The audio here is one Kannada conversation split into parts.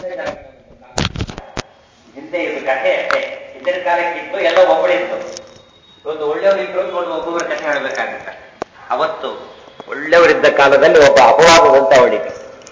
ಹಿಂದೆ ಇದು ಕಥೆ ಅಷ್ಟೇ ಹಿಂದಿನ ಕಾಲಕ್ಕಿತ್ತು ಎಲ್ಲೋ ಒಬ್ಬಳಿತ್ತು ಒಂದು ಒಳ್ಳೆಯವರಿದ್ರು ಒಂದು ಒಬ್ಬೊಬ್ಬರ ಕಥೆ ಹೇಳಬೇಕಾಗುತ್ತೆ ಅವತ್ತು ಒಳ್ಳೆಯವರಿದ್ದ ಕಾಲದಲ್ಲಿ ಒಬ್ಬ ಅಪವಾದದಂತ ಅವಳಿಗೆ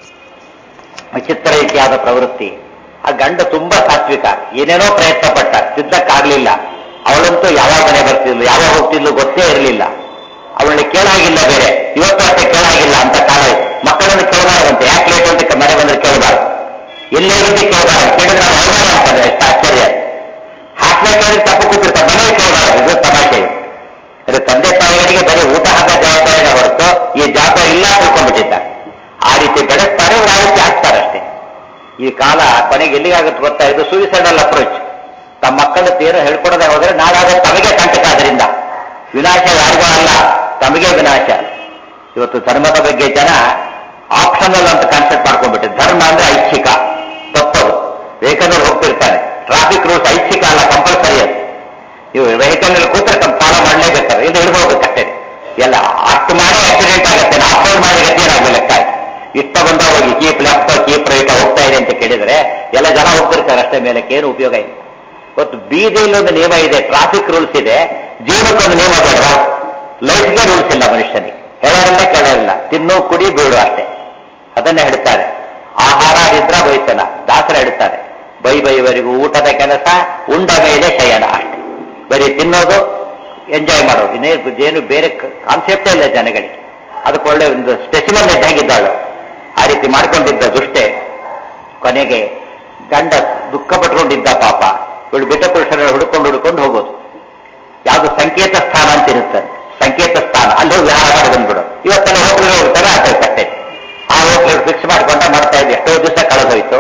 ವಿಚಿತ್ರ ರೀತಿಯಾದ ಪ್ರವೃತ್ತಿ ಆ ಗಂಡ ತುಂಬಾ ಸಾತ್ವಿಕ ಏನೇನೋ ಪ್ರಯತ್ನ ಪಟ್ಟ ಸಿದ್ಧಕ್ಕಾಗ್ಲಿಲ್ಲ ಅವಳಂತೂ ಯಾವಾಗ ಮನೆ ಬರ್ತಿದ್ಲು ಯಾವಾಗ ಹೋಗ್ತಿದ್ಲು ಗೊತ್ತೇ ಇರಲಿಲ್ಲ ಅವಳನ್ನ ಕೇಳಾಗಿಲ್ಲ ಬೇರೆ ಇವತ್ತು ಅಷ್ಟೇ ಕೇಳಾಗಿಲ್ಲ ಅಂತ ಕಾಲ ಇತ್ತು. ಮಕ್ಕಳನ್ನು ಕೇಳಬಾರದಂತೆ ಯಾಕೆ ಲೇಟ್ ಅಂತ ಮನೆ ಬಂದ್ರೆ ಕೇಳಬಾರ್ದು ಎಲ್ಲೇ ರೀತಿ ಕೇಳಬಾರ್ದು ಕೇಳಿದ್ರೆ ಅವ್ರು ಅವಮಾನ ಅಂತಾರೆ ಎಷ್ಟು ಆಶ್ಚರ್ಯ ಹಾಸ್ಲೆ ಕೇಳಿದ್ರೆ ತಪ್ಪು ಕೂತಿರ್ತಾರೆ ಮನೇಲಿ ಕೇಳಬಾರ್ದು ಇದು ತಮಾಷೆ ಇದು. ಅದು ತಂದೆ ತಾಯಿಗಳಿಗೆ ಬರೀ ಊಟ ಹಾಕೋ ಜವಾಬ್ದಾರಿನ ಹೊರತು ಈ ಜವಾಬ್ದಾರಿ ಇಲ್ಲ ತಿಳ್ಕೊಂಡ್ಬಿಟ್ಟಿದ್ದಾರೆ ಆ ರೀತಿ ಬೆಳೆಸ್ತಾರೆ ಇವ್ರು ಆ ರೀತಿ ಆಗ್ತಾರೆ ಅಷ್ಟೇ ಈ ಕಾಲ ಕೊನೆಗೆ ಎಲ್ಲಿಗಾಗುತ್ತೆ ಗೊತ್ತಾ ಇದು ಸೂಯಿಸೈಡಲ್ ಅಪ್ರೋಚ್ ತಮ್ಮ ಮಕ್ಕಳ ತೀರ ಹೇಳ್ಕೊಡದೆ ಹೋದ್ರೆ ನಾಳೆ ತಮಗೆ ಕಂಟಕ ಅದರಿಂದ ವಿನಾಶ ಯಾರಿಗೂ ಅಲ್ಲ ತಮಗೆ ವಿನಾಶ ಇವತ್ತು ಧರ್ಮದ ಬಗ್ಗೆ ಜನ ಆಪ್ಷನಲ್ ಅಂತ ಕಾನ್ಸೆಪ್ಟ್ ಮಾಡ್ಕೊಂಡ್ಬಿಟ್ಟೆ ಧರ್ಮ ಅಂದ್ರೆ ಐಚ್ಛಿಕ ತಪ್ಪದು ವೆಹಿಕಲ್ ಹೋಗ್ತಿರ್ತಾನೆ ಟ್ರಾಫಿಕ್ ರೂಲ್ಸ್ ಐಚ್ಛಿಕ ಅಲ್ಲ ಕಂಪಲ್ಸರಿ ಅದು ನೀವು ವೆಹಿಕಲ್ ನಲ್ಲಿ ಕೂತ್ರೆ ತಮ್ಮ ಫಾಲೋ ಮಾಡಲೇಬೇಕಾದ್ರೆ ಇದು ಹಿಡ್ಕೋಬೇಕಷ್ಟೇ ಎಲ್ಲ ಅಷ್ಟು ಮಾಡಿ ಆಕ್ಸಿಡೆಂಟ್ ಆಗುತ್ತೆ ಆಫ್ ಮಾಡಿ ಗತಿ ಏನಾಗಲ್ಲ ಲೆಕ್ಕ ಇಷ್ಟ ಬಂದ ಹೋಗಿ ಕೀಪ್ ಲೆಫ್ಟ್ ಕೀಪ್ ರೈಟ್ ಹೋಗ್ತಾ ಇದೆ ಅಂತ ಕೇಳಿದ್ರೆ ಎಲ್ಲ ಜನ ಹೋಗ್ತಿರ್ತಾರೆ ಅಷ್ಟೇ ಮೇಲೆ ಏನು ಉಪಯೋಗ ಇಲ್ಲ ಇವತ್ತು ಬೀದಿಯಲ್ಲಿ ಒಂದು ನಿಯಮ ಇದೆ ಟ್ರಾಫಿಕ್ ರೂಲ್ಸ್ ಇದೆ ಜೀವನಕ್ಕೊಂದು ನಿಯಮ ಬೇಡವಾ ಲೈಫ್ಗೆ ರೂಲ್ಸ್ ಇಲ್ಲ ಮನುಷ್ಯನಿಗೆ ಹೇಳೋರಿಲ್ಲ ಕೇಳೋರಿಲ್ಲ ತಿನ್ನು ಕುಡಿ ಬೀಡು ಅಷ್ಟೇ ಅದನ್ನೇ ಹೇಳ್ತಾರೆ ಆಹಾರ ನಿದ್ರ ಬೈತನ ದಾಸರ ಹೇಳ್ತಾರೆ ಬೈ ಬೈವರೆಗೂ ಊಟದ ಕೆಲಸ ಉಂಡ ಮೇಲೆ ಶಯನ ಅಷ್ಟೇ ಬರೀ ತಿನ್ನೋದು ಎಂಜಾಯ್ ಮಾಡೋದು ಇನ್ನೇ ಏನು ಬೇರೆ ಕಾನ್ಸೆಪ್ಟೇ ಇಲ್ಲ ಜನಗಳಿಗೆ ಅದಕ್ಕೆ ಒಳ್ಳೆ ಒಂದು ಸ್ಪೆಸಿಮನ್ ಇದ್ದಾಗಿದ್ದಾಳು ಆ ರೀತಿ ಮಾಡ್ಕೊಂಡಿದ್ದ ದುಷ್ಟೆ ಕೊನೆಗೆ ಗಂಡ ದುಃಖ ಪಟ್ಕೊಂಡಿದ್ದ ಪಾಪ ಇವಳು ಬಿಟ್ಟ ಪುರುಷರನ್ನು ಹುಡುಕೊಂಡು ಹುಡುಕೊಂಡು ಹೋಗೋದು ಯಾವುದು ಸಂಕೇತ ಸ್ಥಾನ ಅಂತ ಇರುತ್ತೆ ಸಂಕೇತ ಸ್ಥಾನ ಅಲ್ಲಿ ಹೋಗಿ ವಿಹಾರ ಮಾಡಿ ಬಂದ್ಬಿಡು ಇವತ್ತೆಲ್ಲ ಹೋಟ್ಲಿಗೆ ಹೋಗ್ತಾರೆ ಆ ಕಟ್ಟೆ ಆ ಹೋಟ್ಲಿಗೆ ಫಿಕ್ಸ್ ಮಾಡ್ಕೊಂಡ ಮಾಡ್ತಾ ಇದ್ದೆ ಎಷ್ಟೋ ದಿವಸ ಕಳೆದೋಯ್ತು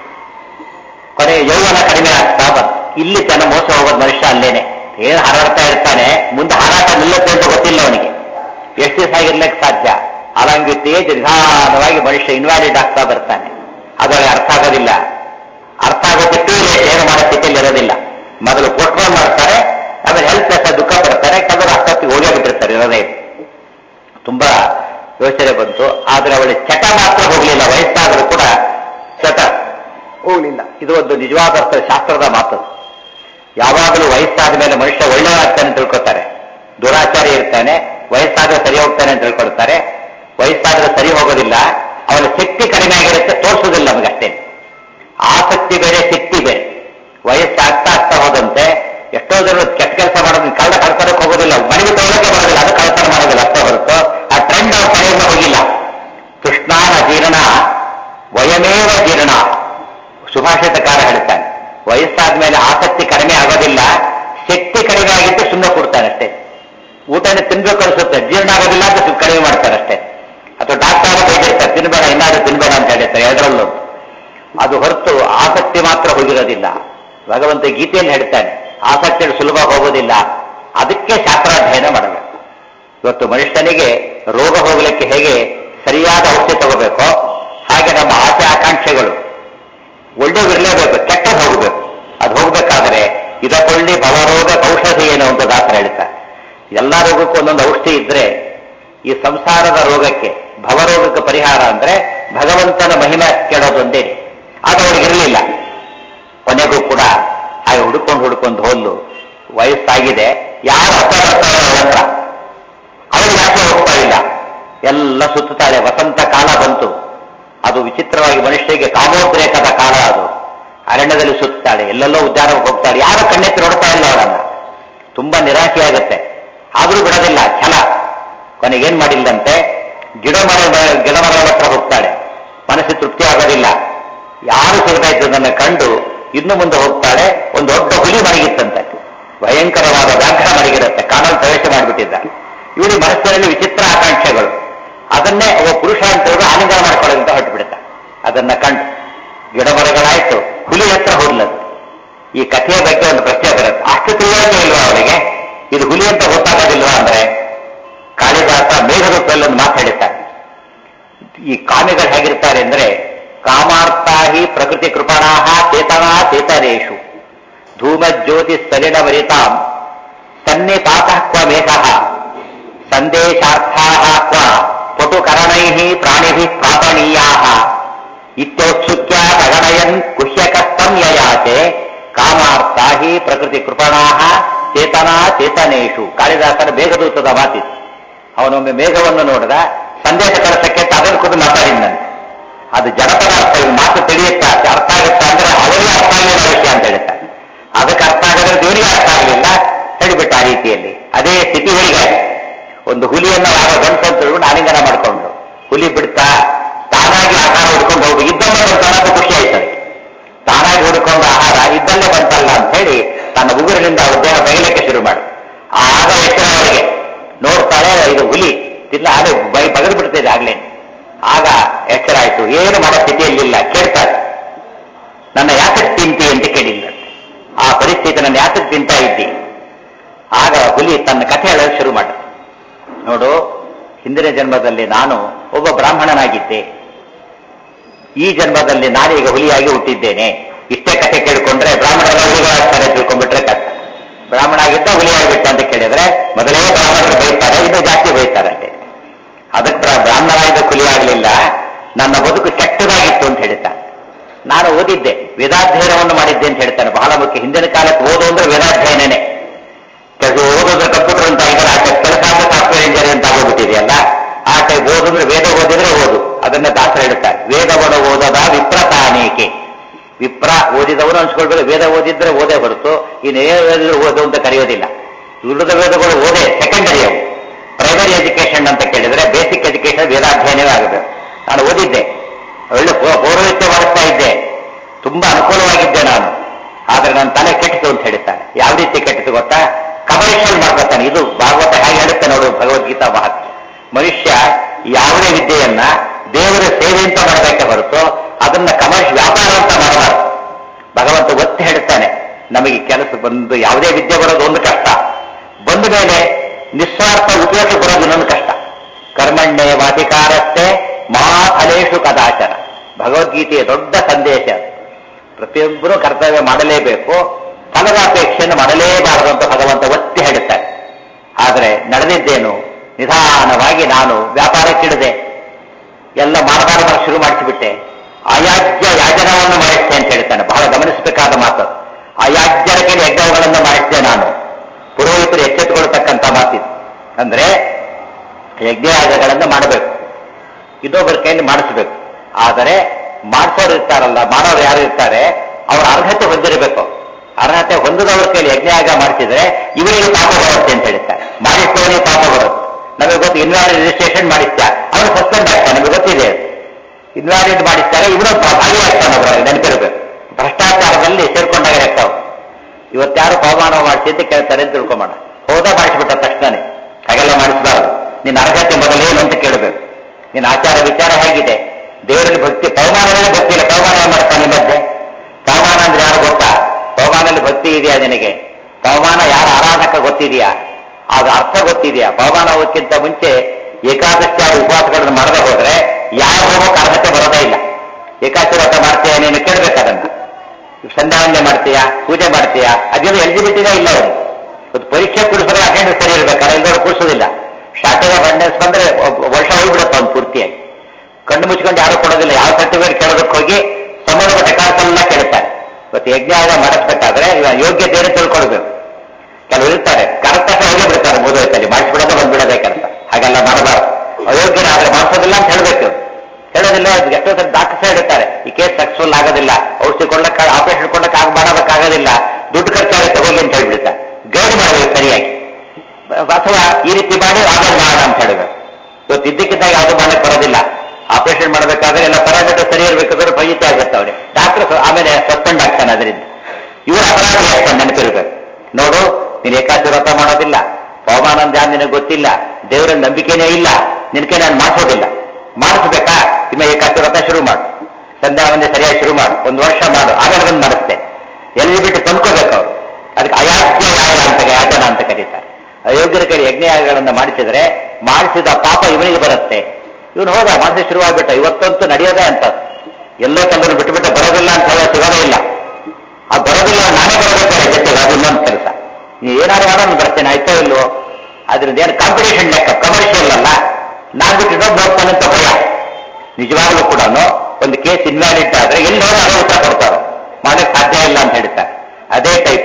ಕೊನೆ ಯೌವನ ಕಡಿಮೆ ಆಗ್ತಾ ಬಂತು ಇಲ್ಲಿ ಜನ ಮೋಸ ಹೋಗೋದು ಮನುಷ್ಯ ಅಲ್ಲೇನೆ ಏನ್ ಹಾರಾಡ್ತಾ ಇರ್ತಾನೆ ಮುಂದೆ ಹಾರಾಟ ನಿಲ್ಲುತ್ತೆ ಅಂತ ಗೊತ್ತಿಲ್ಲ ಅವನಿಗೆ ಎಷ್ಟು ದಿವಸ ಆಗಿರ್ಲಿಕ್ಕೆ ಸಾಧ್ಯ ಅಲಂಗಿತೇಜ್ ನಿಧಾನವಾಗಿ ಮನುಷ್ಯ ಇನ್ವ್ಯಾಲಿಡ್ ಆಗ್ತಾ ಬರ್ತಾನೆ ಅದರಲ್ಲಿ ಅರ್ಥ ಆಗೋದಿಲ್ಲ ಅರ್ಥ ಆಗೋದಕ್ಕೆ ಏನು ಮಾಡೋ ಸ್ಥಿತಿಯಲ್ಲಿ ಇರೋದಿಲ್ಲ ಮೊದಲು ಪೋಸ್ಟ್ಪೋನ್ ಮಾಡ್ತಾರೆ ಆಮೇಲೆ ಹೆಲ್ತ್ ಅಂತ ದುಃಖ ಪಡ್ತಾರೆ ಕೆಲವರು ಅಷ್ಟೊತ್ತಿಗೆ ಹೋಗೇ ಬಿಟ್ಟಿರ್ತಾರೆ ಇರೋದೇ ತುಂಬಾ ಯೋಚನೆ ಬಂತು ಆದ್ರೆ ಅವಳ ಚಟ ಮಾತ್ರ ಹೋಗ್ಲಿಲ್ಲ ವಯಸ್ಸಾದರೂ ಕೂಡ ಚಟ ಹೋಗ್ಲಿಲ್ಲ ಇದು ಒಂದು ನಿಜವಾದ ಅರ್ಥ ಶಾಸ್ತ್ರದ ಮಾತು ಯಾವಾಗಲೂ ವಯಸ್ಸಾದ ಮೇಲೆ ಮನುಷ್ಯ ಒಳ್ಳೆಯವಾಗ್ತಾನೆ ಅಂತ ತಿಳ್ಕೊತಾರೆ ದುರಾಚಾರಿ ಇರ್ತಾನೆ ವಯಸ್ಸಾದ್ರೆ ಸರಿ ಹೋಗ್ತಾನೆ ಅಂತ ತಿಳ್ಕೊಳ್ತಾರೆ ವಯಸ್ಸಾದ್ರೆ ಸರಿ ಹೋಗೋದಿಲ್ಲ ಅವನ ಶಕ್ತಿ ಕಡಿಮೆ ಆಗಿರುತ್ತೆ ತೋರಿಸೋದಿಲ್ಲ ನಮಗಷ್ಟೇ ಆಸಕ್ತಿ ಬೇರೆ ಶಕ್ತಿ ಬೇರೆ ವಯಸ್ಸಾಗ್ತಾ ಆಗ್ತಾ ಹೋದಂತೆ ಎಷ್ಟೋ ಜನ ಕೆಟ್ಟ ಕೆಲಸ ಮಾಡೋದು ಕಳ್ಳ ಕಳ್ತನಕ್ಕೆ ಹೋಗೋದಿಲ್ಲ ಮನೆಗೆ ತಗೊಳಕ್ಕೆ ಬರೋದಿಲ್ಲ ಅದು ಕಳ್ತನ ಮಾಡೋದಿಲ್ಲ ಅಷ್ಟೇ ಹೊರತು ಆ ಟ್ರೆಂಡ್ ಅವ್ರ ಕಡೆಯಿಂದ ಹೋಗಿಲ್ಲ ಕೃಷ್ಣಾನ ಜೀರ್ಣ ವಯಮೇವ ಜೀರ್ಣ ಸುಭಾಷಿತಕಾರ ಹೇಳ್ತಾನೆ ವಯಸ್ಸಾದ ಮೇಲೆ ಆಸಕ್ತಿ ಕಡಿಮೆ ಆಗೋದಿಲ್ಲ ಶಕ್ತಿ ಕಡಿಮೆ ಆಗಿದ್ದು ಸುಮ್ಮನೆ ಕೊಡ್ತಾನೆ ಅಷ್ಟೇ ಊಟನೇ ತಿನ್ಬೇಕು ಅನ್ಸುತ್ತೆ ಜೀರ್ಣ ಆಗೋದಿಲ್ಲ ಅಂತ ಸ್ವಲ್ಪ ಕಡಿಮೆ ಮಾಡ್ತಾರೆ ಅಷ್ಟೇ ಅಥವಾ ಡಾಕ್ಟರ್ ಬೈದಿರ್ತಾರೆ ತಿನ್ಬೇಡ ಇನ್ನಾದ್ರೂ ತಿನ್ಬೇಡ ಅಂತ ಹೇಳಿರ್ತಾರೆ ಎರಡರಲ್ಲೂ ಅದು ಹೊರತು ಆಸಕ್ತಿ ಮಾತ್ರ ಹೋಗಿರೋದಿಲ್ಲ ಭಗವಂತ ಗೀತೆಯಲ್ಲಿ ಹೇಳ್ತಾನೆ ಆಸಕ್ತಿ ಸುಲಭ ಹೋಗೋದಿಲ್ಲ ಅದಕ್ಕೆ ಶಾಸ್ತ್ರಾಧ್ಯಯನ ಮಾಡಬೇಕು ಇವತ್ತು ಮನುಷ್ಯನಿಗೆ ರೋಗ ಹೋಗಲಿಕ್ಕೆ ಹೇಗೆ ಸರಿಯಾದ ಔಷಧಿ ತಗೋಬೇಕೋ ಹಾಗೆ ನಮ್ಮ ಆಸೆ ಆಕಾಂಕ್ಷೆಗಳು ಒಳ್ಳೆಯವಿರಲೇಬೇಕು ಕೆಟ್ಟದ್ದು ಹೋಗಬೇಕು ಅದು ಹೋಗ್ಬೇಕಾದ್ರೆ ಇದಕ್ಕೊಳ್ಳಿ ಭವರೋಗ ಔಷಧಿ ಏನು ಅಂತ ದಾಸರ ಹೇಳ್ತಾರೆ ಎಲ್ಲ ರೋಗಕ್ಕೂ ಒಂದೊಂದು ಔಷಧಿ ಇದ್ರೆ ಈ ಸಂಸಾರದ ರೋಗಕ್ಕೆ ಭವರೋಗಕ್ಕೆ ಪರಿಹಾರ ಅಂದ್ರೆ ಭಗವಂತನ ಮಹಿಮೆ ಕೇಳೋದೊಂದೇ ಅದು ಅವಳಿಗೆ ಇರಲಿಲ್ಲ ಕೊನೆಗೂ ಕೂಡ ಹಾಗೆ ಹುಡುಕೊಂಡು ಹುಡುಕೊಂಡು ಹೋದ್ಲು ವಯಸ್ಸಾಗಿದೆ ಯಾರು ಹತ್ತ ಬರ್ತಾರೆ ಅವಳ ಹತ್ರ ಅವಳು ಯಾಕೆ ಹೋಗ್ತಾ ಇಲ್ಲ ಎಲ್ಲ ಸುತ್ತುತ್ತಾಳೆ ವಸಂತ ಕಾಲ ಬಂತು ಅದು ವಿಚಿತ್ರವಾಗಿ ಮನುಷ್ಯರಿಗೆ ಕಾಮೋದ್ರೇಕದ ಕಾಲ ಅದು ಅರಣ್ಯದಲ್ಲಿ ಸುತ್ತಾಳೆ ಎಲ್ಲೆಲ್ಲೋ ಉದ್ಯಾನಕ್ಕೆ ಹೋಗ್ತಾಳೆ ಯಾರು ಕಣ್ಣೆತ್ತಿ ನೋಡ್ತಾ ಇಲ್ಲ ಅವಳನ್ನ ತುಂಬಾ ನಿರಾಶೆಯಾಗುತ್ತೆ ಆದ್ರೂ ಬಿಡೋದಿಲ್ಲ ಛಲ ಕೊನೆಗೇನ್ ಮಾಡಿಲ್ಲಂತೆ ಗಿಡ ಮರ ಗಿಡ ಮರಗಳ ಹತ್ರ ಹೋಗ್ತಾಳೆ ಮನಸ್ಸು ತೃಪ್ತಿ ಆಗೋದಿಲ್ಲ ಯಾರು ಸಿಗ್ತಾ ಇದ್ದದನ್ನ ಕಂಡು ಇನ್ನು ಮುಂದೆ ಹೋಗ್ತಾಳೆ ಒಂದು ದೊಡ್ಡ ಹುಲಿ ಮಡಗಿತ್ತಂತೆ ಭಯಂಕರವಾದ ವ್ಯಾಘ್ರ ಮಡಗಿರುತ್ತೆ ಕಾಣಲು ಪ್ರವೇಶ ಮಾಡಿಬಿಟ್ಟಿದ್ದ ಇವಳಿ ಮನಸ್ಸಿನಲ್ಲಿ ವಿಚಿತ್ರ ಆಕಾಂಕ್ಷೆಗಳು ಅದನ್ನೇ ಒಬ್ಬ ಪುರುಷ ಅಂತ ಹೇಳಿ ಆಲಿಂಗನ ಮಾಡ್ಕೊಳ್ಳೋದಂತ ಹೊರಟು ಬಿಡುತ್ತೆ ಅದನ್ನ ಕಂಡು ಗಿಡ ಮರಗಳಾಯ್ತು ಹುಲಿ ಹತ್ರ ಹೋಗ್ಲದು ಈ ಕಥೆಯ ಬಗ್ಗೆ ಒಂದು ಪ್ರಶ್ನೆ ಬರುತ್ತೆ ಅಷ್ಟು ತಿಳುವಳಿಕೆ ಇಲ್ವಾ ಅವರಿಗೆ ಇದು ಹುಲಿ ಅಂತ ಗೊತ್ತಾಗೋದಿಲ್ವಾ ಅಂದ್ರೆ ಕಾಳಿದಾಸ ಮೇಘದೂತದಲ್ಲಿ ಮಾತಾಡಿದ್ದಾರೆ ಈ ಕಾಮಿಗಳು ಹೇಗಿರ್ತಾರೆ ಅಂದ್ರೆ ಕಾಮಾರ್ಥಾಹಿ ಪ್ರಕೃತಿ ಕೃಪಣಾಹ ಚೇತನಾ ಚೇತನೇಶು ಧೂಮಜ್ಯೋತಿ ಸಲಿಲ ವರಿತಾಂ ಸನ್ನಿಪಾತ ಕ್ವ ಮೇಘ ಸಂದೇಶಾರ್ಥಾ ಕ್ವ ಪಟುಕರಣೈ ಪ್ರಾಣಿಭಿ ಪ್ರಾಪಣೀಯಾ ಇತ್ಯೌತ್ಸುಕ್ಯ ತಗಣಯನ್ ಪ್ರತಿ ಕೃಪಣಾಹ ಚೇತನಾ ಚೇತನೇಶು ಕಾಳಿದಾಸನ ಮೇಘದೂತದ ಮಾತಿತ್ತು ಅವನೊಮ್ಮೆ ಮೇಘವನ್ನು ನೋಡಿದ ಸಂದೇಶ ಕಳಿಸಕ್ಕೆ ಅದನ್ನು ಖುದ್ದು ಮಾತಾಡಿದಂತೆ ಅದು ಜನಪದ ಅರ್ಥ ಇವ್ನ ಮಾತು ತಿಳಿಯುತ್ತಾ ಅರ್ಥ ಆಗುತ್ತಾ ಅಂದ್ರೆ ಅವರಿಗೆ ಅರ್ಥ ಆಗಲಿಲ್ಲ ವಿಷಯ ಅಂತ ಹೇಳ್ತಾರೆ ಅದಕ್ಕೆ ಅರ್ಥ ಆಗದ್ರೆ ದೇವರಿಗೆ ಅರ್ಥ ಆಗಲಿಲ್ಲ ಹೇಳಿಬಿಟ್ಟ ಆ ರೀತಿಯಲ್ಲಿ ಅದೇ ಸ್ಥಿತಿ ಹುಲಿಗಾಯಿ ಒಂದು ಹುಲಿಯನ್ನು ಆಗ ಗಂಟು ಅಂತ ಹೇಳ್ಬಿಟ್ಟು ಆಲಿಂಗನ ಮಾಡಿಕೊಂಡು ಹುಲಿ ಬಿಡ್ತಾ ತಾನಾಗಿ ಆಹಾರ ಹುಡ್ಕೊಂಡು ಹೋಗಿ ಇದ್ದಲ್ಲೇ ಬಂತಲ್ಲ ಅಂತ ಖುಷಿ ಆಯ್ತದೆ ತಾನಾಗಿ ಹುಡ್ಕೊಂಡ ಆಹಾರ ಇದ್ದಲ್ಲೇ ಬಂತಲ್ಲ ಅಂತ ಹೇಳಿ ತನ್ನ ಉಗುರಿನಿಂದ ಅವ್ರ ದೇಹ ಬಯಲಕ್ಕೆ ಶುರು ಮಾಡು ಆಗ ಎಚ್ಚರ ಅವರಿಗೆ ನೋಡ್ತಾಳೆ ಇದು ಹುಲಿ ತಿನ್ನ ಅದೇ ಬೈ ಬಗದು ಬಿಡ್ತಿದೆ ಆಗ್ಲೇ ಆಗ ಎಚ್ಚರ ಆಯ್ತು ಏನು ಮಾಡೋ ಸ್ಥಿತಿಯಲ್ಲಿಲ್ಲ ಕೇಳ್ತಾರೆ ನನ್ನ ಯಾತಕ್ಕೆ ತಿಂತಿ ಅಂತ ಕೇಳಿಲ್ಲ ಆ ಪರಿಸ್ಥಿತಿ ನನ್ನ ಯಾತಕ್ಕೆ ತಿಂತಾ ಇದ್ದಿ ಆಗ ಹುಲಿ ತನ್ನ ಕಥೆ ಹೇಳಲು ಶುರು ಮಾಡ ನೋಡು ಹಿಂದಿನ ಜನ್ಮದಲ್ಲಿ ನಾನು ಒಬ್ಬ ಬ್ರಾಹ್ಮಣನಾಗಿದ್ದೆ ಈ ಜನ್ಮದಲ್ಲಿ ನಾನೀಗ ಹುಲಿಯಾಗಿ ಹುಟ್ಟಿದ್ದೇನೆ ಇಷ್ಟೇ ಕಥೆ ಕೇಳಿಕೊಂಡ್ರೆ ಬ್ರಾಹ್ಮಣರ ಹುಲಿಗಳಾಗ್ತಾರೆ ತಿಳ್ಕೊಂಡ್ಬಿಟ್ರೆ ಕಷ್ಟ ಬ್ರಾಹ್ಮಣ ಆಗಿದ್ದ ಹುಲಿಯಾಗಿಬಿಟ್ಟ ಅಂತ ಕೇಳಿದ್ರೆ ಮೊದಲೇ ಬ್ರಾಹ್ಮಣರು ಬೈತಾರೆ ಇನ್ನು ಜಾಸ್ತಿ ಬೈತಾರೆ ಅಷ್ಟೇ ಅದಕ್ಕೆ ಬ್ರಾ- ಬ್ರಾಹ್ಮಣರಾಗಿದ್ದ ಹುಲಿ ಆಗಲಿಲ್ಲ ನನ್ನ ಬದುಕು ಕೆಟ್ಟದಾಗಿತ್ತು ಅಂತ ಹೇಳ್ತಾನೆ ನಾನು ಓದಿದ್ದೆ ವೇದಾಧ್ಯಯನವನ್ನು ಮಾಡಿದ್ದೆ ಅಂತ ಹೇಳ್ತಾನೆ ಬಹಳ ಮುಖ್ಯ ಹಿಂದಿನ ಕಾಲಕ್ಕೆ ಓದು ಅಂದ್ರೆ ವೇದಾಧ್ಯಯನನೇ ಕೆಲಸ ಓದೋದ್ರೆ ಕಂಪ್ಯೂಟರ್ ಅಂತ ಆಗಿದ್ರೆ ಆ ಟೈಪ್ ಕೆಲಸ ಅಂದ್ರೆ ಸಾಫ್ಟ್ವೇರ್ ಇಂಜಿನಿಯರ್ ಅಂತ ಆಗೋಗ್ಬಿಟ್ಟಿದೆಯಲ್ಲ ಆ ಟೈಪ್ ಓದಿದ್ರೆ ವೇದ ಓದಿದ್ರೆ ಓದು ಅದನ್ನ ದಾಸರ ಹೇಳ್ತಾರೆ ವೇದವನ್ನು ಓದದ ವಿಪ್ರತಾನೇಕೆ ವಿಪ್ರ ಓದಿದವನು ಅನ್ಸ್ಕೊಳ್ಬೇಕು ವೇದ ಓದಿದ್ರೆ ಓದೇ ಹೊರತು ಇನ್ನೇ ಓದಿದ್ರೆ ಓದು ಅಂತ ಕರೆಯೋದಿಲ್ಲ ಉಳಿದ ವೇದಗಳು ಓದೇ ಸೆಕೆಂಡರಿ ಅವು ಪ್ರೈಮರಿ ಎಜುಕೇಶನ್ ಅಂತ ಕೇಳಿದ್ರೆ ಬೇಸಿಕ್ ಎಜುಕೇಶನ್ ವೇದಾಧ್ಯಯನವೇ ಆಗಬೇಕು ನಾನು ಓದಿದ್ದೆ ಒಳ್ಳೆ ಪೌ- ಪೌರೋಹಿತ್ಯ ಮಾಡಿಸ್ತಾ ಇದ್ದೆ ತುಂಬಾ ಅನುಕೂಲವಾಗಿದ್ದೆ ನಾನು ಆದ್ರೆ ನನ್ನ ತಲೆ ಕೆಟ್ಟಿತು ಅಂತ ಹೇಳ್ತಾನೆ ಯಾವ ರೀತಿ ಕೆಟ್ಟಿತು ಗೊತ್ತಾ ಕಮರ್ಷಿಯಲ್ ಮಾಡ್ಕೊತಾನೆ ಇದು ಭಾಗವತ ಹೇಗೆ ಹೇಳುತ್ತೆ ನೋಡು ಭಗವದ್ಗೀತಾ ಮಹತ್ವ ಮನುಷ್ಯ ಯಾವುದೇ ವಿದ್ಯೆಯನ್ನ ದೇವರ ಸೇವೆ ಅಂತ ಮಾಡಬೇಕೆ ಹೊರತು ಅದನ್ನ ಕಮರ್ಷ್ ವ್ಯಾಪಾರ ಅಂತ ಮಾಡಬಾರ್ದು ಭಗವಂತ ಒತ್ತಿ ಹೇಳ್ತಾನೆ ನಮಗೆ ಕೆಲಸ ಬಂದು ಯಾವುದೇ ವಿದ್ಯೆ ಬರೋದು ಒಂದು ಕಷ್ಟ ಬಂದ ಮೇಲೆ ನಿಸ್ವಾರ್ಥ ಉಪಯೋಗ ಬರೋದು ಇನ್ನೊಂದು ಕಷ್ಟ ಕರ್ಮಣ್ಯ ವಾಧಿಕಾರಸ್ಥೆ ಮಾ ಫಲೇಶು ಕದಾಚನ ಭಗವದ್ಗೀತೆಯ ದೊಡ್ಡ ಸಂದೇಶ ಅದು. ಪ್ರತಿಯೊಬ್ಬರೂ ಕರ್ತವ್ಯ ಮಾಡಲೇಬೇಕು ಫಲದ ಅಪೇಕ್ಷೆಯನ್ನು ಮಾಡಲೇಬಾರದು ಅಂತ ಭಗವಂತ ಒತ್ತಿ ಹೇಳುತ್ತಾರೆ ಆದರೆ ನಡೆದಿದ್ದೇನು ನಿಧಾನವಾಗಿ ನಾನು ವ್ಯಾಪಾರಕ್ಕಿಡದೆ ಎಲ್ಲ ಮಾಡಬಾರದು ಶುರು ಮಾಡಿಸಿಬಿಟ್ಟೆ ಅಯಾಜ್ಯ ಯಾಜನವನ್ನು ಮಾಡಿಸ್ತೇ ಅಂತ ಹೇಳ್ತಾನೆ ಬಹಳ ಗಮನಿಸಬೇಕಾದ ಮಾತು ಅಯಾಜ್ಯರ ಕೈಲಿ ಯಜ್ಞಗಳನ್ನು ಮಾಡಿಸ್ತೇ ನಾನು ಪುರೋಹಿತರು ಎಚ್ಚೆತ್ತುಕೊಳ್ತಕ್ಕಂಥ ಮಾತಿದು ಅಂದ್ರೆ ಯಜ್ಞಯಾಗಗಳನ್ನು ಮಾಡಬೇಕು ಇನ್ನೊಬ್ಬರ ಕೈಯಲ್ಲಿ ಮಾಡಿಸಬೇಕು ಆದರೆ ಮಾಡಿಸೋರು ಇರ್ತಾರಲ್ಲ ಮಾಡೋರು ಯಾರು ಇರ್ತಾರೆ ಅವ್ರ ಅರ್ಹತೆ ಹೊಂದಿರಬೇಕು ಅರ್ಹತೆ ಹೊಂದದವ್ರ ಕೈಯಲ್ಲಿ ಯಜ್ಞಯಾಗ ಮಾಡಿಸಿದ್ರೆ ಇವರಿಗೆ ಪಾಪ ಬರುತ್ತೆ ಅಂತ ಹೇಳ್ತಾರೆ ಮಾಡಿಸ್ತವನಿಗೆ ಪಾಪ ಬರುತ್ತೆ ನಮಗೆ ಗೊತ್ತು ಇನ್ವ್ಯಾಲಿಡ್ ರಿಜಿಸ್ಟ್ರೇಷನ್ ಮಾಡಿಸ್ತಾ ಅವನು ಸಸ್ಪೆಂಡ್ ಆಗ್ತಾನೆ ನಮಗೆ ಗೊತ್ತಿದೆ ಇನ್ವ್ಯಾಲಿಡ್ ಮಾಡಿಸ್ತಾರೆ ಇವನು ಭಾಗಿಯಾಗ್ತಾನೆ ಅವರಲ್ಲಿ ನೆನಪಿರಬೇಕು ಭ್ರಷ್ಟಾಚಾರದಲ್ಲಿ ಸೇರ್ಕೊಂಡಾಗ ಲೆಕ್ಕವು ಇವತ್ತ್ಯಾರು ಪವಮಾನ ಮಾಡಿಸಿ ಅಂತ ಕೇಳ್ತಾರೆ ಅಂತ ತಿಳ್ಕೊಂಬೋಣ ಹೋದ ಮಾಡಿಸ್ಬಿಟ್ಟ ತಕ್ಷಣನೇ ಹಾಗೆಲ್ಲ ಮಾಡಿಸಬಾರದು ನಿನ್ನ ಅರ್ಹತೆ ಮೊದಲೇನು ಅಂತ ಕೇಳಬೇಕು ನಿನ್ನ ಆಚಾರ ವಿಚಾರ ಹೇಗಿದೆ ದೇವರಲ್ಲಿ ಭಕ್ತಿ ಪವಮಾನದಲ್ಲಿ ಭಕ್ತಿ ಇಲ್ಲ ಪವಮಾನ ಮಾಡ್ತಾನೆ ಈ ಮಧ್ಯೆ ಪವಮಾನ ಅಂದ್ರೆ ಯಾರು ಗೊತ್ತಾ ಪವಮಾನದಲ್ಲಿ ಭಕ್ತಿ ಇದೆಯಾ ನಿನಗೆ ಪವಮಾನ ಯಾರ ಆರಾಧಕ ಗೊತ್ತಿದೆಯಾ ಅದು ಅರ್ಥ ಗೊತ್ತಿದೆಯಾ ಪವಮಾನ ಹೋಗಕ್ಕಿಂತ ಮುಂಚೆ ಏಕಾದಶಿ ಉಪವಾಸಗಳನ್ನು ಮಾಡದೆ ಹೋದ್ರೆ ಯಾವ ಹೋಗಕ್ಕೆ ಅರ್ಹತೆ ಬರೋದೇ ಇಲ್ಲ ಏಕಾದಶಿ ವ್ರತ ಮಾಡ್ತೀಯ ನೀನು ಕೇಳ್ಬೇಕು ಅದನ್ನ ಸಂಧ್ಯಾವಂದನೆ ಮಾಡ್ತೀಯಾ ಪೂಜೆ ಮಾಡ್ತೀಯಾ ಅದೇನು ಎಲಿಜಿಬಿಲಿಟಿನೇ ಇಲ್ಲ ಅವರು ಇವತ್ತು ಪರೀಕ್ಷೆ ಕೂಡಿಸಿದ್ರೆ ಅಟೆಂಡೆನ್ಸ್ ಸರಿ ಇರ್ಬೇಕಾದ್ರೆ ಎಲ್ಲರೂ ಕೂಡಿಸೋದಿಲ್ಲ ಶಾರ್ಟೇಜ್ ಆಫ್ ಅಟೆಂಡೆನ್ಸ್ ಬಂದ್ರೆ ಒಬ್ಬ- ವರ್ಷ ಹೋಗ್ಬಿಡುತ್ತೆ ಅವ್ನು ಪೂರ್ತಿಯಾಗಿ ಕಣ್ಣು ಮುಚ್ಕೊಂಡು ಯಾರು ಕೊಡೋದಿಲ್ಲ ಯಾವ ಸರ್ಟಿಫಿಕೇಟ್ ಕೇಳೋದಕ್ಕೆ ಹೋಗಿ ಸಂಬಂಧಪಟ್ಟ ಕಾರ್ಸೆಲ್ಲ ಕೇಳ್ತಾರೆ ಇವತ್ತು ಯಜ್ಞ ಆಗ ಮಾಡಿಸ್ಬೇಕಾದ್ರೆ ಇವ ಯೋಗ್ಯತೆ ಏನು ತಿಳ್ಕೊಳ್ಬೇಕು ಕೆಲವರು ಇರ್ತಾರೆ ಕರೆಕ್ಟ್ ಹೋಗೇ ಬಿಡ್ತಾರೆ ಬೋಧವೈತಲ್ಲಿ ಮಾಡಿಸ್ಬಿಡೋದು ಬಂದ್ಬಿಡೋದೇ ಕೆಲಸ ಹಾಗೆಲ್ಲ ಮಾಡಬಾರ್ದು ಅಯೋಗ್ಯರಾದ್ರೆ ಮಾಡಿಸೋದಿಲ್ಲ ಅಂತ ಹೇಳ್ಬೇಕು ಹೇಳೋದಿಲ್ಲ ಅದು ಎಷ್ಟೋ ಸರಿ ಡಾಕ್ಟರ್ಸ್ ಹೇಳಿರ್ತಾರೆ ಈ ಕೇಸ್ ಸಕ್ಸಸ್ಫುಲ್ ಆಗೋದಿಲ್ಲ ಔಷಧಿ ಕೊಡ್ಲಕ್ಕ ಆಪರೇಷನ್ ಕೊಡ್ಲಕ್ಕೆ ಆಗ ಮಾಡೋದಕ್ಕಾಗೋದಿಲ್ಲ ದುಡ್ಡು ಖರ್ಚಾಗುತ್ತೆ ಹೋಗಿ ಅಂತ ಹೇಳ್ಬಿಡ್ತಾರೆ ಗೈಡ್ ಮಾಡಬೇಕು ಸರಿಯಾಗಿ ಅಥವಾ ಈ ರೀತಿ ಮಾಡಿ ಆಮೇಲೆ ಮಾಡೋಣ ಅಂತ ಹೇಳಬೇಕು ಇವತ್ತು ಇದ್ದಕ್ಕಿದ್ದಾಗ ಯಾವುದು ಮಾಡಕ್ಕೆ ಬರೋದಿಲ್ಲ ಆಪರೇಷನ್ ಮಾಡಬೇಕಾದ್ರೆ ಎಲ್ಲ ಪ್ಯಾರಾಮೀಟರ್ ಸರಿ ಇರಬೇಕಾದ್ರೆ ಫೈತೆ ಆಗುತ್ತೆ ಅವ್ರಿಗೆ ಡಾಕ್ಟರ್ ಆಮೇಲೆ ಸಸ್ಪೆಂಡ್ ಆಗ್ತಾನೆ ಅದರಿಂದ ಇವರು ಅಪರಾಧಿ ಆಗ್ತಾನೆ ನೆನಪಿರ್ಬೇಕು ನೋಡು ನೀನು ಏಕಾದಶಿ ವ್ರತ ಮಾಡೋದಿಲ್ಲ ಪವಮಾನಂದ ಜಾನ್ ನಿನಗೆ ಗೊತ್ತಿಲ್ಲ ದೇವರ ನಂಬಿಕೆನೇ ಇಲ್ಲ ನಿನಗೆ ನಾನು ಮಾಡಿಸೋದಿಲ್ಲ ಮಾಡಿಸ್ಬೇಕಾ ಇನ್ನು ಏಕಾದಶಿ ವ್ರತ ಶುರು ಮಾಡು ಸಂಧ್ಯಾ ಒಂದೇ ಸರಿಯಾಗಿ ಶುರು ಮಾಡು ಒಂದು ವರ್ಷ ಮಾಡು ಆಮೇಲೆ ಬಂದು ಮಾಡಿಸ್ತೆ ಎಲ್ಲಿ ಬಿಟ್ಟು ತಂದ್ಕೋಬೇಕು ಅವರು ಅದಕ್ಕೆ ಅಯಾಜ್ಯ ಯಾಗ ಅಂತ ಯಾಜನ ಅಂತ ಕರೀತಾರೆ ಅಯೋಗ್ಯರ ಕೈ ಯಜ್ಞಯಾಗಗಳನ್ನು ಮಾಡಿಸಿದ್ರೆ ಮಾಡಿಸಿದ ಪಾಪ ಇವನಿಗೆ ಬರುತ್ತೆ ಇವನು ಹೋದ ಮಾಡಿಸಿ ಶುರುವಾಗ್ಬಿಟ್ಟ ಇವತ್ತಂತೂ ನಡೆಯೋದೇ ಅಂತ ಎಲ್ಲೋ ಕೆಲವರು ಬಿಟ್ಟು ಬಿಟ್ಟು ಬರೋದಿಲ್ಲ ಅಂತ ಹೇಳೋ ಸಿಗೋದೇ ಇಲ್ಲ ಆ ಬರೋದಿಲ್ಲ ನಾನೇ ಬರಬೇಕಾದ್ರೆ ಜೊತೆಗೆ ಅದು ಇನ್ನೊಂದು ಕೆಲಸ ನೀವು ಏನಾದ್ರು ಮಾಡೋಣ ಬರ್ತೇನೆ ಆಯ್ತೋ ಇಲ್ವೋ ಅದ್ರಿಂದ ಏನು ಕಾಂಪಿಟೇಷನ್ ಲೆಕ್ಕ ಕಮರ್ಷಿಯಲ್ ಅಲ್ಲ ನಾನು ಬಿಟ್ಟು ಇನ್ನೊಬ್ಬ ಹೋಗ್ತಾನೆ ಅಂತ ಭಯ ನಿಜವಾಗ್ಲೂ ಕೂಡ ಒಂದು ಕೇಸ್ ಇನ್ವ್ಯಾಲಿಡ್ ಆದ್ರೆ ಎಲ್ಲಿ ಹೋದ್ರೆ ಅದೇ ಉತ್ತರ ಕೊಡ್ತಾರೋ ಮಾಡಕ್ ಸಾಧ್ಯ ಇಲ್ಲ ಅಂತ ಹೇಳ್ತಾರೆ ಅದೇ ಟೈಪು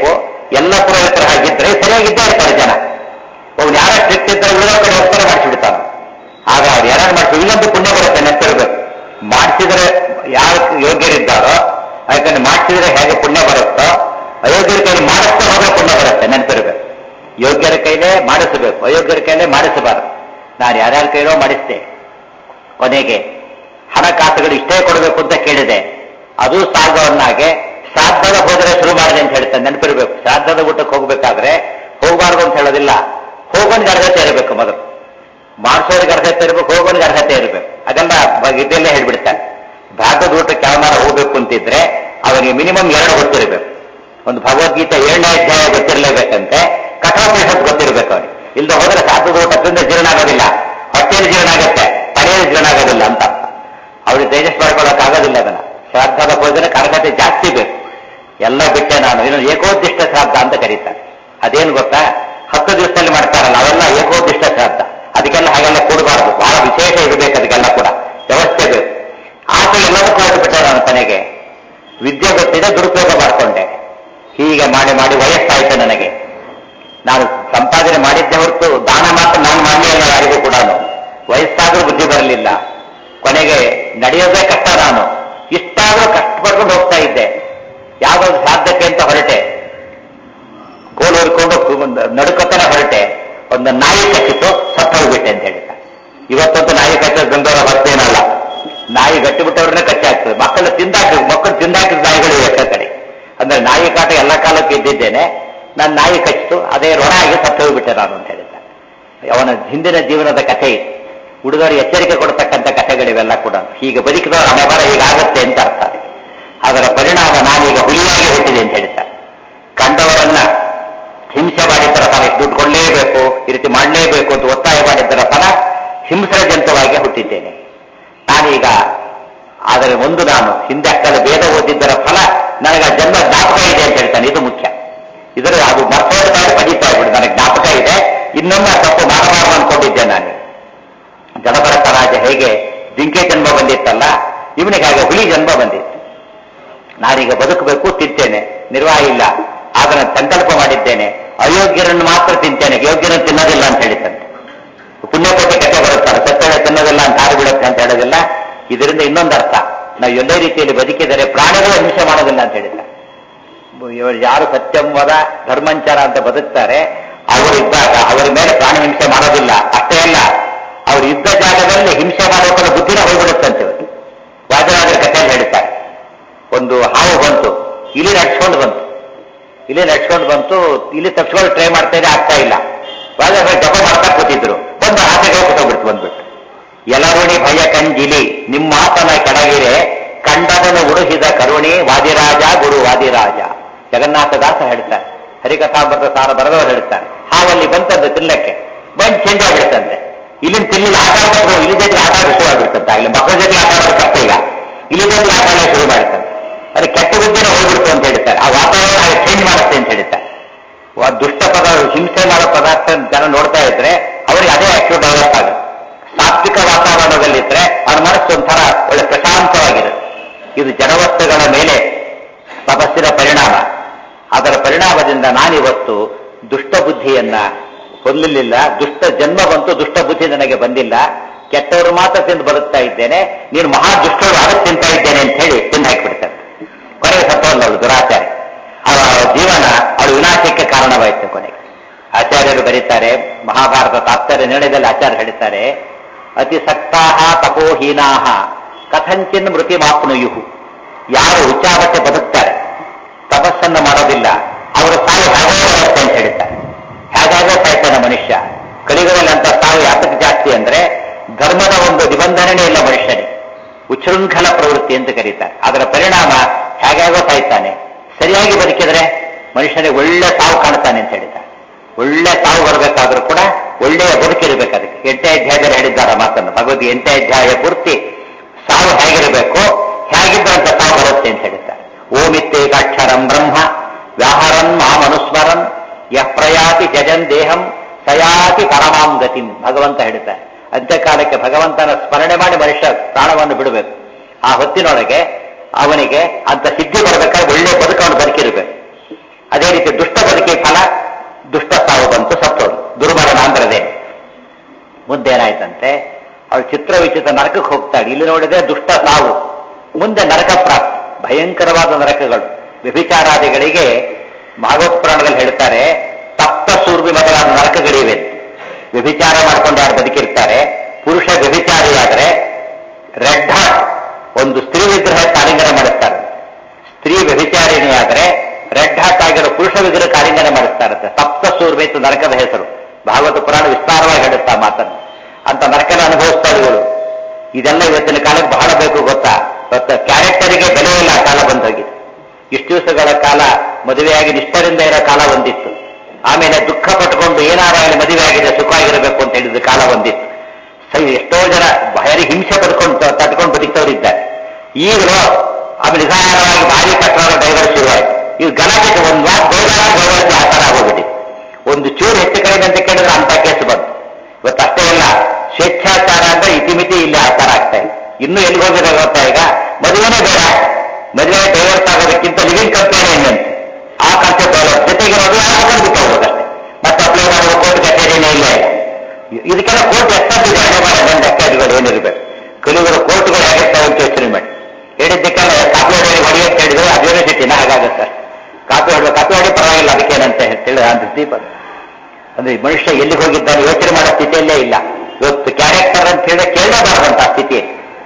ಎಲ್ಲ ಪುರೋಹಿತರು ಹಾಗಿದ್ರೆ ಸರಿಯಾಗಿದ್ದೇ ಇರ್ತಾರೆ ಜನ ಅವ್ನು ಯಾರ ಸ್ಟ್ರಿಕ್ಟ್ ಇದ್ದರೆ ಉಳಿದ ಕಡೆ ಹೋಗ್ತಾರೆ ಮಾಡಿಸಿಬಿಡ್ತಾನೆ ಆಗ ಅವ್ರು ಯಾರು ಮಾಡಿಸಿ ಇಲ್ಲೊಂದು ಪುಣ್ಯ ಬರುತ್ತೆ ನೆನಪಿರ್ಬೇಕು ಮಾಡಿಸಿದ್ರೆ ಯಾರು ಯೋಗ್ಯರಿದ್ದಾರೋ ಯಾಕಂದ್ರೆ ಮಾಡಿಸಿದ್ರೆ ಹೇಗೆ ಪುಣ್ಯ ಬರುತ್ತೋ ಅಯೋಗ್ಯರ ಕೈಲಿ ಮಾಡಿಸ್ತಾ ಹೋದ್ರೆ ಪುಣ್ಯ ಬರುತ್ತೆ ನೆನಪಿರ್ಬೇಕು ಯೋಗ್ಯರ ಕೈಲೇ ಮಾಡಿಸಬೇಕು ಅಯೋಗ್ಯರ ಕೈಲೇ ಮಾಡಿಸಬಾರದು ನಾನು ಯಾರ್ಯಾರ ಕೈಲೋ ಮಾಡಿಸ್ದೆ ಕೊನೆಗೆ ಹಣಕಾಸುಗಳು ಇಷ್ಟೇ ಕೊಡಬೇಕು ಅಂತ ಕೇಳಿದೆ ಅದು ಸಾಲದವನ್ನಾಗೆ ಶ್ರಾದ್ದದ ಹೋದರೆ ಶುರು ಮಾಡಿದೆ ಅಂತ ಹೇಳ್ತಾನೆ ನೆನಪಿರ್ಬೇಕು ಶ್ರಾದ್ದದ ಊಟಕ್ಕೆ ಹೋಗ್ಬೇಕಾದ್ರೆ ಹೋಗಬಾರ್ದು ಅಂತ ಹೇಳೋದಿಲ್ಲ ಹೋಗೋನಿಗೆ ಅರ್ಹತೆ ಇರಬೇಕು ಮೊದಲು ಮಾಡಿಸೋರಿಗೆ ಅರ್ಹತೆ ಇರಬೇಕು ಹೋಗೋನಿಗೆ ಅರ್ಹತೆ ಇರಬೇಕು ಅದೆಲ್ಲ ಬ- ಇದೆಲ್ಲ ಹೇಳ್ಬಿಡ್ತಾನೆ ಭಾಗದ ಊಟಕ್ಕೆ ಯಾವನಾರ ಹೋಗ್ಬೇಕು ಅಂತಿದ್ರೆ ಅವನಿಗೆ ಮಿನಿಮಮ್ ಎರಡು ಗೊತ್ತಿರಬೇಕು ಒಂದು ಭಗವದ್ಗೀತೆ ಏಳನೇ ಅಧ್ಯಾಯ ಗೊತ್ತಿರಲೇಬೇಕಂತೆ ಕಠೋಪನಿಷತ್ ಗೊತ್ತಿರಬೇಕು ಅವನಿಗೆ ಇಲ್ಲದೆ ಹೋದ್ರೆ ಸಾಧದ ಊಟದಿಂದ ಜೀರ್ಣ ಆಗೋದಿಲ್ಲ ಹೊಟ್ಟೆಯಲ್ಲಿ ಜೀರ್ಣ ಆಗುತ್ತೆ ತಲೆಯಲ್ಲಿ ಜೀರ್ಣ ಆಗೋದಿಲ್ಲ ಅಂತ ಅರ್ಥ ಅವ್ರಿಗೆ ತೇಜಸ್ ಮಾಡ್ಕೊಳ್ಳೋಕ್ಕಾಗೋದಿಲ್ಲ ಅದನ್ನ ಶ್ರಾದ್ದದ ಭೋಜನಕ್ಕೆ ಅರ್ಹತೆ ಜಾಸ್ತಿ ಬೇಕು ಎಲ್ಲ ಬಿಟ್ಟೆ ನಾನು ಇನ್ನು ಏಕೋದಿಷ್ಟ ಶ್ರಾದ್ದ ಅಂತ ಕರೀತಾರೆ ಅದೇನು ಗೊತ್ತಾ ಹತ್ತು ದಿವಸದಲ್ಲಿ ಮಾಡ್ತಾರಲ್ಲ ಅವೆಲ್ಲ ಏಕೋದಿಷ್ಟ ಶ್ರಾದ್ದ ಅದಕ್ಕೆಲ್ಲ ಹಾಗೆಲ್ಲ ಕೊಡಬಾರ್ದು ಬಹಳ ವಿಶೇಷ ಇರಬೇಕು ಅದಕ್ಕೆಲ್ಲ ಕೂಡ ವ್ಯವಸ್ಥೆ ಬೇಕು ಆಸೆ ಎಲ್ಲದಕ್ಕೂ ಹೊರಟುಬಿಟ್ಟೆ ನಾನು ಕೊನೆಗೆ ವಿದ್ಯೆ ಗೊತ್ತಿದೆ ದುರುಪಯೋಗ ಮಾಡಿಕೊಂಡೆ ಹೀಗೆ ಮಾಡಿ ಮಾಡಿ ವಯಸ್ಸಾಯ್ತು ನನಗೆ ನಾನು ಸಂಪಾದನೆ ಮಾಡಿದ್ದೆ ಹೊರತು ದಾನ ಮಾತ್ರ ನಾನು ಮಾಡಲೇ ಇಲ್ಲ ಯಾರಿಗೂ ಕೂಡ ವಯಸ್ಸಾದ್ರೂ ಬುದ್ಧಿ ಬರಲಿಲ್ಲ ಕೊನೆಗೆ ನಡೆಯೋದೇ ಕಷ್ಟ ನಾನು ಇಷ್ಟಾದ್ರೂ ಕಷ್ಟಪಡ್ಕೊಂಡು ಹೋಗ್ತಾ ಇದ್ದೆ ಯಾವ್ದಾದ್ರು ಸಾಧ್ಯಕ್ಕೆ ಅಂತ ಹೊರಟೆ ಕೋಲು ಹೊರ್ಕೊಂಡು ನಡುಕತನೇ ಹೊರಟೆ ಒಂದು ನಾಯಿ ಕಚ್ಚಿತು ಸತ್ತು ಹೋಗ್ಬಿಟ್ಟೆ ಅಂತ ಹೇಳಿದ ಇವತ್ತಂತೂ ನಾಯಿ ಕಚ್ಚೋದು ಗಂಗವರ ಭಕ್ತೇನಲ್ಲ ನಾಯಿ ಗಟ್ಟಿ ಬಿಟ್ಟವ್ರನ್ನೇ ಕಚ್ಚಿ ಆಗ್ತದೆ ಮಕ್ಕಳು ತಿಂದಾಕಿ ಮಕ್ಕಳು ತಿಂದಾಕಿದ ನಾಯಿಗಳು ಎಷ್ಟ ಕಡೆ ಅಂದ್ರೆ ನಾಯಿ ಕಾಟ ಎಲ್ಲ ಕಾಲಕ್ಕೆ ಇದ್ದಿದ್ದೇನೆ ನನ್ನ ನಾಯಿ ಕಚ್ಚಿತು ಅದೇ ರೊಣ ಆಗಿ ಸತ್ತು ಹೋಗ್ಬಿಟ್ಟೆ ನಾನು ಅಂತ ಹೇಳಿದ್ದ ಅವನ ಹಿಂದಿನ ಜೀವನದ ಕಥೆ ಇದು ಹುಡುಗರು ಎಚ್ಚರಿಕೆ ಕೊಡ್ತಕ್ಕಂಥ ಕಥೆಗಳಿವೆಲ್ಲ ಕೂಡ ಹೀಗೆ ಬದುಕಿದವರ ಹಣೆಬರ ಹೀಗಾಗುತ್ತೆ ಅಂತ ಅರ್ಥ ಅದರ ಪರಿಣಾಮ ನಾನೀಗ ಹುಲಿಯಾಗಿ ಹುಟ್ಟಿದೆ ಅಂತ ಹೇಳ್ತಾರೆ ಕಂಡವರನ್ನ ಹಿಂಸೆ ಮಾಡಿದ್ದರ ಫಲ ಇಷ್ಟು ದುಡ್ಡು ಕೊಡಲೇಬೇಕು ಈ ರೀತಿ ಮಾಡಲೇಬೇಕು ಅಂತ ಒತ್ತಾಯ ಮಾಡಿದ್ದರ ಫಲ ಹಿಂಸರ ಜಂತುವಾಗಿ ಹುಟ್ಟಿದ್ದೇನೆ ನಾನೀಗ ಆದರೆ ಒಂದು ನಾನು ಹಿಂದೆ ಅಕ್ಕಲ ಭೇದ ಓದಿದ್ದರ ಫಲ ನನಗೆ ಆ ಜನ್ಮ ಜ್ಞಾಪಕ ಇದೆ ಅಂತ ಹೇಳ್ತಾನೆ ಇದು ಮುಖ್ಯ ಇದರ ಅದು ಮರ್ತೋಡ್ತಾರೆ ಬದೀತಾ ಇದ್ಬಿಡು ನನಗೆ ಜ್ಞಾಪಕ ಇದೆ ಇನ್ನೊಮ್ಮೆ ಆ ತಪ್ಪು ಮಾಡಬಾರದು ಅನ್ಕೊಂಡಿದ್ದೆ ನಾನು ಜನಭರತ ರಾಜ ಹೇಗೆ ಜಿಂಕೆ ಜನ್ಮ ಬಂದಿತ್ತಲ್ಲ ಇವನಿಗೆ ಹಾಗೆ ಹುಲಿ ಜನ್ಮ ಬಂದಿತ್ತು ನಾನೀಗ ಬದುಕಬೇಕು ತಿಂತೇನೆ ನಿರ್ವಾಹ ಇಲ್ಲ ಆಗ ನಾನು ಸಂಕಲ್ಪ ಮಾಡಿದ್ದೇನೆ ಅಯೋಗ್ಯರನ್ನು ಮಾತ್ರ ತಿಂತೇನೆ ಯೋಗ್ಯರನ್ನು ತಿನ್ನೋದಿಲ್ಲ ಅಂತ ಹೇಳಿದಂತೆ ಪುಣ್ಯಕೋಟಿ ಕಥೆ ಬರುತ್ತಾರೆ ಸತ್ಯಗಳ ತಿನ್ನೋದಿಲ್ಲ ಅಂತ ಹಾರು ಬಿಡುತ್ತೆ ಅಂತ ಹೇಳೋದಿಲ್ಲ ಇದರಿಂದ ಇನ್ನೊಂದು ಅರ್ಥ ನಾವು ಎಲ್ಲೇ ರೀತಿಯಲ್ಲಿ ಬದುಕಿದರೆ ಪ್ರಾಣಿಗಳು ಹಿಂಸೆ ಮಾಡೋದಿಲ್ಲ ಅಂತ ಹೇಳಿದ್ದಾರೆ ಇವರು ಯಾರು ಸತ್ಯಂವದ ಧರ್ಮಂಚರ ಅಂತ ಬದುಕ್ತಾರೆ ಅವರಿದ್ದಾಗ ಅವರ ಮೇಲೆ ಪ್ರಾಣಿ ಹಿಂಸೆ ಮಾಡೋದಿಲ್ಲ ಅಷ್ಟೇ ಅಲ್ಲ ಅವರು ಇದ್ದ ಜಾಗದಲ್ಲಿ ಹಿಂಸೆ ಮಾಡೋಕಲ್ಲ ಬುದ್ಧಿನ ಹೋಗ್ಬಿಡುತ್ತಂತೆ ಇವತ್ತು ವಾಜರಾಜರ ಕಥೆಯಲ್ಲಿ ಹೇಳ್ತಾರೆ ಒಂದು ಹಾವು ಬಂತು ಇಲಿ ನಡ್ಸ್ಕೊಂಡು ಬಂತು ಇಲಿ ನಡ್ಸ್ಕೊಂಡು ಬಂತು ಇಲ್ಲಿ ತಪ್ಸ್ಕೊಂಡು ಟ್ರೈ ಮಾಡ್ತಾ ಇದೆ ಆಗ್ತಾ ಇಲ್ಲ ವಾಜರಾಜ ಜಪ ಮಾಡ್ತಾ ಕೂತಿದ್ರು ಬಂದು ಆಚೆಗೆ ಕೂತೋಗ್ಬಿಡ್ತು ಬಂದ್ಬಿಟ್ಟು ಎಲರುಣಿ ಭಯ ಕಂಜಿಲಿ ನಿಮ್ಮಾತನ ಕೆಳಗಿರೆ ಕಂಡದನು ಉಡುಹಿದ ಕರುಣಿ ವಾದಿರಾಜ ಗುರು ವಾದಿರಾಜ ಜಗನ್ನಾಥದಾಸ ಹೇಳ್ತಾರೆ ಹರಿಕಥಾಮೃತ ಸಾರ ಬರೆದವರು ಹೇಳ್ತಾರೆ ಹಾವಲ್ಲಿ ಬಂತದ್ದು ತಿನ್ನಕ್ಕೆ ಬಂದು ಚೇಂಜ್ ಆಗ್ಬಿಡ್ತಂತೆ ಇಲ್ಲಿಂದ ತಿನ್ನಲಿ ಆಟ ಆಡಬೇಕು ಇಲ್ಲಿ ಜೊತೆ ಆಟ ಆಡೋ ಶುರು ಆಗ್ಬಿಡ್ತಂತೆ ಆಗಲಿ ಮಕ್ಕಳ ಜೊತೆ ಆಟ ಆಡೋದು ಕಷ್ಟ ಈಗ ಇಲ್ಲಿ ಜೊತೆ ಆಟ ಆಡೋ ಶುರು ಮಾಡ್ತಾರೆ ಅದು ಕೆಟ್ಟ ಬುದ್ಧಿನ ಹೋಗ್ಬಿಡ್ತು ಅಂತ ಹೇಳ್ತಾರೆ ಆ ವಾತಾವರಣ ಚೇಂಜ್ ಮಾಡುತ್ತೆ ಅಂತ ಹೇಳ್ತಾರೆ ಆ ದುಷ್ಟ ಪದ ಹಿಂಸೆ ಮಾಡೋ ಪದಾರ್ಥ ಜನ ನೋಡ್ತಾ ಇದ್ರೆ ಅವರಿಗೆ ಅದೇ ಆಕ್ಟಿವ್ ಡೆವಲಪ್ ಆಗುತ್ತೆ ಸಾತ್ವಿಕ ವಾತಾವರಣದಲ್ಲಿದ್ರೆ ಅವ್ರ ಮನಸ್ಸು ಒಂಥರ ಒಳ್ಳೆ ಪ್ರಶಾಂತವಾಗಿರುತ್ತೆ ಇದು ಜನವಸ್ತುಗಳ ಮೇಲೆ ತಪಸ್ಸಿನ ಪರಿಣಾಮ ಅದರ ಪರಿಣಾಮದಿಂದ ನಾನಿವತ್ತು ದುಷ್ಟ ಬುದ್ಧಿಯನ್ನ ಹೊಂದಲಿಲ್ಲ ದುಷ್ಟ ಜನ್ಮ ಬಂತು ದುಷ್ಟ ಬುದ್ಧಿ ನನಗೆ ಬಂದಿಲ್ಲ ಕೆಟ್ಟವರು ಮಾತ್ರ ತಿಂದು ಬದುಕ್ತಾ ಇದ್ದೇನೆ ನೀನು ಮಹಾ ದುಷ್ಟರು ಅದಕ್ಕೆ ತಿಂತಾ ಇದ್ದೇನೆ ಅಂತ ಹೇಳಿ ತಿಂದು ಹಾಕಿಬಿಡ್ತಾರೆ ಕೊನೆಗೆ ಸತ್ತವಲ್ಲ ಅವಳು ದುರಾಚಾರಿ ಅವಳ ಜೀವನ ಅವಳು ವಿನಾಶಕ್ಕೆ ಕಾರಣವಾಯಿತು ಕೊನೆಗೆ ಆಚಾರ್ಯರು ಬರೀತಾರೆ ಮಹಾಭಾರತ ತಾತ್ಪರ್ಯ ನಿರ್ಣಯದಲ್ಲಿ ಆಚಾರ್ಯ ಹೇಳ್ತಾರೆ ಅತಿ ಸಕ್ತಾಹ ತಪೋಹೀನಾಹ ಕಥಂಚಿನ್ ಮೃತಿ ಮಾಪ್ನುಯುಹು ಯಾರು ಉಚ್ಚಾಬಟ್ಟೆ ಬದುಕ್ತಾರೆ ತಪಸ್ಸನ್ನು ಮಾಡೋದಿಲ್ಲ ಅವರು ಸಾವು ಹೇಗೋ ಬರುತ್ತೆ ಅಂತ ಹೇಳ್ತಾರೆ ಹೇಗಾಗೋ ಸಾಯ್ತಾನೆ ಮನುಷ್ಯ ಕಲಿಗಳಲ್ಲಿ ಅಂತ ಸಾವು ಯಾತಕ್ಕೆ ಜಾಸ್ತಿ ಅಂದ್ರೆ ಧರ್ಮದ ಒಂದು ನಿಬಂಧನೆ ಇಲ್ಲ ಮನುಷ್ಯನಿಗೆ ಉಚ್ಛೃಂಖಲ ಪ್ರವೃತ್ತಿ ಅಂತ ಕರೀತಾರೆ ಅದರ ಪರಿಣಾಮ ಹೇಗಾಗೋ ಸಾಯ್ತಾನೆ ಸರಿಯಾಗಿ ಬದುಕಿದ್ರೆ ಮನುಷ್ಯನಿಗೆ ಒಳ್ಳೆ ಸಾವು ಕಾಣ್ತಾನೆ ಅಂತ ಹೇಳಿದ್ದಾರೆ ಒಳ್ಳೆ ಸಾವು ಬರಬೇಕಾದ್ರೂ ಕೂಡ ಒಳ್ಳೆಯ ಬದುಕಿರಬೇಕು ಅದಕ್ಕೆ ಎಂಟನೇ ಅಧ್ಯಾಯದಲ್ಲಿ ಹೇಳಿದ್ದಾರೆ ಮಾತನ್ನು ಭಗವದ್ಗೀತೆ ಎಂಟನೇ ಅಧ್ಯಾಯ ಪೂರ್ತಿ ಸಾವು ಹೇಗಿರಬೇಕು ಹೇಗಿದ್ದಂತ ಸಾವು ಬರುತ್ತೆ ಅಂತ ಹೇಳಿದ್ದಾರೆ ಓಮಿತ್ತೇಕಾಕ್ಷರಂ ಬ್ರಹ್ಮ ವ್ಯಾಹರನ್ ಮಾಮನುಸ್ಮರನ್ ಯಃ ಪ್ರಯಾತಿ ಜಜನ್ ದೇಹಂ ಸಯಾತಿ ಪರಮಾಂ ಗತಿಂ ಭಗವಂತ ಹೇಳ್ತಾರೆ ಅಂತ್ಯಕಾಲಕ್ಕೆ ಭಗವಂತನ ಸ್ಮರಣೆ ಮಾಡಿ ಮನುಷ್ಯ ಪ್ರಾಣವನ್ನು ಬಿಡಬೇಕು ಆ ಹೊತ್ತಿನೊಳಗೆ ಅವನಿಗೆ ಅಂತ ಸಿದ್ಧಿ ಬರಬೇಕಾದ್ರೆ ಒಳ್ಳೆ ಬದುಕವನ್ನು ಬದುಕಿರಬೇಕು ಅದೇ ರೀತಿ ದುಷ್ಟ ಬದುಕಿ ಚಿತ್ರ ವಿಚಿತ್ರ ನರಕಕ್ಕೆ ಹೋಗ್ತಾಳೆ ಇಲ್ಲಿ ನೋಡಿದ್ರೆ ದುಷ್ಟ ಸಾವು ಮುಂದೆ ನರಕ ಪ್ರಾಪ್ತಿ ಭಯಂಕರವಾದ ನರಕಗಳು ವ್ಯಭಿಚಾರಾದಿಗಳಿಗೆ ಭಾಗವತ್ ಪುರಾಣದಲ್ಲಿ ಹೇಳ್ತಾರೆ ತಪ್ತ ಸೂರ್ವಿ ಮೊದಲಾದ ನರಕಗಳಿವೆ ವ್ಯಭಿಚಾರ ಮಾಡ್ಕೊಂಡು ಯಾರು ಬದುಕಿರ್ತಾರೆ ಪುರುಷ ವ್ಯಭಿಚಾರಿಯಾದರೆ ರೆಡ್ ಹಾಟ್ ಒಂದು ಸ್ತ್ರೀ ವಿಗ್ರಹ ಕಾಲಿಂಗನ ಮಾಡಿಸ್ತಾರೆ ಸ್ತ್ರೀ ವ್ಯಭಿಚಾರಿಣಿಯಾದರೆ ರೆಡ್ ಹಾಟ್ ಆಗಿರೋ ಪುರುಷ ವಿಗ್ರಹ ಕಾಲಿಂಗನ ಮಾಡಿಸ್ತಾರಂತೆ ಸಪ್ತ ಸೂರ್ವೇತು ನರಕದ ಹೆಸರು ಭಾಗವತ ಪುರಾಣ ವಿಸ್ತಾರವಾಗಿ ಹೇಳುತ್ತಾ ಮಾತನ್ನು ಅಂತ ನರಕನ ಅನುಭವಿಸ್ತಾ ಇವಳು ಇದೆಲ್ಲ ಇವತ್ತಿನ ಕಾಲಕ್ಕೆ ಬಹಳ ಬೇಕು ಗೊತ್ತಾ ಗೊತ್ತಾ ಕ್ಯಾರೆಕ್ಟರಿಗೆ ಬೆಲೆ ಇಲ್ಲ ಆ ಕಾಲ ಬಂದೋಗಿದೆ ಇಷ್ಟು ದಿವಸಗಳ ಕಾಲ ಮದುವೆಯಾಗಿ ನಿಷ್ಠರಿಂದ ಇರೋ ಕಾಲ ಒಂದಿತ್ತು ಆಮೇಲೆ ದುಃಖ ಪಟ್ಕೊಂಡು ಏನಾರಾಗಲಿ ಮದುವೆ ಆಗಿದೆ ಸುಖ ಆಗಿರಬೇಕು ಅಂತ ಹೇಳಿದ ಕಾಲ ಒಂದಿತ್ತು ಸರಿ ಎಷ್ಟೋ ಜನ ಭಾರಿ ಹಿಂಸೆ ಪಡ್ಕೊಂಡು ತಟ್ಕೊಂಡು ಬದುಕ್ತವರಿದ್ದಾರೆ ಈಗಲೂ ಆಮೇಲೆ ನಿಧಾನವಾಗಿ ಭಾರಿ ಕಟ್ಟಡ ಡೈವರ್ಸ್ ಶುರುವಾಯಿತು ಈಗ ಗಲಾಟೆ ಒಂದು ವಾರ ಬೇಗ ಡೈವರ್ಸ್ ಆ ಥರ ಆಗೋಗ್ಬಿಟ್ಟಿದೆ ಒಂದು ಚೂರು ಹೆಚ್ಚು ಕಡಿಮೆ ಅಂತ ಕೇಳಿದ್ರೆ ಅಂತ ಕೇಸ್ ಬಂತು ಇವತ್ತು ಅಷ್ಟೇ ಇಲ್ಲ ಸ್ವೇಚ್ಛಾಚಾರ ಅಂದ್ರೆ ಇತಿಮಿತಿ ಇಲ್ಲಿ ಆ ಥರ ಆಗ್ತಾ ಇದೆ ಇನ್ನೂ ಎಲ್ಲಿ ಹೋಗಿದೆ ಗೊತ್ತಾ ಈಗ ಮದುವೆನೇ ಬೇಡ ಮದುವೆ ಡೈವರ್ಸ್ ಆಗೋದಕ್ಕಿಂತ ಲಿವಿಂಗ್ ಕಂಪೇರಿಯನ್ ಅಂತ ಆ ಕಾನ್ಸೆಪ್ಟ್ ಡೆವಲಪ್ ಜೊತೆಗೆ ಮದುವೆ ಆಗೋದನ್ನು ಬಿಟ್ಟು ಹೋಗ್ಬೇಕಷ್ಟೇ ಮತ್ತೆ ಅಪ್ಲೈ ಮಾಡುವ ಕೋರ್ಟ್ ಕಚೇರಿನೇ ಇಲ್ಲ ಈಗ ಇದಕ್ಕೆಲ್ಲ ಕೋರ್ಟ್ ಎಷ್ಟಾಗಿದೆ ಹಣೆಬಾರ ಗಂಡ ಅಕ್ಕಾದಿಗಳು ಏನಿರಬೇಕು ಕೆಲವರು ಕೋರ್ಟ್ಗಳು ಹೇಗಿರ್ತಾವೆ ಅಂತ ಯೋಚನೆ ಮಾಡಿ ಹೇಳಿದ್ದಕ್ಕೆಲ್ಲ ಕಾಪಿ ಹೊಡೆಯ ಹೊಡಿ ಅಂತ ಹೇಳಿದ್ರೆ ಅದು ಯೂನಿವರ್ಸಿಟಿನ ಹಾಗಾಗುತ್ತೆ ಕಾಪಿ ಹೊಡುವ ಕಾಪಿ ಹೊಡಿ ಪರವಾಗಿಲ್ಲ ಅದಕ್ಕೇನಂತ ಹೇಳಿ ಅಂತ ದೀಪ ಅಂದ್ರೆ ಈ ಮನುಷ್ಯ ಎಲ್ಲಿ ಹೋಗಿದ್ದಾನೆ ಯೋಚನೆ ಮಾಡೋ ಸ್ಥಿತಿಯಲ್ಲೇ ಇಲ್ಲ ಇವತ್ತು ಕ್ಯಾರೆಕ್ಟರ್ ಅಂತ ಹೇಳಿದ್ರೆ ಕೇಳಬಾರ್ದಂತ ಸ್ಥಿತಿ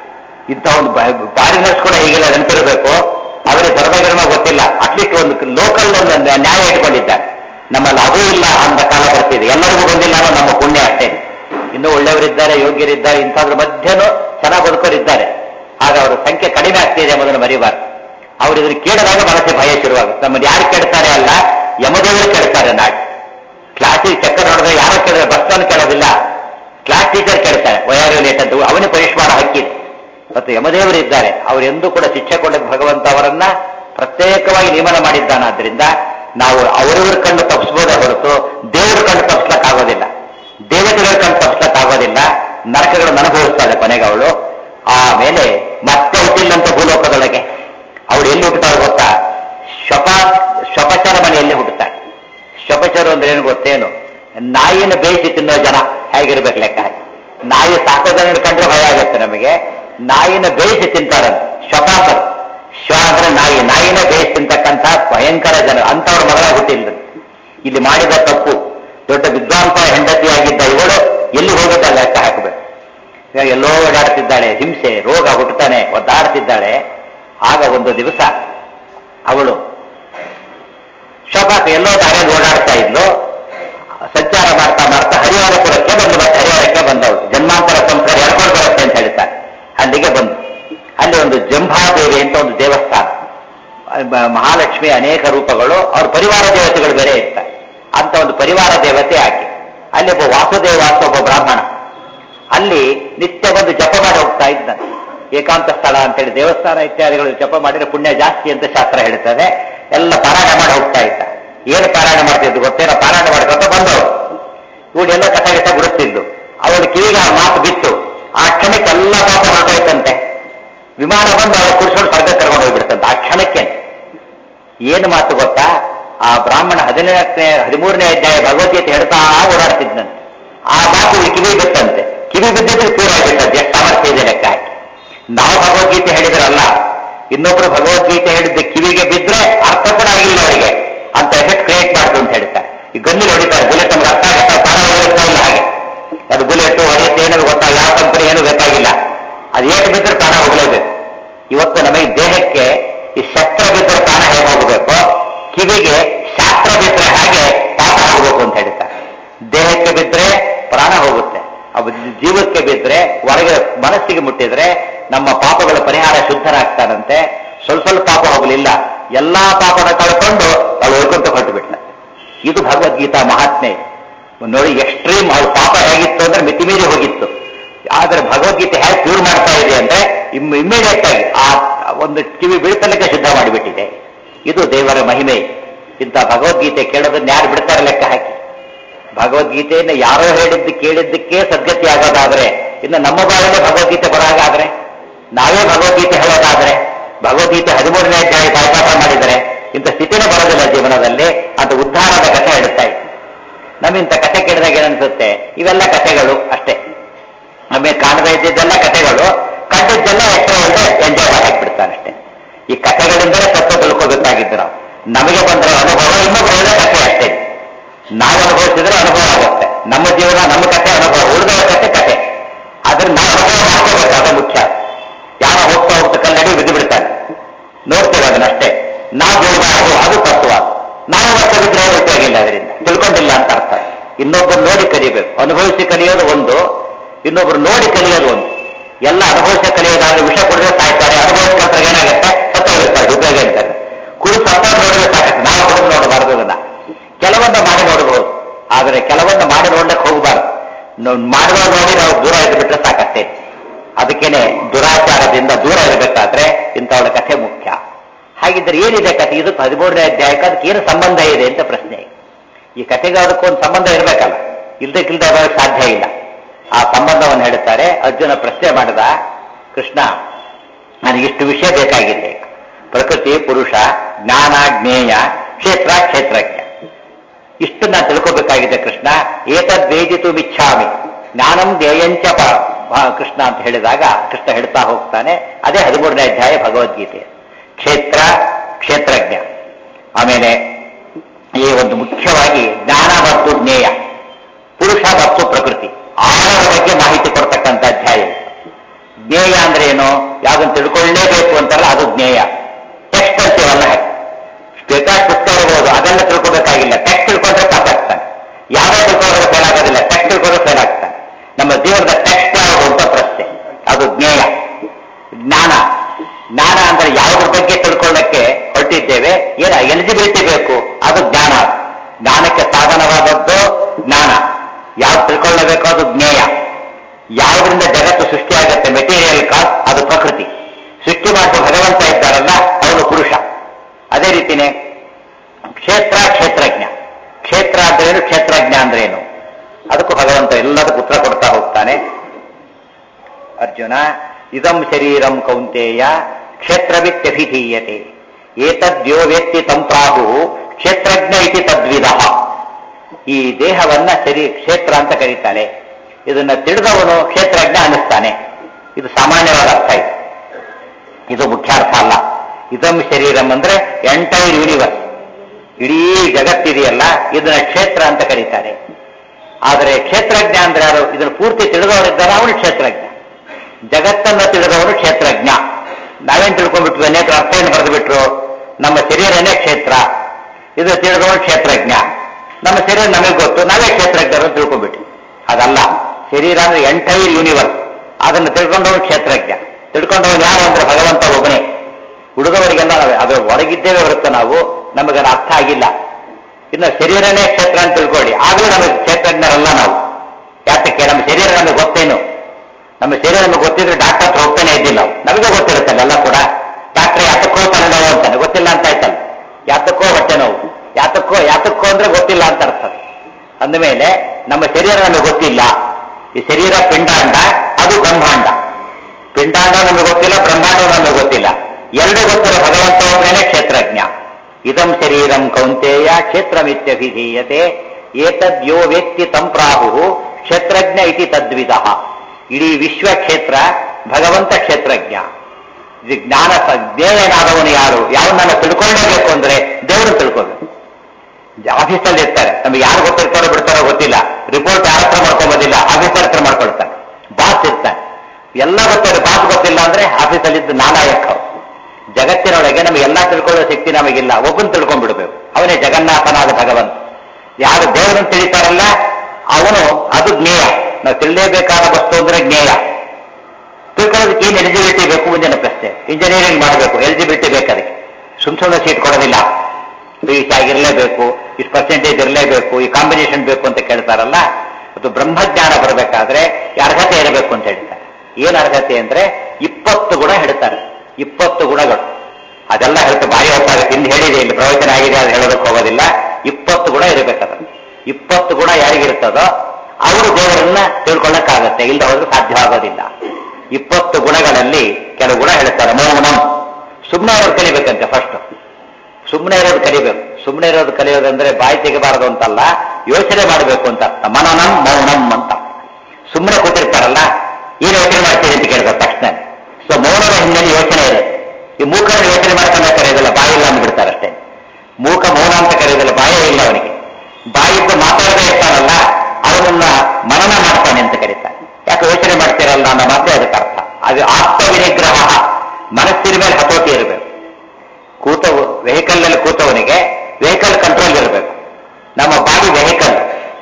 ಇಂಥ ಒಂದು ಫಾರಿನರ್ಸ್ ಕೂಡ ಹೀಗೆಲ್ಲ ನೆನಪಿರಬೇಕು ಅವರಿಗೆ ಧರ್ಮಗಿರ್ಮ ಗೊತ್ತಿಲ್ಲ ಅಟ್ಲೀಸ್ಟ್ ಒಂದು ಲೋಕಲ್ ಒಂದು ನ್ಯಾಯ ಇಟ್ಕೊಂಡಿದ್ದಾರೆ ನಮ್ಮಲ್ಲಿ ಅದೂ ಇಲ್ಲ ಅಂತ ಕಾಲ ಬರ್ತಿದೆ ಎಲ್ಲರಿಗೂ ಬಂದಿಲ್ಲ ಅನ್ನೋ ನಮ್ಮ ಪುಣ್ಯ ಅಷ್ಟೇ ಇನ್ನೂ ಒಳ್ಳೆಯವರಿದ್ದಾರೆ ಯೋಗ್ಯರಿದ್ದಾರೆ ಇಂಥದ್ರ ಮಧ್ಯನೂ ಚೆನ್ನಾಗಿ ಬದುಕೋರಿದ್ದಾರೆ ಆಗ ಅವರ ಸಂಖ್ಯೆ ಕಡಿಮೆ ಆಗ್ತಿದೆ ಎಂಬುದನ್ನು ಮರಿಬಾರ್ದು ಅವ್ರು ಇದನ್ನು ಕೇಳಿದಾಗ ಮನಸ್ಸಿಗೆ ಭಯ ಶುರುವಾಗುತ್ತೆ ನಮ್ಮನ್ನು ಯಾರು ಕೇಳ್ತಾರೆ ಅಲ್ಲ ಯಮದೇವರು ಕೇಳ್ತಾರೆ ನಾಳೆ ಕ್ಲಾಸಿಗೆ ಚಕ್ಕರ್ ನೋಡಿದ್ರೆ ಯಾರು ಕೇಳಿದ್ರೆ ಬಸ್ಸನ್ನು ಕೇಳೋದಿಲ್ಲ ಕ್ಲಾಸ್ ಟೀಚರ್ ಕೇಳ್ತಾರೆ ವಯಾರು ಲೇಟ್ ಅಂತ ಅವನಿಗೆ ಪರೀಕ್ಷೆ ಮಾಡೋ ಹಕ್ಕಿದೆ ಮತ್ತು ಯಮದೇವರು ಇದ್ದಾರೆ ಅವರು ಎಂದೂ ಕೂಡ ಶಿಕ್ಷೆ ಕೊಡದ ಭಗವಂತ ಅವರನ್ನ ಪ್ರತ್ಯೇಕವಾಗಿ ನೇಮನ ಮಾಡಿದ್ದಾನಾದ್ರಿಂದ ನಾವು ಅವರವ್ರ ಕಣ್ಣು ತಪ್ಪಿಸ್ಬೋದೇ ಹೊರತು ದೇವರ ಕಣ್ಣು ತಪ್ಪಿಸ್ಲಕ್ಕಾಗೋದಿಲ್ಲ ದೇವತೆಗಳ ಕಣ್ಣು ತಪ್ಪಿಸ್ಲಕ್ಕಾಗೋದಿಲ್ಲ ನರಕಗಳನ್ನು ಅನುಭವಿಸ್ತಾಳೆ ಕೊನೆಗೆ ಅವಳು ಆಮೇಲೆ ಮತ್ತೆ ಹುಟ್ಟಿಲ್ಲಂತ ಭೂಲೋಕದೊಳಗೆ ಅವಳು ಎಲ್ಲಿ ಹುಟ್ಟುತ್ತಾಳೆ ಗೊತ್ತಾ ಶಪ ಶಪಚರ ಮನೆಯಲ್ಲಿ ಹುಟ್ಟುತ್ತಾಳೆ ಶಪಚರು ಅಂದ್ರೆ ಏನು ಗೊತ್ತೇನು ನಾಯಿನ ಬೇಯಿಸಿ ತಿನ್ನೋ ಜನ ಹೇಗಿರ್ಬೇಕು ಲೆಕ್ಕ ಹಾಕಿ ನಾಯಿ ಸಾಕೋ ಜನ ಕಂಡ್ರೆ ಭಯ ಆಗುತ್ತೆ ನಮಗೆ ನಾಯಿನ ಬೇಯಿಸಿ ತಿಂತಾರಂತೆ ಶಪಾಸರು ಶ್ವ ಅಂದ್ರೆ ನಾಯಿ ನಾಯಿನ ಬೇಯಿಸಿ ತಿಂತಕ್ಕಂಥ ಭಯಂಕರ ಜನ ಅಂತವ್ರ ಮಗಳ ಹುಟ್ಟಿಲ್ಲ ಇಲ್ಲಿ ಮಾಡಿದ ತಪ್ಪು ದೊಡ್ಡ ವಿದ್ವಾಂಸ ಹೆಂಡತಿಯಾಗಿದ್ದ ಇವಳು ಎಲ್ಲಿ ಹೋಗಿದ್ದ ಲೆಕ್ಕ ಹಾಕಬೇಕು ಇವಾಗ ಎಲ್ಲೋ ಓಡಾಡ್ತಿದ್ದಾಳೆ ಹಿಂಸೆ ರೋಗ ಹುಟ್ಟುತ್ತಾನೆ ಒದ್ದಾಡ್ತಿದ್ದಾಳೆ ಆಗ ಒಂದು ದಿವಸ ಅವಳು ಶೋಭಾಕ ಎಲ್ಲೋ ದಾರಿಯಲ್ಲಿ ಓಡಾಡ್ತಾ ಇದ್ಲು ಸಂಚಾರ ಮಾಡ್ತಾ ಮಾಡ್ತಾ ಹರಿಹರಪುರಕ್ಕೆ ಬಂದು ಮತ್ತೆ ಹರಿಹರಕ್ಕೆ ಬಂದವಳು ಜನ್ಮಾಂತರ ಸಂಸಾರ ಎಳ್ಕೊಂಡು ಬರುತ್ತೆ ಅಂತ ಹೇಳ್ತಾರೆ ಅಲ್ಲಿಗೆ ಬಂದು ಅಲ್ಲಿ ಒಂದು ಜಂಭಾದೇವಿ ಅಂತ ಒಂದು ದೇವಸ್ಥಾನ ಮ- ಮಹಾಲಕ್ಷ್ಮಿ ಅನೇಕ ರೂಪಗಳು ಅವ್ರ ಪರಿವಾರ ದೇವತೆಗಳು ಬೇರೆ ಇರ್ತಾರೆ ಅಂತ ಒಂದು ಪರಿವಾರ ದೇವತೆ ಆಕೆ ಅಲ್ಲಿ ಒಬ್ಬ ವಾಸುದೇವ ಅಂತ ಒಬ್ಬ ಬ್ರಾಹ್ಮಣ ಅಲ್ಲಿ ನಿತ್ಯ ಬಂದು ಜಪ ಮಾಡಿ ಹೋಗ್ತಾ ಇದ್ದಾನೆ ಏಕಾಂತ ಸ್ಥಳ ಅಂತೇಳಿ ದೇವಸ್ಥಾನ ಇತ್ಯಾದಿಗಳು ಜಪ ಮಾಡಿದ್ರೆ ಪುಣ್ಯ ಜಾಸ್ತಿ ಅಂತ ಶಾಸ್ತ್ರ ಹೇಳ್ತದೆ ಎಲ್ಲ ಪಾರಾಯಣ ಮಾಡಿ ಹೋಗ್ತಾ ಇದ್ದ ಏನು ಪಾರಾಯಣ ಮಾಡ್ತಿದ್ದು ಗೊತ್ತೇನೋ ಪಾರಾಯಣ ಮಾಡ್ಕೊಂತ ಬಂದವರು ಇವಳು ಎಲ್ಲ ಕಥ ಗಿಟ ಬಿಡುತ್ತಿದ್ದು ಅವಳು ಕಿವಿಗೆ ಆ ಮಾತು ಬಿತ್ತು ಆ ಕ್ಷಣಕ್ಕೆ ಎಲ್ಲ ಪಾಪ ಹೊರಟೋಯ್ತಂತೆ ವಿಮಾನ ಬಂದು ಅವಳು ಕುಡಿಸ್ಕೊಂಡು ಸ್ವರ್ಗ ಕರ್ಕೊಂಡು ಹೋಗ್ಬಿಡ್ತಂತೆ ಆ ಕ್ಷಣಕ್ಕೆ ಏನು ಮಾತು ಗೊತ್ತಾ ಆ ಬ್ರಾಹ್ಮಣ ಹದಿನೇಳನೇ ಹದಿಮೂರನೇ ಅಧ್ಯಾಯ ಭಗವದ್ಗೀತೆ ಹೇಳ್ತಾ ಓಡಾಡ್ತಿದ್ದಂತೆ ಆ ಮಾತು ಇವ್ಳಿಗೆ ಕಿವಿ ಬಿತ್ತಂತೆ ಕಿವಿ ಬಿದ್ದಿದ್ರೆ ಪೂರ ಆಗಿರ್ತದೆ ಎಷ್ಟು ಸಾಮರ್ಥ್ಯ ಇದೆ ಲೆಕ್ಕ ಹಾಕಿ ನಾವು ಭಗವದ್ಗೀತೆ ಹೇಳಿದ್ರಲ್ಲ ಇನ್ನೊಬ್ರು ಭಗವದ್ಗೀತೆ ಹೇಳಿದ್ದೆ ಕಿವಿಗೆ ಬಿದ್ರೆ ಅರ್ಥ ಕೂಡ ಆಗಿಲ್ಲ ಅವರಿಗೆ ಅಂತ ಎಫೆಕ್ಟ್ ಕ್ರಿಯೇಟ್ ಮಾಡ್ತು ಅಂತ ಹೇಳ್ತಾರೆ ಈ ಗನ್ನಿಲ್ ಹೊಡಿತಾರೆ ಬುಲೆಟ್ ನಮ್ಗೆ ಅರ್ಥ ಆಗತ್ತ ಪ್ರಾಣ ಹೋಗಿರ್ತಾ ಇಲ್ಲ ಹಾಗೆ ಅದು ಬುಲೆಟ್ ಹೊಡೆಯುತ್ತೆ ಏನೋ ಗೊತ್ತಾಗ ಯಾವ ಕಂಪನಿ ಏನೂ ಬೇಕಾಗಿಲ್ಲ ಅದು ಏಟು ಬಿದ್ದರೆ ಪ್ರಾಣ ಹೋಗಲೇಬೇಕು ಇವತ್ತು ನಮಗೆ ದೇಹಕ್ಕೆ ಈ ಶಸ್ತ್ರ ಬಿದ್ದರೆ ಪ್ರಾಣ ಹೇಗೆ ಹೋಗಬೇಕು ಕಿವಿಗೆ ಶಾಸ್ತ್ರ ಬಿದ್ದರೆ ಹಾಗೆ ಪಾಪ ಆಗಬೇಕು ಅಂತ ಹೇಳ್ತಾರೆ ದೇಹಕ್ಕೆ ಬಿದ್ದರೆ ಪ್ರಾಣ ಹೋಗುತ್ತೆ ಅವು ಜೀವಕ್ಕೆ ಬಿದ್ದರೆ ಹೊರಗೆ ಮನಸ್ಸಿಗೆ ಮುಟ್ಟಿದ್ರೆ ನಮ್ಮ ಪಾಪಗಳ ಪರಿಹಾರ ಶುದ್ಧರಾಗ್ತಾರಂತೆ ಸ್ವಲ್ಪ ಸ್ವಲ್ಪ ಪಾಪ ಹೋಗಲಿಲ್ಲ ಎಲ್ಲಾ ಪಾಪನ ಕಳ್ಕೊಂಡು ಅವಳು ಹೊಡ್ಕೊಂತ ಹೊರಟು ಬಿಟ್ಟ ಇದು ಭಗವದ್ಗೀತಾ ಮಹಾತ್ಮೆ ನೋಡಿ ಎಕ್ಸ್ಟ್ರೀಮ್ ಅವಳ ಪಾಪ ಹೇಗಿತ್ತು ಅಂದ್ರೆ ಮಿತಿಮೀರಿ ಹೋಗಿತ್ತು ಆದ್ರೆ ಭಗವದ್ಗೀತೆ ಹೇಗೆ ಕ್ಯೂರ್ ಮಾಡ್ತಾ ಇದೆ ಅಂದ್ರೆ ಇಮ್ಮಿಡಿಯೇಟ್ ಆಗಿ ಆ ಒಂದು ಕಿವಿ ಬೀಳ್ತಲಕ್ಕೆ ಶುದ್ಧ ಮಾಡಿಬಿಟ್ಟಿದೆ ಇದು ದೇವರ ಮಹಿಮೆ ಇಂಥ ಭಗವದ್ಗೀತೆ ಕೇಳೋದನ್ನ ಯಾರು ಬಿಡ್ತಾರೆ ಲೆಕ್ಕ ಹಾಕಿ ಭಗವದ್ಗೀತೆಯನ್ನು ಯಾರೋ ಹೇಳಿದ್ದು ಕೇಳಿದ್ದಕ್ಕೆ ಸದ್ಗತಿ ಆಗೋದಾದ್ರೆ ಇನ್ನು ನಮ್ಮ ಬಾಳಲ್ಲಿ ಭಗವದ್ಗೀತೆ ಬರೋದಾದ್ರೆ ನಾವೇ ಭಗವದ್ಗೀತೆ ಹೇಳೋದಾದ್ರೆ ಭಗವದ್ಗೀತೆ ಹದಿಮೂರನೇ ಅಧ್ಯಾಯ ಬಾಯ್ಪಾಠ ಮಾಡಿದರೆ ಇಂಥ ಸ್ಥಿತಿನೇ ಬರೋದಿಲ್ಲ ಜೀವನದಲ್ಲಿ ಅದು ಉದ್ಧಾರದ ಕಥೆ ಹೇಳ್ತಾ ಇತ್ತು ನಮ್ಮಿಂತ ಕಥೆ ಕೇಳಿದಾಗ ಏನನ್ಸುತ್ತೆ ಇವೆಲ್ಲ ಕಥೆಗಳು ಅಷ್ಟೇ ಆಮೇಲೆ ಕಾಣದೇ ಇದ್ದಿದ್ದೆಲ್ಲ ಕಥೆಗಳು ಕಂಡಿದ್ದೆಲ್ಲ ಎಷ್ಟೋ ಒಳ್ಳೆ ಎಂಜಾಯ್ ಮಾಡಕ್ ಬಿಡ್ತಾನೆ ಅಷ್ಟೇ ಈ ಕಥೆಗಳಿಂದಲೇ ತತ್ವ ತಿಳ್ಕೋಬೇಕಾಗಿದ್ದು ನಾವು ನಮಗೆ ಬಂದ ಅನುಭವ ಇನ್ನೊಬ್ಬರು ಒಳ್ಳೆ ಕಥೆ ಅಷ್ಟೇ ನಾವು ಅನುಭವಿಸಿದ್ರೆ ಅನುಭವ ಆಗುತ್ತೆ ನಮ್ಮ ಜೀವನ ನಮ್ಮ ಕಥೆ ಅನುಭವ ಉಳಿದವರ ಕಥೆ ಕಥೆ ಆದ್ರೆ ನಾವು ಅನುಭವ ಮಾಡ್ಕೋಬೇಕು ಅದು ಮುಖ್ಯ ಯಾರೋ ಹೋಗ್ತಾ ಹೋಗ್ತಾ ಕನ್ನಡಿ ಬಿದ್ದು ಬಿಡ್ತಾನೆ ನೋಡ್ತೇವೆ ಅದನ್ನಷ್ಟೇ ನಾವು ಬೀಳಬಾರದು ಅದು ತತ್ವ ನಾವು ಮತ್ತೆ ಬಿದ್ರೆ ಉಪಯೋಗಿಲ್ಲ ಅದರಿಂದ ತಿಳ್ಕೊಂಡಿಲ್ಲ ಅಂತ ಅರ್ಥ ಇನ್ನೊಬ್ಬರು ನೋಡಿ ಕಲಿಬೇಕು ಅನುಭವಿಸಿ ಕಲಿಯೋದು ಒಂದು ಇನ್ನೊಬ್ರು ನೋಡಿ ಕಲಿಯೋದು ಒಂದು ಎಲ್ಲ ಅನುಭವಿಸಿ ಕಲಿಯೋದಾದ್ರೆ ವಿಷ ಕುಡಿದ್ರೆ ಸಾಯ್ತಾರೆ ಅನುಭವಿಸ್ಕೊಂಡ್ರೆ ಏನಾಗುತ್ತೆ ಸತ್ತೋಗಿರ್ತಾರೆ ಉಪಯೋಗ ಇರ್ತಾರೆ ಕುಡಿ ಸತ್ತ ನೋಡಿದ್ರೆ ಸಾಕಷ್ಟು ನಾವು ಕುಡಿದು ನೋಡಬಾರ್ದು ಅದನ್ನ ಕೆಲವನ್ನ ಮಾಡಿ ನೋಡಬಹುದು ಆದರೆ ಕೆಲವನ್ನ ಮಾಡಿ ನೋಡ್ಲಿಕ್ಕೆ ಹೋಗಬಾರ್ದು ಮಾಡುವ ನೋಡಿ ನಾವು ದೂರ ಇದ್ಬಿಟ್ರೆ ಸಾಕಷ್ಟೇ ಅದಕ್ಕೇನೆ ದುರಾಚಾರದಿಂದ ದೂರ ಇರಬೇಕಾದ್ರೆ ಇಂಥವಳ ಕಥೆ ಮುಖ್ಯ ಹಾಗಿದ್ರೆ ಏನಿದೆ ಕಥೆ ಇದು ಹದಿಮೂರನೇ ಅಧ್ಯಾಯಕ್ಕೆ ಅದಕ್ಕೆ ಏನು ಸಂಬಂಧ ಇದೆ ಅಂತ ಪ್ರಶ್ನೆ ಈ ಕಥೆಗೆ ಅದಕ್ಕೊಂದು ಸಂಬಂಧ ಇರಬೇಕಲ್ಲ ಇಲ್ದಕ್ಕಿಲ್ದ ಬರೋಕ್ಕೆ ಸಾಧ್ಯ ಇಲ್ಲ ಆ ಸಂಬಂಧವನ್ನು ಹೇಳುತ್ತಾರೆ ಅರ್ಜುನ ಪ್ರಶ್ನೆ ಮಾಡಿದ ಕೃಷ್ಣ ನನಗಿಷ್ಟು ವಿಷಯ ಬೇಕಾಗಿದೆ ಪ್ರಕೃತಿ ಪುರುಷ ಜ್ಞಾನ ಜ್ಞೇಯ ಕ್ಷೇತ್ರ ಕ್ಷೇತ್ರಜ್ಞ ಇಷ್ಟು ನಾನು ತಿಳ್ಕೋಬೇಕಾಗಿದೆ ಕೃಷ್ಣ ಏತದ್ ವೇದಿತು ಮಿಚ್ಛಾಮಿ ಜ್ಞಾನಂ ಧ್ಯೇಯಂಚ ಕೃಷ್ಣ ಅಂತ ಹೇಳಿದಾಗ ಕೃಷ್ಣ ಹೇಳ್ತಾ ಹೋಗ್ತಾನೆ ಅದೇ ಹದಿಮೂರನೇ ಅಧ್ಯಾಯ ಭಗವದ್ಗೀತೆ ಕ್ಷೇತ್ರ ಕ್ಷೇತ್ರಜ್ಞ ಆಮೇಲೆ ಈ ಒಂದು ಮುಖ್ಯವಾಗಿ ಜ್ಞಾನ ಮತ್ತು ಜ್ಞೇಯ ಪುರುಷ ಮತ್ತು ಪ್ರಕೃತಿ ಆಳರ ಬಗ್ಗೆ ಮಾಹಿತಿ ಕೊಡ್ತಕ್ಕಂಥ ಅಧ್ಯಾಯ ಜ್ಞೇಯ ಅಂದ್ರೆ ಏನು ಯಾವ್ದನ್ನು ತಿಳ್ಕೊಳ್ಳೇಬೇಕು ಅಂತಲ್ಲ ಅದು ಜ್ಞೇಯ ಟೆಕ್ಸ್ಟ್ ಅಂತೀವಲ್ಲ ಬೇಕಾದ ಪುಸ್ತಕ ಇರ್ಬೋದು ಅದೆಲ್ಲ ತಿಳ್ಕೋಬೇಕಾಗಿಲ್ಲ ಟೆಕ್ಸ್ಟ್ ತಿಳ್ಕೊಂಡ್ರೆ ತಪ್ಪಾಗ್ತಾನೆ ಯಾವ್ದೇ ತಿಳ್ಕೊಂಡ್ರೆ ಫೇಲ್ ಆಗೋದಿಲ್ಲ ಟೆಕ್ಸ್ಟ್ ತಿಳ್ಕೊಂಡ್ರೆ ಫೇಲ್ ಆಗ್ತಾನೆ ನಮ್ಮ ಜೀವನದ ಟೆಕ್ಸ್ಟ್ ಯಾವುದು ಅಂತ ಪ್ರಶ್ನೆ ಅದು ಜ್ಞೇಯ ಜ್ಞಾನ ಜ್ಞಾನ ಅಂದ್ರೆ ಯಾವುದ್ರ ಬಗ್ಗೆ ತಿಳ್ಕೊಳ್ಳಕ್ಕೆ ಹೊರಟಿದ್ದೇವೆ ಏನ ಎಲಿಜಿಬಿಲಿಟಿ ಬೇಕು ಅದು ಜ್ಞಾನ ಜ್ಞಾನಕ್ಕೆ ಸಾಧನವಾದದ್ದು ಜ್ಞಾನ ಯಾವ್ದು ತಿಳ್ಕೊಳ್ಳಬೇಕು ಅದು ಜ್ಞೇಯ ಯಾವುದರಿಂದ ಜಗತ್ತು ಸೃಷ್ಟಿಯಾಗತ್ತೆ ಮೆಟೀರಿಯಲ್ ಕಾಸ್ ಅದು ಪ್ರಕೃತಿ ಸೃಷ್ಟಿ ಮಾಡುವ ಭಗವಂತ ಇದ್ದಾರಲ್ಲ ಅವನು ಪುರುಷ ಅದೇ ರೀತಿನೇ ಕ್ಷೇತ್ರ ಕ್ಷೇತ್ರಜ್ಞ ಕ್ಷೇತ್ರ ಅಂದ್ರೇನು ಕ್ಷೇತ್ರಜ್ಞ ಅಂದ್ರೇನು ಅದಕ್ಕೂ ಭಗವಂತ ಎಲ್ಲದಕ್ಕೂ ಉತ್ತರ ಕೊಡ್ತಾ ಹೋಗ್ತಾನೆ ಅರ್ಜುನ ಇದಂ ಶರೀರಂ ಕೌಂತೆಯ ಕ್ಷೇತ್ರವಿತ್ಯಭಿಧೀಯತೆ ಏತದ್ಯೋ ವ್ಯಕ್ತಿ ತಂಪ್ರಾಹು ಕ್ಷೇತ್ರಜ್ಞ ಇತಿ ತದ್ವಿಧ ಈ ದೇಹವನ್ನ ಶರೀ ಕ್ಷೇತ್ರ ಅಂತ ಕರೀತಾನೆ ಇದನ್ನ ತಿಳಿದವನು ಕ್ಷೇತ್ರಜ್ಞ ಅನ್ನಿಸ್ತಾನೆ ಇದು ಸಾಮಾನ್ಯವಾದ ಅರ್ಥ ಇದು ಇದು ಮುಖ್ಯ ಅರ್ಥ ಅಲ್ಲ ಇದಂ ಶರೀರಂ ಅಂದ್ರೆ ಎಂಟೈರ್ ಯೂನಿವರ್ಸ್ ಇಡೀ ಜಗತ್ತಿದೆಯಲ್ಲ ಇದನ್ನ ಕ್ಷೇತ್ರ ಅಂತ ಕರೀತಾರೆ ಆದರೆ ಕ್ಷೇತ್ರಜ್ಞ ಅಂದ್ರೆ ಯಾರು ಇದನ್ನು ಪೂರ್ತಿ ತಿಳಿದವರಿದ್ದಾರೆ ಅವನು ಕ್ಷೇತ್ರಜ್ಞ ಜಗತ್ತನ್ನು ತಿಳಿದವನು ಕ್ಷೇತ್ರಜ್ಞ ನಾವೇನ್ ತಿಳ್ಕೊಂಡ್ಬಿಟ್ವಿ ಅನೇಕ ಅರ್ಥ ಏನು ಬರೆದು ಬಿಟ್ರು ನಮ್ಮ ಶರೀರನೇ ಕ್ಷೇತ್ರ ಇದು ತಿಳಿದವನು ಕ್ಷೇತ್ರಜ್ಞ ನಮ್ಮ ಶರೀರ ನಮಗೆ ಗೊತ್ತು ನಾವೇ ಕ್ಷೇತ್ರಜ್ಞರು ಅಂತ ತಿಳ್ಕೊಂಡ್ಬಿಟ್ವಿ ಅದಲ್ಲ ಶರೀರ ಅಂದ್ರೆ ಎಂಟೈರ್ ಯೂನಿವರ್ಸ್ ಅದನ್ನು ತಿಳ್ಕೊಂಡವನು ಕ್ಷೇತ್ರಜ್ಞ ತಿಳ್ಕೊಂಡವನು ಯಾರು ಅಂದ್ರೆ ಭಗವಂತ ಒಬ್ಬನೇ ಹುಡುಗವರಿಗೆಲ್ಲ ನಾವು ಅದರ ಒಳಗಿದ್ದೇವೆ ಹೊರತು ನಾವು ನಮಗದ ಅರ್ಥ ಆಗಿಲ್ಲ ಇನ್ನು ಶರೀರನೇ ಕ್ಷೇತ್ರ ಅಂತ ತಿಳ್ಕೊಳ್ಳಿ ಆಗಲೂ ನಮಗೆ ಕ್ಷೇತ್ರಜ್ಞರಲ್ಲ ನಾವು ಯಾತಕ್ಕೆ ನಮ್ಮ ಶರೀರ ನಮಗೆ ಗೊತ್ತೇನು ನಮ್ಮ ಶರೀರ ನಮಗೆ ಗೊತ್ತಿದ್ರೆ ಡಾಕ್ಟರ್ ಹತ್ರ ಹೋಗ್ತಾನೆ ಇದ್ದಿಲ್ಲ ನಾವು ನಮಗೆ ಗೊತ್ತಿರುತ್ತಲ್ಲ ಎಲ್ಲ ಕೂಡ ಡಾಕ್ಟರ್ ಯಾತಕ್ಕೋ ತಲೆನೋವು ಅಂತಾನೆ ಗೊತ್ತಿಲ್ಲ ಅಂತ ಆಯ್ತಲ್ಲ ಯಾತಕ್ಕೋ ಹೊಟ್ಟೆ ನೋವು ಯಾತಕ್ಕೋ ಯಾತಕ್ಕೋ ಅಂದ್ರೆ ಗೊತ್ತಿಲ್ಲ ಅಂತ ಅರ್ಥ ಅಂದಮೇಲೆ ನಮ್ಮ ಶರೀರ ನಮಗೆ ಗೊತ್ತಿಲ್ಲ ಈ ಶರೀರ ಪಿಂಡಾಂಡ ಅದು ಬ್ರಹ್ಮಾಂಡ ಪಿಂಡಾಂಡ ನಮಗೆ ಗೊತ್ತಿಲ್ಲ ಬ್ರಹ್ಮಾಂಡ ನಮಗೆ ಗೊತ್ತಿಲ್ಲ ಎರಡು ಗೊತ್ತಿರೋ ಭಗವಂತ ಒಬ್ಬನೇ ಕ್ಷೇತ್ರಜ್ಞ ಇದಂ ಶರೀರಂ ಕೌಂತೆಯ ಕ್ಷೇತ್ರಮಿತ್ಯಭಿಧೀಯತೆ ಏತದ್ಯೋ ವ್ಯಕ್ತಿ ತಂಪ್ರಾಹು ಕ್ಷೇತ್ರಜ್ಞ ಇತಿ ತದ್ವಿಧ ಇಡೀ ವಿಶ್ವ ಕ್ಷೇತ್ರ ಭಗವಂತ ಕ್ಷೇತ್ರಜ್ಞ ಇದು ಜ್ಞಾನ ಜ್ಞೇಯನಾದವನು ಯಾರು ಯಾವನ್ನ ತಿಳ್ಕೊಳ್ಳೇಬೇಕು ಅಂದ್ರೆ ದೇವರು ತಿಳ್ಕೋಬೇಕು ಆಫೀಸಲ್ಲಿ ಇರ್ತಾರೆ ನಮ್ಗೆ ಯಾರು ಗೊತ್ತಿರ್ತಾರೋ ಬಿಡ್ತಾರೋ ಗೊತ್ತಿಲ್ಲ ರಿಪೋರ್ಟ್ ಯಾರ ಹತ್ರ ಮಾಡ್ಕೊಂಬೋದಿಲ್ಲ ಆಫೀಸರ್ ಹತ್ರ ಮಾಡ್ಕೊಳ್ತಾನೆ ಬಾಸ್ ಇರ್ತಾನೆ ಎಲ್ಲ ಗೊತ್ತಿರೋ ಬಾಸ್ ಗೊತ್ತಿಲ್ಲ ಅಂದ್ರೆ ಆಫೀಸಲ್ಲಿದ್ದು ನಾಲಾಯಕ ಜಗತ್ತಿನೊಳಗೆ ನಮಗೆ ಎಲ್ಲ ತಿಳ್ಕೊಳ್ಳೋ ಶಕ್ತಿ ನಮಗಿಲ್ಲ ಒಬ್ಬನ್ ತಿಳ್ಕೊಂಡ್ಬಿಡ್ಬೇಕು ಅವನೇ ಜಗನ್ನಾಥನಾದ ಭಗವಂತ ಯಾರು ದೇವರನ್ನು ತಿಳಿತಾರಲ್ಲ ಅವನು ಅದು ಜ್ಞೇಯ ನಾವು ತಿಳಿಯಬೇಕಾದ ವಸ್ತು ಅಂದ್ರೆ ಜ್ಞೇಯ ತಿಳ್ಕೊಳ್ಳೋದಕ್ಕೆ ಏನು ಎಲಿಜಿಬಿಲಿಟಿ ಬೇಕು ಮುಂದಿನ ಪ್ರಶ್ನೆ ಇಂಜಿನಿಯರಿಂಗ್ ಮಾಡಬೇಕು ಎಲಿಜಿಬಿಲಿಟಿ ಬೇಕು ಅದಕ್ಕೆ ಸುಮ್ ಸುಮ್ಮನೆ ಸೀಟ್ ಕೊಡೋದಿಲ್ಲ ರೀಚ್ ಆಗಿರಲೇಬೇಕು ಇಷ್ಟು ಪರ್ಸೆಂಟೇಜ್ ಇರಲೇಬೇಕು ಈ ಕಾಂಬಿನೇಷನ್ ಬೇಕು ಅಂತ ಕೇಳ್ತಾರಲ್ಲ ಅದು ಬ್ರಹ್ಮಜ್ಞಾನ ಬರಬೇಕಾದ್ರೆ ಈ ಅರ್ಹತೆ ಇರಬೇಕು ಅಂತ ಹೇಳ್ತಾರೆ ಏನ್ ಅರ್ಹತೆ ಅಂದ್ರೆ ಇಪ್ಪತ್ತು ಗುಣ ಹೇಳ್ತಾರೆ ಇಪ್ಪತ್ತು ಗುಣಗಳು ಅದೆಲ್ಲ ಹೇಳ್ತಾ ಭಾರಿ ಹೊತ್ತಾಗುತ್ತೆ ಇಲ್ಲಿ ಹೇಳಿದೆ ಇಲ್ಲಿ ಪ್ರವಚನ ಆಗಿದೆ ಅದು ಹೇಳೋದಕ್ಕೆ ಹೋಗೋದಿಲ್ಲ ಇಪ್ಪತ್ತು ಗುಣ ಇರಬೇಕದ ಇಪ್ಪತ್ತು ಗುಣ ಯಾರಿಗಿರ್ತದೋ ಅವರು ದೇವರನ್ನ ತಿಳ್ಕೊಳ್ಳಕ್ಕಾಗತ್ತೆ ಇಲ್ಲದ ಹೋದ್ರೆ ಸಾಧ್ಯವಾಗೋದಿಲ್ಲ ಇಪ್ಪತ್ತು ಗುಣಗಳಲ್ಲಿ ಕೆಲವು ಗುಣ ಹೇಳ್ತಾರೆ ಮೌನಂ ಸುಮ್ಮನೆ ಅವ್ರು ಕಲಿಬೇಕಂತೆ ಫಸ್ಟ್ ಸುಮ್ಮನೆ ಇರೋದು ಕಲಿಬೇಕು ಸುಮ್ಮನೆ ಇರೋದು ಕಲಿಯೋದಂದ್ರೆ ಬಾಯಿ ತೆಗಿಬಾರದು ಅಂತಲ್ಲ ಯೋಚನೆ ಮಾಡಬೇಕು ಅಂತ ಅರ್ಥ ಮನನಂ ಮೌನಂ ಅಂತ ಸುಮ್ಮನೆ ಕೂತಿರ್ತಾರಲ್ಲ ಏನು ಯೋಚನೆ ಮಾಡ್ತೀರಿ ಅಂತ ಕೇಳಿದ ತಕ್ಷಣ ಸೊ ಮೌನದ ಹಿನ್ನೆಲೆ ಯೋಚನೆ ಇದೆ ಈ ಮೂಕನ ಯೋಚನೆ ಮಾಡ್ಕೊಂಡ ಕರೆಯೋದಿಲ್ಲ ಬಾಯಿ ಇಲ್ಲ ಅಂದ್ಬಿಡ್ತಾರೆ ಅಷ್ಟೇ ಮೂಕ ಮೌನ ಅಂತ ಕರೆಯೋದಿಲ್ಲ ಬಾಯೇ ಇಲ್ಲ ಅವನಿಗೆ ಬಾಯಿದ್ದು ಮಾತಾಡದೇ ಇರ್ತಾನಲ್ಲ ಅವನನ್ನ ಮನನ ಮಾಡ್ತಾನೆ ಅಂತ ಕರೀತಾನೆ ಯಾಕೆ ಯೋಚನೆ ಮಾಡ್ತೀರಲ್ಲ ಅನ್ನೋ ಮಾತೇ ಅದಕ್ಕೆ ಅರ್ಥ ಅದು ಆತ್ಮವಿನಿಗ್ರಹ ಮನಸ್ಸಿನ ಮೇಲೆ ಹತೋಟಿ ಇರಬೇಕು ಕೂತ ವೆಹಿಕಲ್ ನಲ್ಲಿ ಕೂತವನಿಗೆ ವೆಹಿಕಲ್ ಕಂಟ್ರೋಲ್ ಇರಬೇಕು ನಮ್ಮ ಬಾಡಿ ವೆಹಿಕಲ್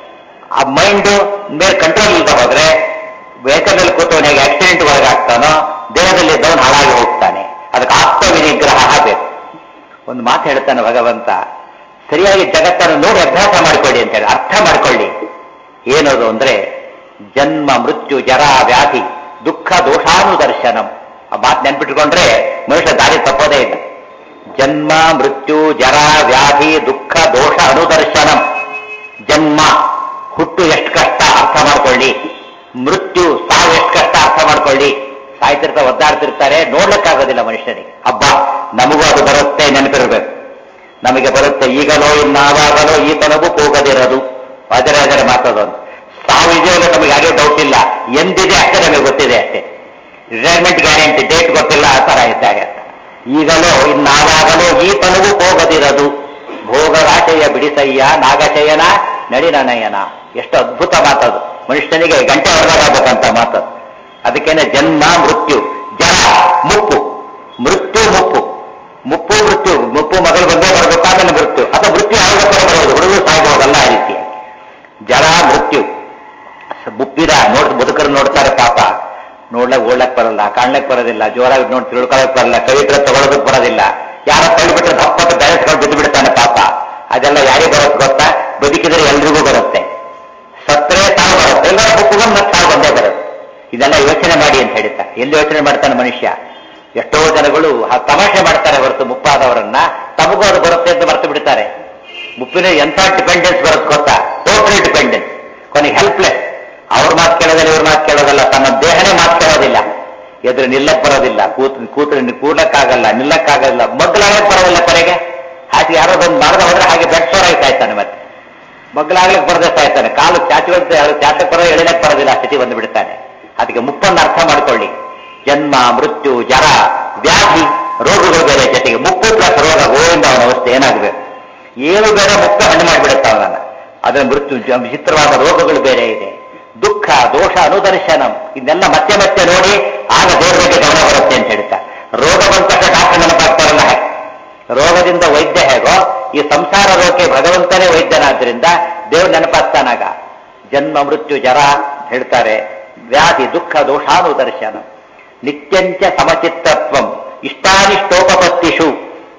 ಆ ಮೈಂಡ್ ಮೇಲೆ ಕಂಟ್ರೋಲ್ ಇಲ್ಲದ ಹೋದ್ರೆ ವೆಹಿಕಲ್ ನಲ್ಲಿ ಕೂತವನಿಗೆ ಆಕ್ಸಿಡೆಂಟ್ ಒಳಗಾಗ್ತಾನೋ ದೇಹದಲ್ಲಿ ಇದ್ದವನು ಹಾಳಾಗಿ ಹೋಗ್ತಾನೆ ಅದಕ್ಕೆ ಆತ್ಮವಿನಿಗ್ರಹ ಬೇಕು ಒಂದು ಮಾತು ಹೇಳ್ತಾನೆ ಭಗವಂತ ಸರಿಯಾಗಿ ಜಗತ್ತನ್ನು ನೋಡಿ ಅಭ್ಯಾಸ ಮಾಡಿಕೊಳ್ಳಿ ಅಂತ ಹೇಳಿ ಅರ್ಥ ಮಾಡಿಕೊಳ್ಳಿ ಏನದು ಅಂದ್ರೆ ಜನ್ಮ ಮೃತ್ಯು ಜರ ವ್ಯಾಧಿ ದುಃಖ ದೋಷಾನುದರ್ಶನಂ ಆ ಮಾತು ನೆನ್ಪಿಟ್ಕೊಂಡ್ರೆ ಮನುಷ್ಯ ದಾರಿ ತಪ್ಪೋದೇ ಇಲ್ಲ ಜನ್ಮ ಮೃತ್ಯು ಜರ ವ್ಯಾಧಿ ದುಃಖ ದೋಷ ಅನುದರ್ಶನಂ ಜನ್ಮ ಹುಟ್ಟು ಎಷ್ಟು ಕಷ್ಟ ಅರ್ಥ ಮಾಡ್ಕೊಳ್ಳಿ ಮೃತ್ಯು ಸಾವು ಎಷ್ಟು ಕಷ್ಟ ಅರ್ಥ ಮಾಡ್ಕೊಳ್ಳಿ ಸಾಯ್ತಿರ್ತಾ ಒದ್ದಾಡ್ತಿರ್ತಾರೆ ನೋಡ್ಲಿಕ್ಕಾಗೋದಿಲ್ಲ ಮನುಷ್ಯನಿಗೆ ಹಬ್ಬ ನಮಗೂ ಅದು ಬರುತ್ತೆ ನೆನಪಿರ್ಬೇಕು ನಮಗೆ ಬರುತ್ತೆ ಈಗಲೋ ಇನ್ನಾವಾಗಲೋ ಈ ತನಗೂ ಹೋಗದಿರೋದು ವಾಜರಾಜರ ಮಾತದೊಂದು ಸಾವು ಇದೆಯಲ್ಲ ನಮಗೆ ಯಾರೇ ಡೌಟ್ ಇಲ್ಲ ಎಂದಿದೆ ಅಷ್ಟೇ ನಮಗೆ ಗೊತ್ತಿದೆ ಅಷ್ಟೇ ರಿಟೈರ್ಮೆಂಟ್ ಗ್ಯಾರಂಟಿ ಡೇಟ್ ಗೊತ್ತಿಲ್ಲ ಆ ತರ ಇದ್ದಾಗ ಈಗಲೋ ಇನ್ನಾವಾಗಲೋ ಈ ತನಗೂ ಹೋಗದಿರದು ಭೋಗರಾಶಯ ಬಿಡಿಸಯ್ಯ ನಾಗಶಯನ ನಡಿನನಯನ ಎಷ್ಟು ಅದ್ಭುತ ಮಾತದು ಮನುಷ್ಯನಿಗೆ ಗಂಟೆ ಹೊರಗಾಗಬೇಕಂತ ಮಾತು ಅದಕ್ಕೇನೆ ಜನ್ಮ ಮೃತ್ಯು ಜನ ಮುಪ್ಪು ಮೃತ್ಯು ಮುಪ್ಪು ಮುಪ್ಪು ಮೃತ್ಯು ಮುಪ್ಪು ಮಗಳು ಬಂದೇ ಬರಬೇಕು ಆಮೇಲೆ ಮೃತ್ಯು ಅಥವಾ ಮೃತ್ಯು ಯಾವಾಗ ಬರೋದು ಹುಡುಗರು ಸಾಯ್ಬೋದಲ್ಲ ಆ ರೀತಿ ಜರ ಮೃತ್ಯು ಮುಪ್ಪಿದ ನೋಡ್ ಮುದುಕರು ನೋಡ್ತಾರೆ ಪಾಪ ನೋಡ್ಲಕ್ ಓಡ್ಲಕ್ ಬರಲ್ಲ ಕಾಣ್ಲಕ್ ಬರೋದಿಲ್ಲ ಜೋರಾಗಿ ನೋಡಿ ತಿಳ್ಕೊಳಕ್ ಬರಲ್ಲ ಕೈ ಇದ್ರೆ ತಗೊಳೋದಕ್ ಬರೋದಿಲ್ಲ ಯಾರ ತಳ್ಳಿಬಿಟ್ರೆ ದಪ್ಪಟ್ಟು ಬೆಳೆಸ್ಕೊಂಡು ಬಿದ್ದು ಬಿಡ್ತಾನೆ ಪಾಪ ಅದೆಲ್ಲ ಯಾರಿಗೆ ಬರುತ್ತೆ ಗೊತ್ತಾ ಬದುಕಿದ್ರೆ ಎಲ್ರಿಗೂ ಬರುತ್ತೆ ಸತ್ತರೆ ತಾವು ಬರುತ್ತೆ ಎಲ್ಲ ಮುಪ್ಪುಗೊಂಡು ಮತ್ತೆ ತಾವು ಬಂದೇ ಬರುತ್ತೆ ಇದೆಲ್ಲ ಯೋಚನೆ ಮಾಡಿ ಅಂತ ಹೇಳ್ತಾರೆ ಎಲ್ಲಿ ಯೋಚನೆ ಮಾಡ್ತಾನೆ ಮನುಷ್ಯ ಎಷ್ಟೋ ಜನಗಳು ಆ ತಮಾಷೆ ಮಾಡ್ತಾರೆ ಹೊರತು ಮುಪ್ಪಾದವರನ್ನ ತಮಗೂ ಅದು ಬರುತ್ತೆ ಅಂತ ಮರೆತು ಬಿಡ್ತಾರೆ ಮುಪ್ಪಿನ ಎಂಥ ಡಿಪೆಂಡೆನ್ಸ್ ಬರುತ್ತೆ ಗೊತ್ತಾ ಟೋಟಲ್ ಡಿಪೆಂಡೆನ್ಸ್ ಕೊನೆಗೆ ಹೆಲ್ಪ್ಲೆಸ್ ಅವ್ರ ಮಾತು ಕೇಳೋದಿಲ್ಲ ಇವ್ರ ಮಾತು ಕೇಳೋದಲ್ಲ ತನ್ನ ದೇಹನೇ ಮಾತು ಕೇಳೋದಿಲ್ಲ ಎದುರು ನಿಲ್ಲಕ್ ಬರೋದಿಲ್ಲ ಕೂತ್ ಕೂತ್ರೆ ಕೂಡ್ಲಕ್ಕಾಗಲ್ಲ ನಿಲ್ಲಕ್ಕಾಗಲ್ಲ ಮಗ್ಲಾಗಕ್ ಬರೋದಿಲ್ಲ ಕೊನೆಗೆ ಹಾಗೆ ಯಾರೋ ಬಂದು ಮಾಡದ ಹೋದ್ರೆ ಹಾಗೆ ಬೆಡ್ ಸೋರ್ ಆಯ್ತಾ ಇರ್ತಾನೆ ಮತ್ತೆ ಮಗ್ಲಾಗ್ಲಿಕ್ಕೆ ಬರದೇ ಸಾಯ್ತಾನೆ ಕಾಲು ಚಾಚುವಂತೆ ಚಾಚಕ್ ಬರೋ ಎಳಿಲಕ್ ಬರೋದಿಲ್ಲ ಆ ಸ್ಥಿತಿ ಬಂದು ಬಿಡ್ತಾನೆ ಅದಕ್ಕೆ ಮುಪ್ಪನ್ನು ಅರ್ಥ ಮಾಡ್ಕೊಳ್ಳಿ ಜನ್ಮ ಮೃತ್ಯು ಜರ ವ್ಯಾಧಿ ರೋಗಗಳು ಬೇರೆ ಜೊತೆಗೆ ಮುಪ್ಪು ಪ್ಲಸ್ ರೋಗ ಗೋವಿಂದ ಅವನ ಅವಸ್ಥೆ ಏನಾಗಬೇಕು ಏನು ಬೇರೆ ಮುಕ್ತ ಹಣ್ಣು ಮಾಡಿಬಿಡುತ್ತೆ ಅವನನ್ನ ಅದರ ಮೃತ್ಯು ಜ- ವಿಚಿತ್ರವಾದ ರೋಗಗಳು ಬೇರೆ ಇದೆ ದುಃಖ ದೋಷ ಅನುದರ್ಶನಂ ಇದನ್ನೆಲ್ಲ ಮತ್ತೆ ಮತ್ತೆ ನೋಡಿ ಆಗ ದೇವರ ಬಗ್ಗೆ ಗಮನ ಬರುತ್ತೆ ಅಂತ ಹೇಳ್ತಾ ರೋಗ ಬಂದ ತಕ್ಷಣ ಡಾಕ್ಟರ್ ನೆನಪಾಗ್ತಾರಲ್ಲ ಹಾಗೆ ರೋಗದಿಂದ ವೈದ್ಯ ಹೇಗೋ ಈ ಸಂಸಾರ ರೋಗಕ್ಕೆ ಭಗವಂತನೇ ವೈದ್ಯನಾದ್ರಿಂದ ದೇವ್ರು ನೆನಪಾಗ್ತಾನಾಗ ಜನ್ಮ ಮೃತ್ಯು ಜರ ಹೇಳ್ತಾರೆ ವ್ಯಾಧಿ ದುಃಖ ದೋಷಾನುದರ್ಶನ ನಿತ್ಯಂಚ ಸಮಚಿತ್ತತ್ವಂ ಇಷ್ಟಾನಿಷ್ಟೋಪಪತ್ತಿಷು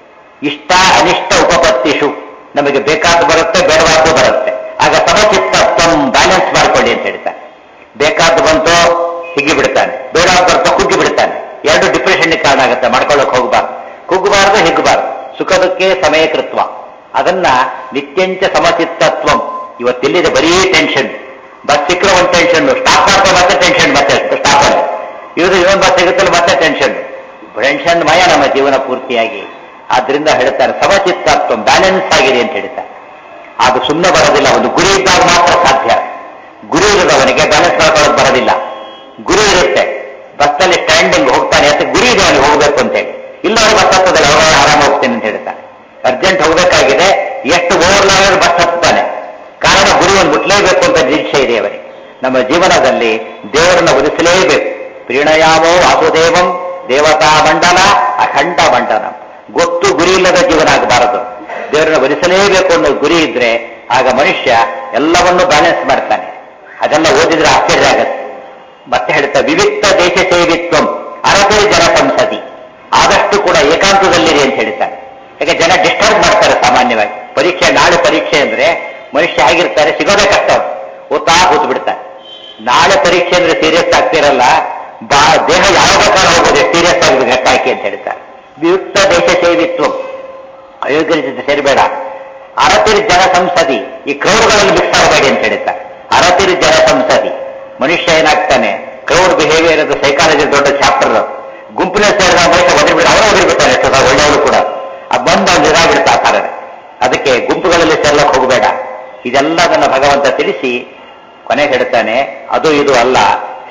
ಇಷ್ಟ ಅನಿಷ್ಟ ಉಪಪತ್ತಿಷು ನಮಗೆ ಬೇಕಾದ್ದು ಬರುತ್ತೆ ಬೇಡವಾದ್ದು ಬರುತ್ತೆ ಆಗ ಸಮಚಿತ್ತತ್ವಂ ಬ್ಯಾಲೆನ್ಸ್ ಮಾಡ್ಕೊಳ್ಳಿ ಅಂತ ಹೇಳ್ತಾರೆ ಬೇಕಾದ್ದು ಬಂತು ಹಿಗ್ಗಿ ಬಿಡ್ತಾನೆ ಬೇಡವಾದ್ದು ಬರ್ತೋ ಕುಗ್ಗಿ ಬಿಡ್ತಾನೆ ಎರಡು ಡಿಪ್ರೆಷನ್ ಕಾರಣ ಆಗುತ್ತೆ ಮಾಡ್ಕೊಳ್ಳೋಕೆ ಹೋಗಬಾರ್ದು ಕುಗ್ಗಬಾರ್ದು ಹಿಗ್ಗಬಾರ್ದು ಸುಖದಕ್ಕೆ ಸಮಯಕೃತ್ವ ಅದನ್ನ ನಿತ್ಯಂಚ ಸಮಚಿತ್ತತ್ವಂ ಇವತ್ತೆಲ್ಲಿದೆ ಬರೀ ಟೆನ್ಷನ್ ಬಸ್ ಸಿಕ್ಕರೆ ಒಂದು ಟೆನ್ಷನ್ ಸ್ಟಾಪ್ ಮಾಡ್ತಾರೆ ಮತ್ತೆ ಟೆನ್ಷನ್ ಮತ್ತೆ ಸ್ಟಾಪ್ ಅಲ್ಲಿ ಇವರು ಇನ್ನೊಂದು ಬಸ್ ಸಿಗುತ್ತಲ್ಲ ಮತ್ತೆ ಟೆನ್ಷನ್ ಟೆನ್ಷನ್ ಮಯ ನಮ್ಮ ಜೀವನ ಪೂರ್ತಿಯಾಗಿ ಆದ್ರಿಂದ ಹೇಳ್ತಾರೆ ಸಮಚಿತ್ತತ್ವ ಬ್ಯಾಲೆನ್ಸ್ ಆಗಿದೆ ಅಂತ ಹೇಳ್ತಾರೆ ಅದು ಸುಮ್ಮನೆ ಬರೋದಿಲ್ಲ ಒಂದು ಗುರಿ ಇದ್ದಾಗ ಮಾತ್ರ ಸಾಧ್ಯ ಗುರಿ ಇರೋದವನಿಗೆ ಬ್ಯಾಲೆನ್ಸ್ ಮಾಡ್ಕೊಳ್ಳೋದು ಬರೋದಿಲ್ಲ ಗುರಿ ಇರುತ್ತೆ ಬಸ್ನಲ್ಲಿ ಸ್ಟ್ಯಾಂಡಿಂಗ್ ಹೋಗ್ತಾನೆ ಅಂತ ಗುರಿ ಇದೆ ಅವನಿಗೆ ಹೋಗ್ಬೇಕು ಅಂತ ಹೇಳಿ ಇಲ್ಲ ಅವ್ರು ಬಸ್ ಹತ್ತದಿಲ್ಲ ಅವ್ರು ಆರಾಮ ಹೋಗ್ತೇನೆ ಅಂತ ಹೇಳ್ತಾನೆ ಅರ್ಜೆಂಟ್ ಹೋಗ್ಬೇಕಾಗಿದೆ ಎಷ್ಟು ಓವರ್ಲಾಗ್ ಬಸ್ ಹತ್ತಾನೆ ಕಾರಣ ಗುರಿ ಒಂದು ಮುಟ್ಲೇಬೇಕು ಅಂತ ನಿರೀಕ್ಷೆ ಇದೆ ಅವರಿಗೆ ನಮ್ಮ ಜೀವನದಲ್ಲಿ ದೇವರನ್ನ ಒಲಿಸಲೇಬೇಕು ಪ್ರೀಣಯಾಮೋ ವಾಸುದೇವಂ ದೇವತಾ ಮಂಡಲ ಅಖಂಡ ಮಂಡನ ಗೊತ್ತು ಗುರಿ ಇಲ್ಲದ ಜೀವನ ಆಗಬಾರದು ದೇವರನ್ನ ಒಲಿಸಲೇಬೇಕು ಅನ್ನೋ ಗುರಿ ಇದ್ರೆ ಆಗ ಮನುಷ್ಯ ಎಲ್ಲವನ್ನೂ ಬ್ಯಾಲೆನ್ಸ್ ಮಾಡ್ತಾನೆ ಅದೆಲ್ಲ ಓದಿದ್ರೆ ಆಶ್ಚರ್ಯ ಆಗತ್ತೆ ಮತ್ತೆ ಹೇಳ್ತಾ ವಿವಿಕ್ತ ದೇಶ ಸೇವಿತ್ವಂ ಅರಸೇ ಜನ ಸಂಸದಿ ಆದಷ್ಟು ಕೂಡ ಏಕಾಂತದಲ್ಲಿರಿ ಅಂತ ಹೇಳ್ತಾರೆ ಯಾಕೆ ಜನ ಡಿಸ್ಟರ್ಬ್ ಮಾಡ್ತಾರೆ ಸಾಮಾನ್ಯವಾಗಿ ಪರೀಕ್ಷೆ ನಾಳೆ ಪರೀಕ್ಷೆ ಅಂದ್ರೆ ಮನುಷ್ಯ ಆಗಿರ್ತಾರೆ ಸಿಗೋದೇ ಕಷ್ಟ ಅವ್ನು. ಓದ್ತಾ ಕೂತು ಬಿಡ್ತಾರೆ ನಾಳೆ ಪರೀಕ್ಷೆ ಅಂದ್ರೆ ಸೀರಿಯಸ್ ಆಗ್ತಿರಲ್ಲ ಬಾ ದೇಹ ಯಾವ ಪ್ರಕಾರ ಹೋಗೋದು ಸೀರಿಯಸ್ ಆಗಿದೆ ಗಟ್ಟಾಕಿ ಅಂತ ಹೇಳ್ತಾರೆ ವಿಯುಕ್ತ ದೇಶ ಸೇವಿತ್ವಂ ಅಯೋಗ್ಯರ ಜೊತೆ ಸೇರಬೇಡ ಅರತಿರ್ ಜನ ಸಂಸದಿ ಈ ಕ್ರೌಡ್ಗಳಲ್ಲಿ ಮಿಕ್ಸ್ ಆಗಬೇಡಿ ಅಂತ ಹೇಳ್ತಾರೆ ಅರತಿರ್ ಜನ ಸಂಸದಿ ಮನುಷ್ಯ ಏನಾಗ್ತಾನೆ ಕ್ರೌಡ್ ಬಿಹೇವಿಯರ್ ಅದು ಸೈಕಾಲಜಿ ದೊಡ್ಡ ಚಾಪ್ಟರ್ ಗುಂಪಿನ ಸೇರಿದ ಮನುಷ್ಯ ಒದರ್ಬಿಡ ಅವರೇ ಒದರ್ಬಿಡ್ತಾನೆ ಎಷ್ಟೋ ಸಲ ಒಳ್ಳೆಯವರು ಕೂಡ ಆ ಬಂದು ಅವ್ನು ಇದಾಗ್ಬಿಡ್ತಾ ಆ ಕಾರಣ ಅದಕ್ಕೆ ಗುಂಪುಗಳಲ್ಲಿ ಸೇರ್ಲಕ್ಕೆ ಹೋಗಬೇಡ ಇದೆಲ್ಲದನ್ನ ಭಗವಂತ ತಿಳಿಸಿ ಕೊನೆಗೆ ಹೇಳ್ತಾನೆ ಅದು ಇದು ಅಲ್ಲ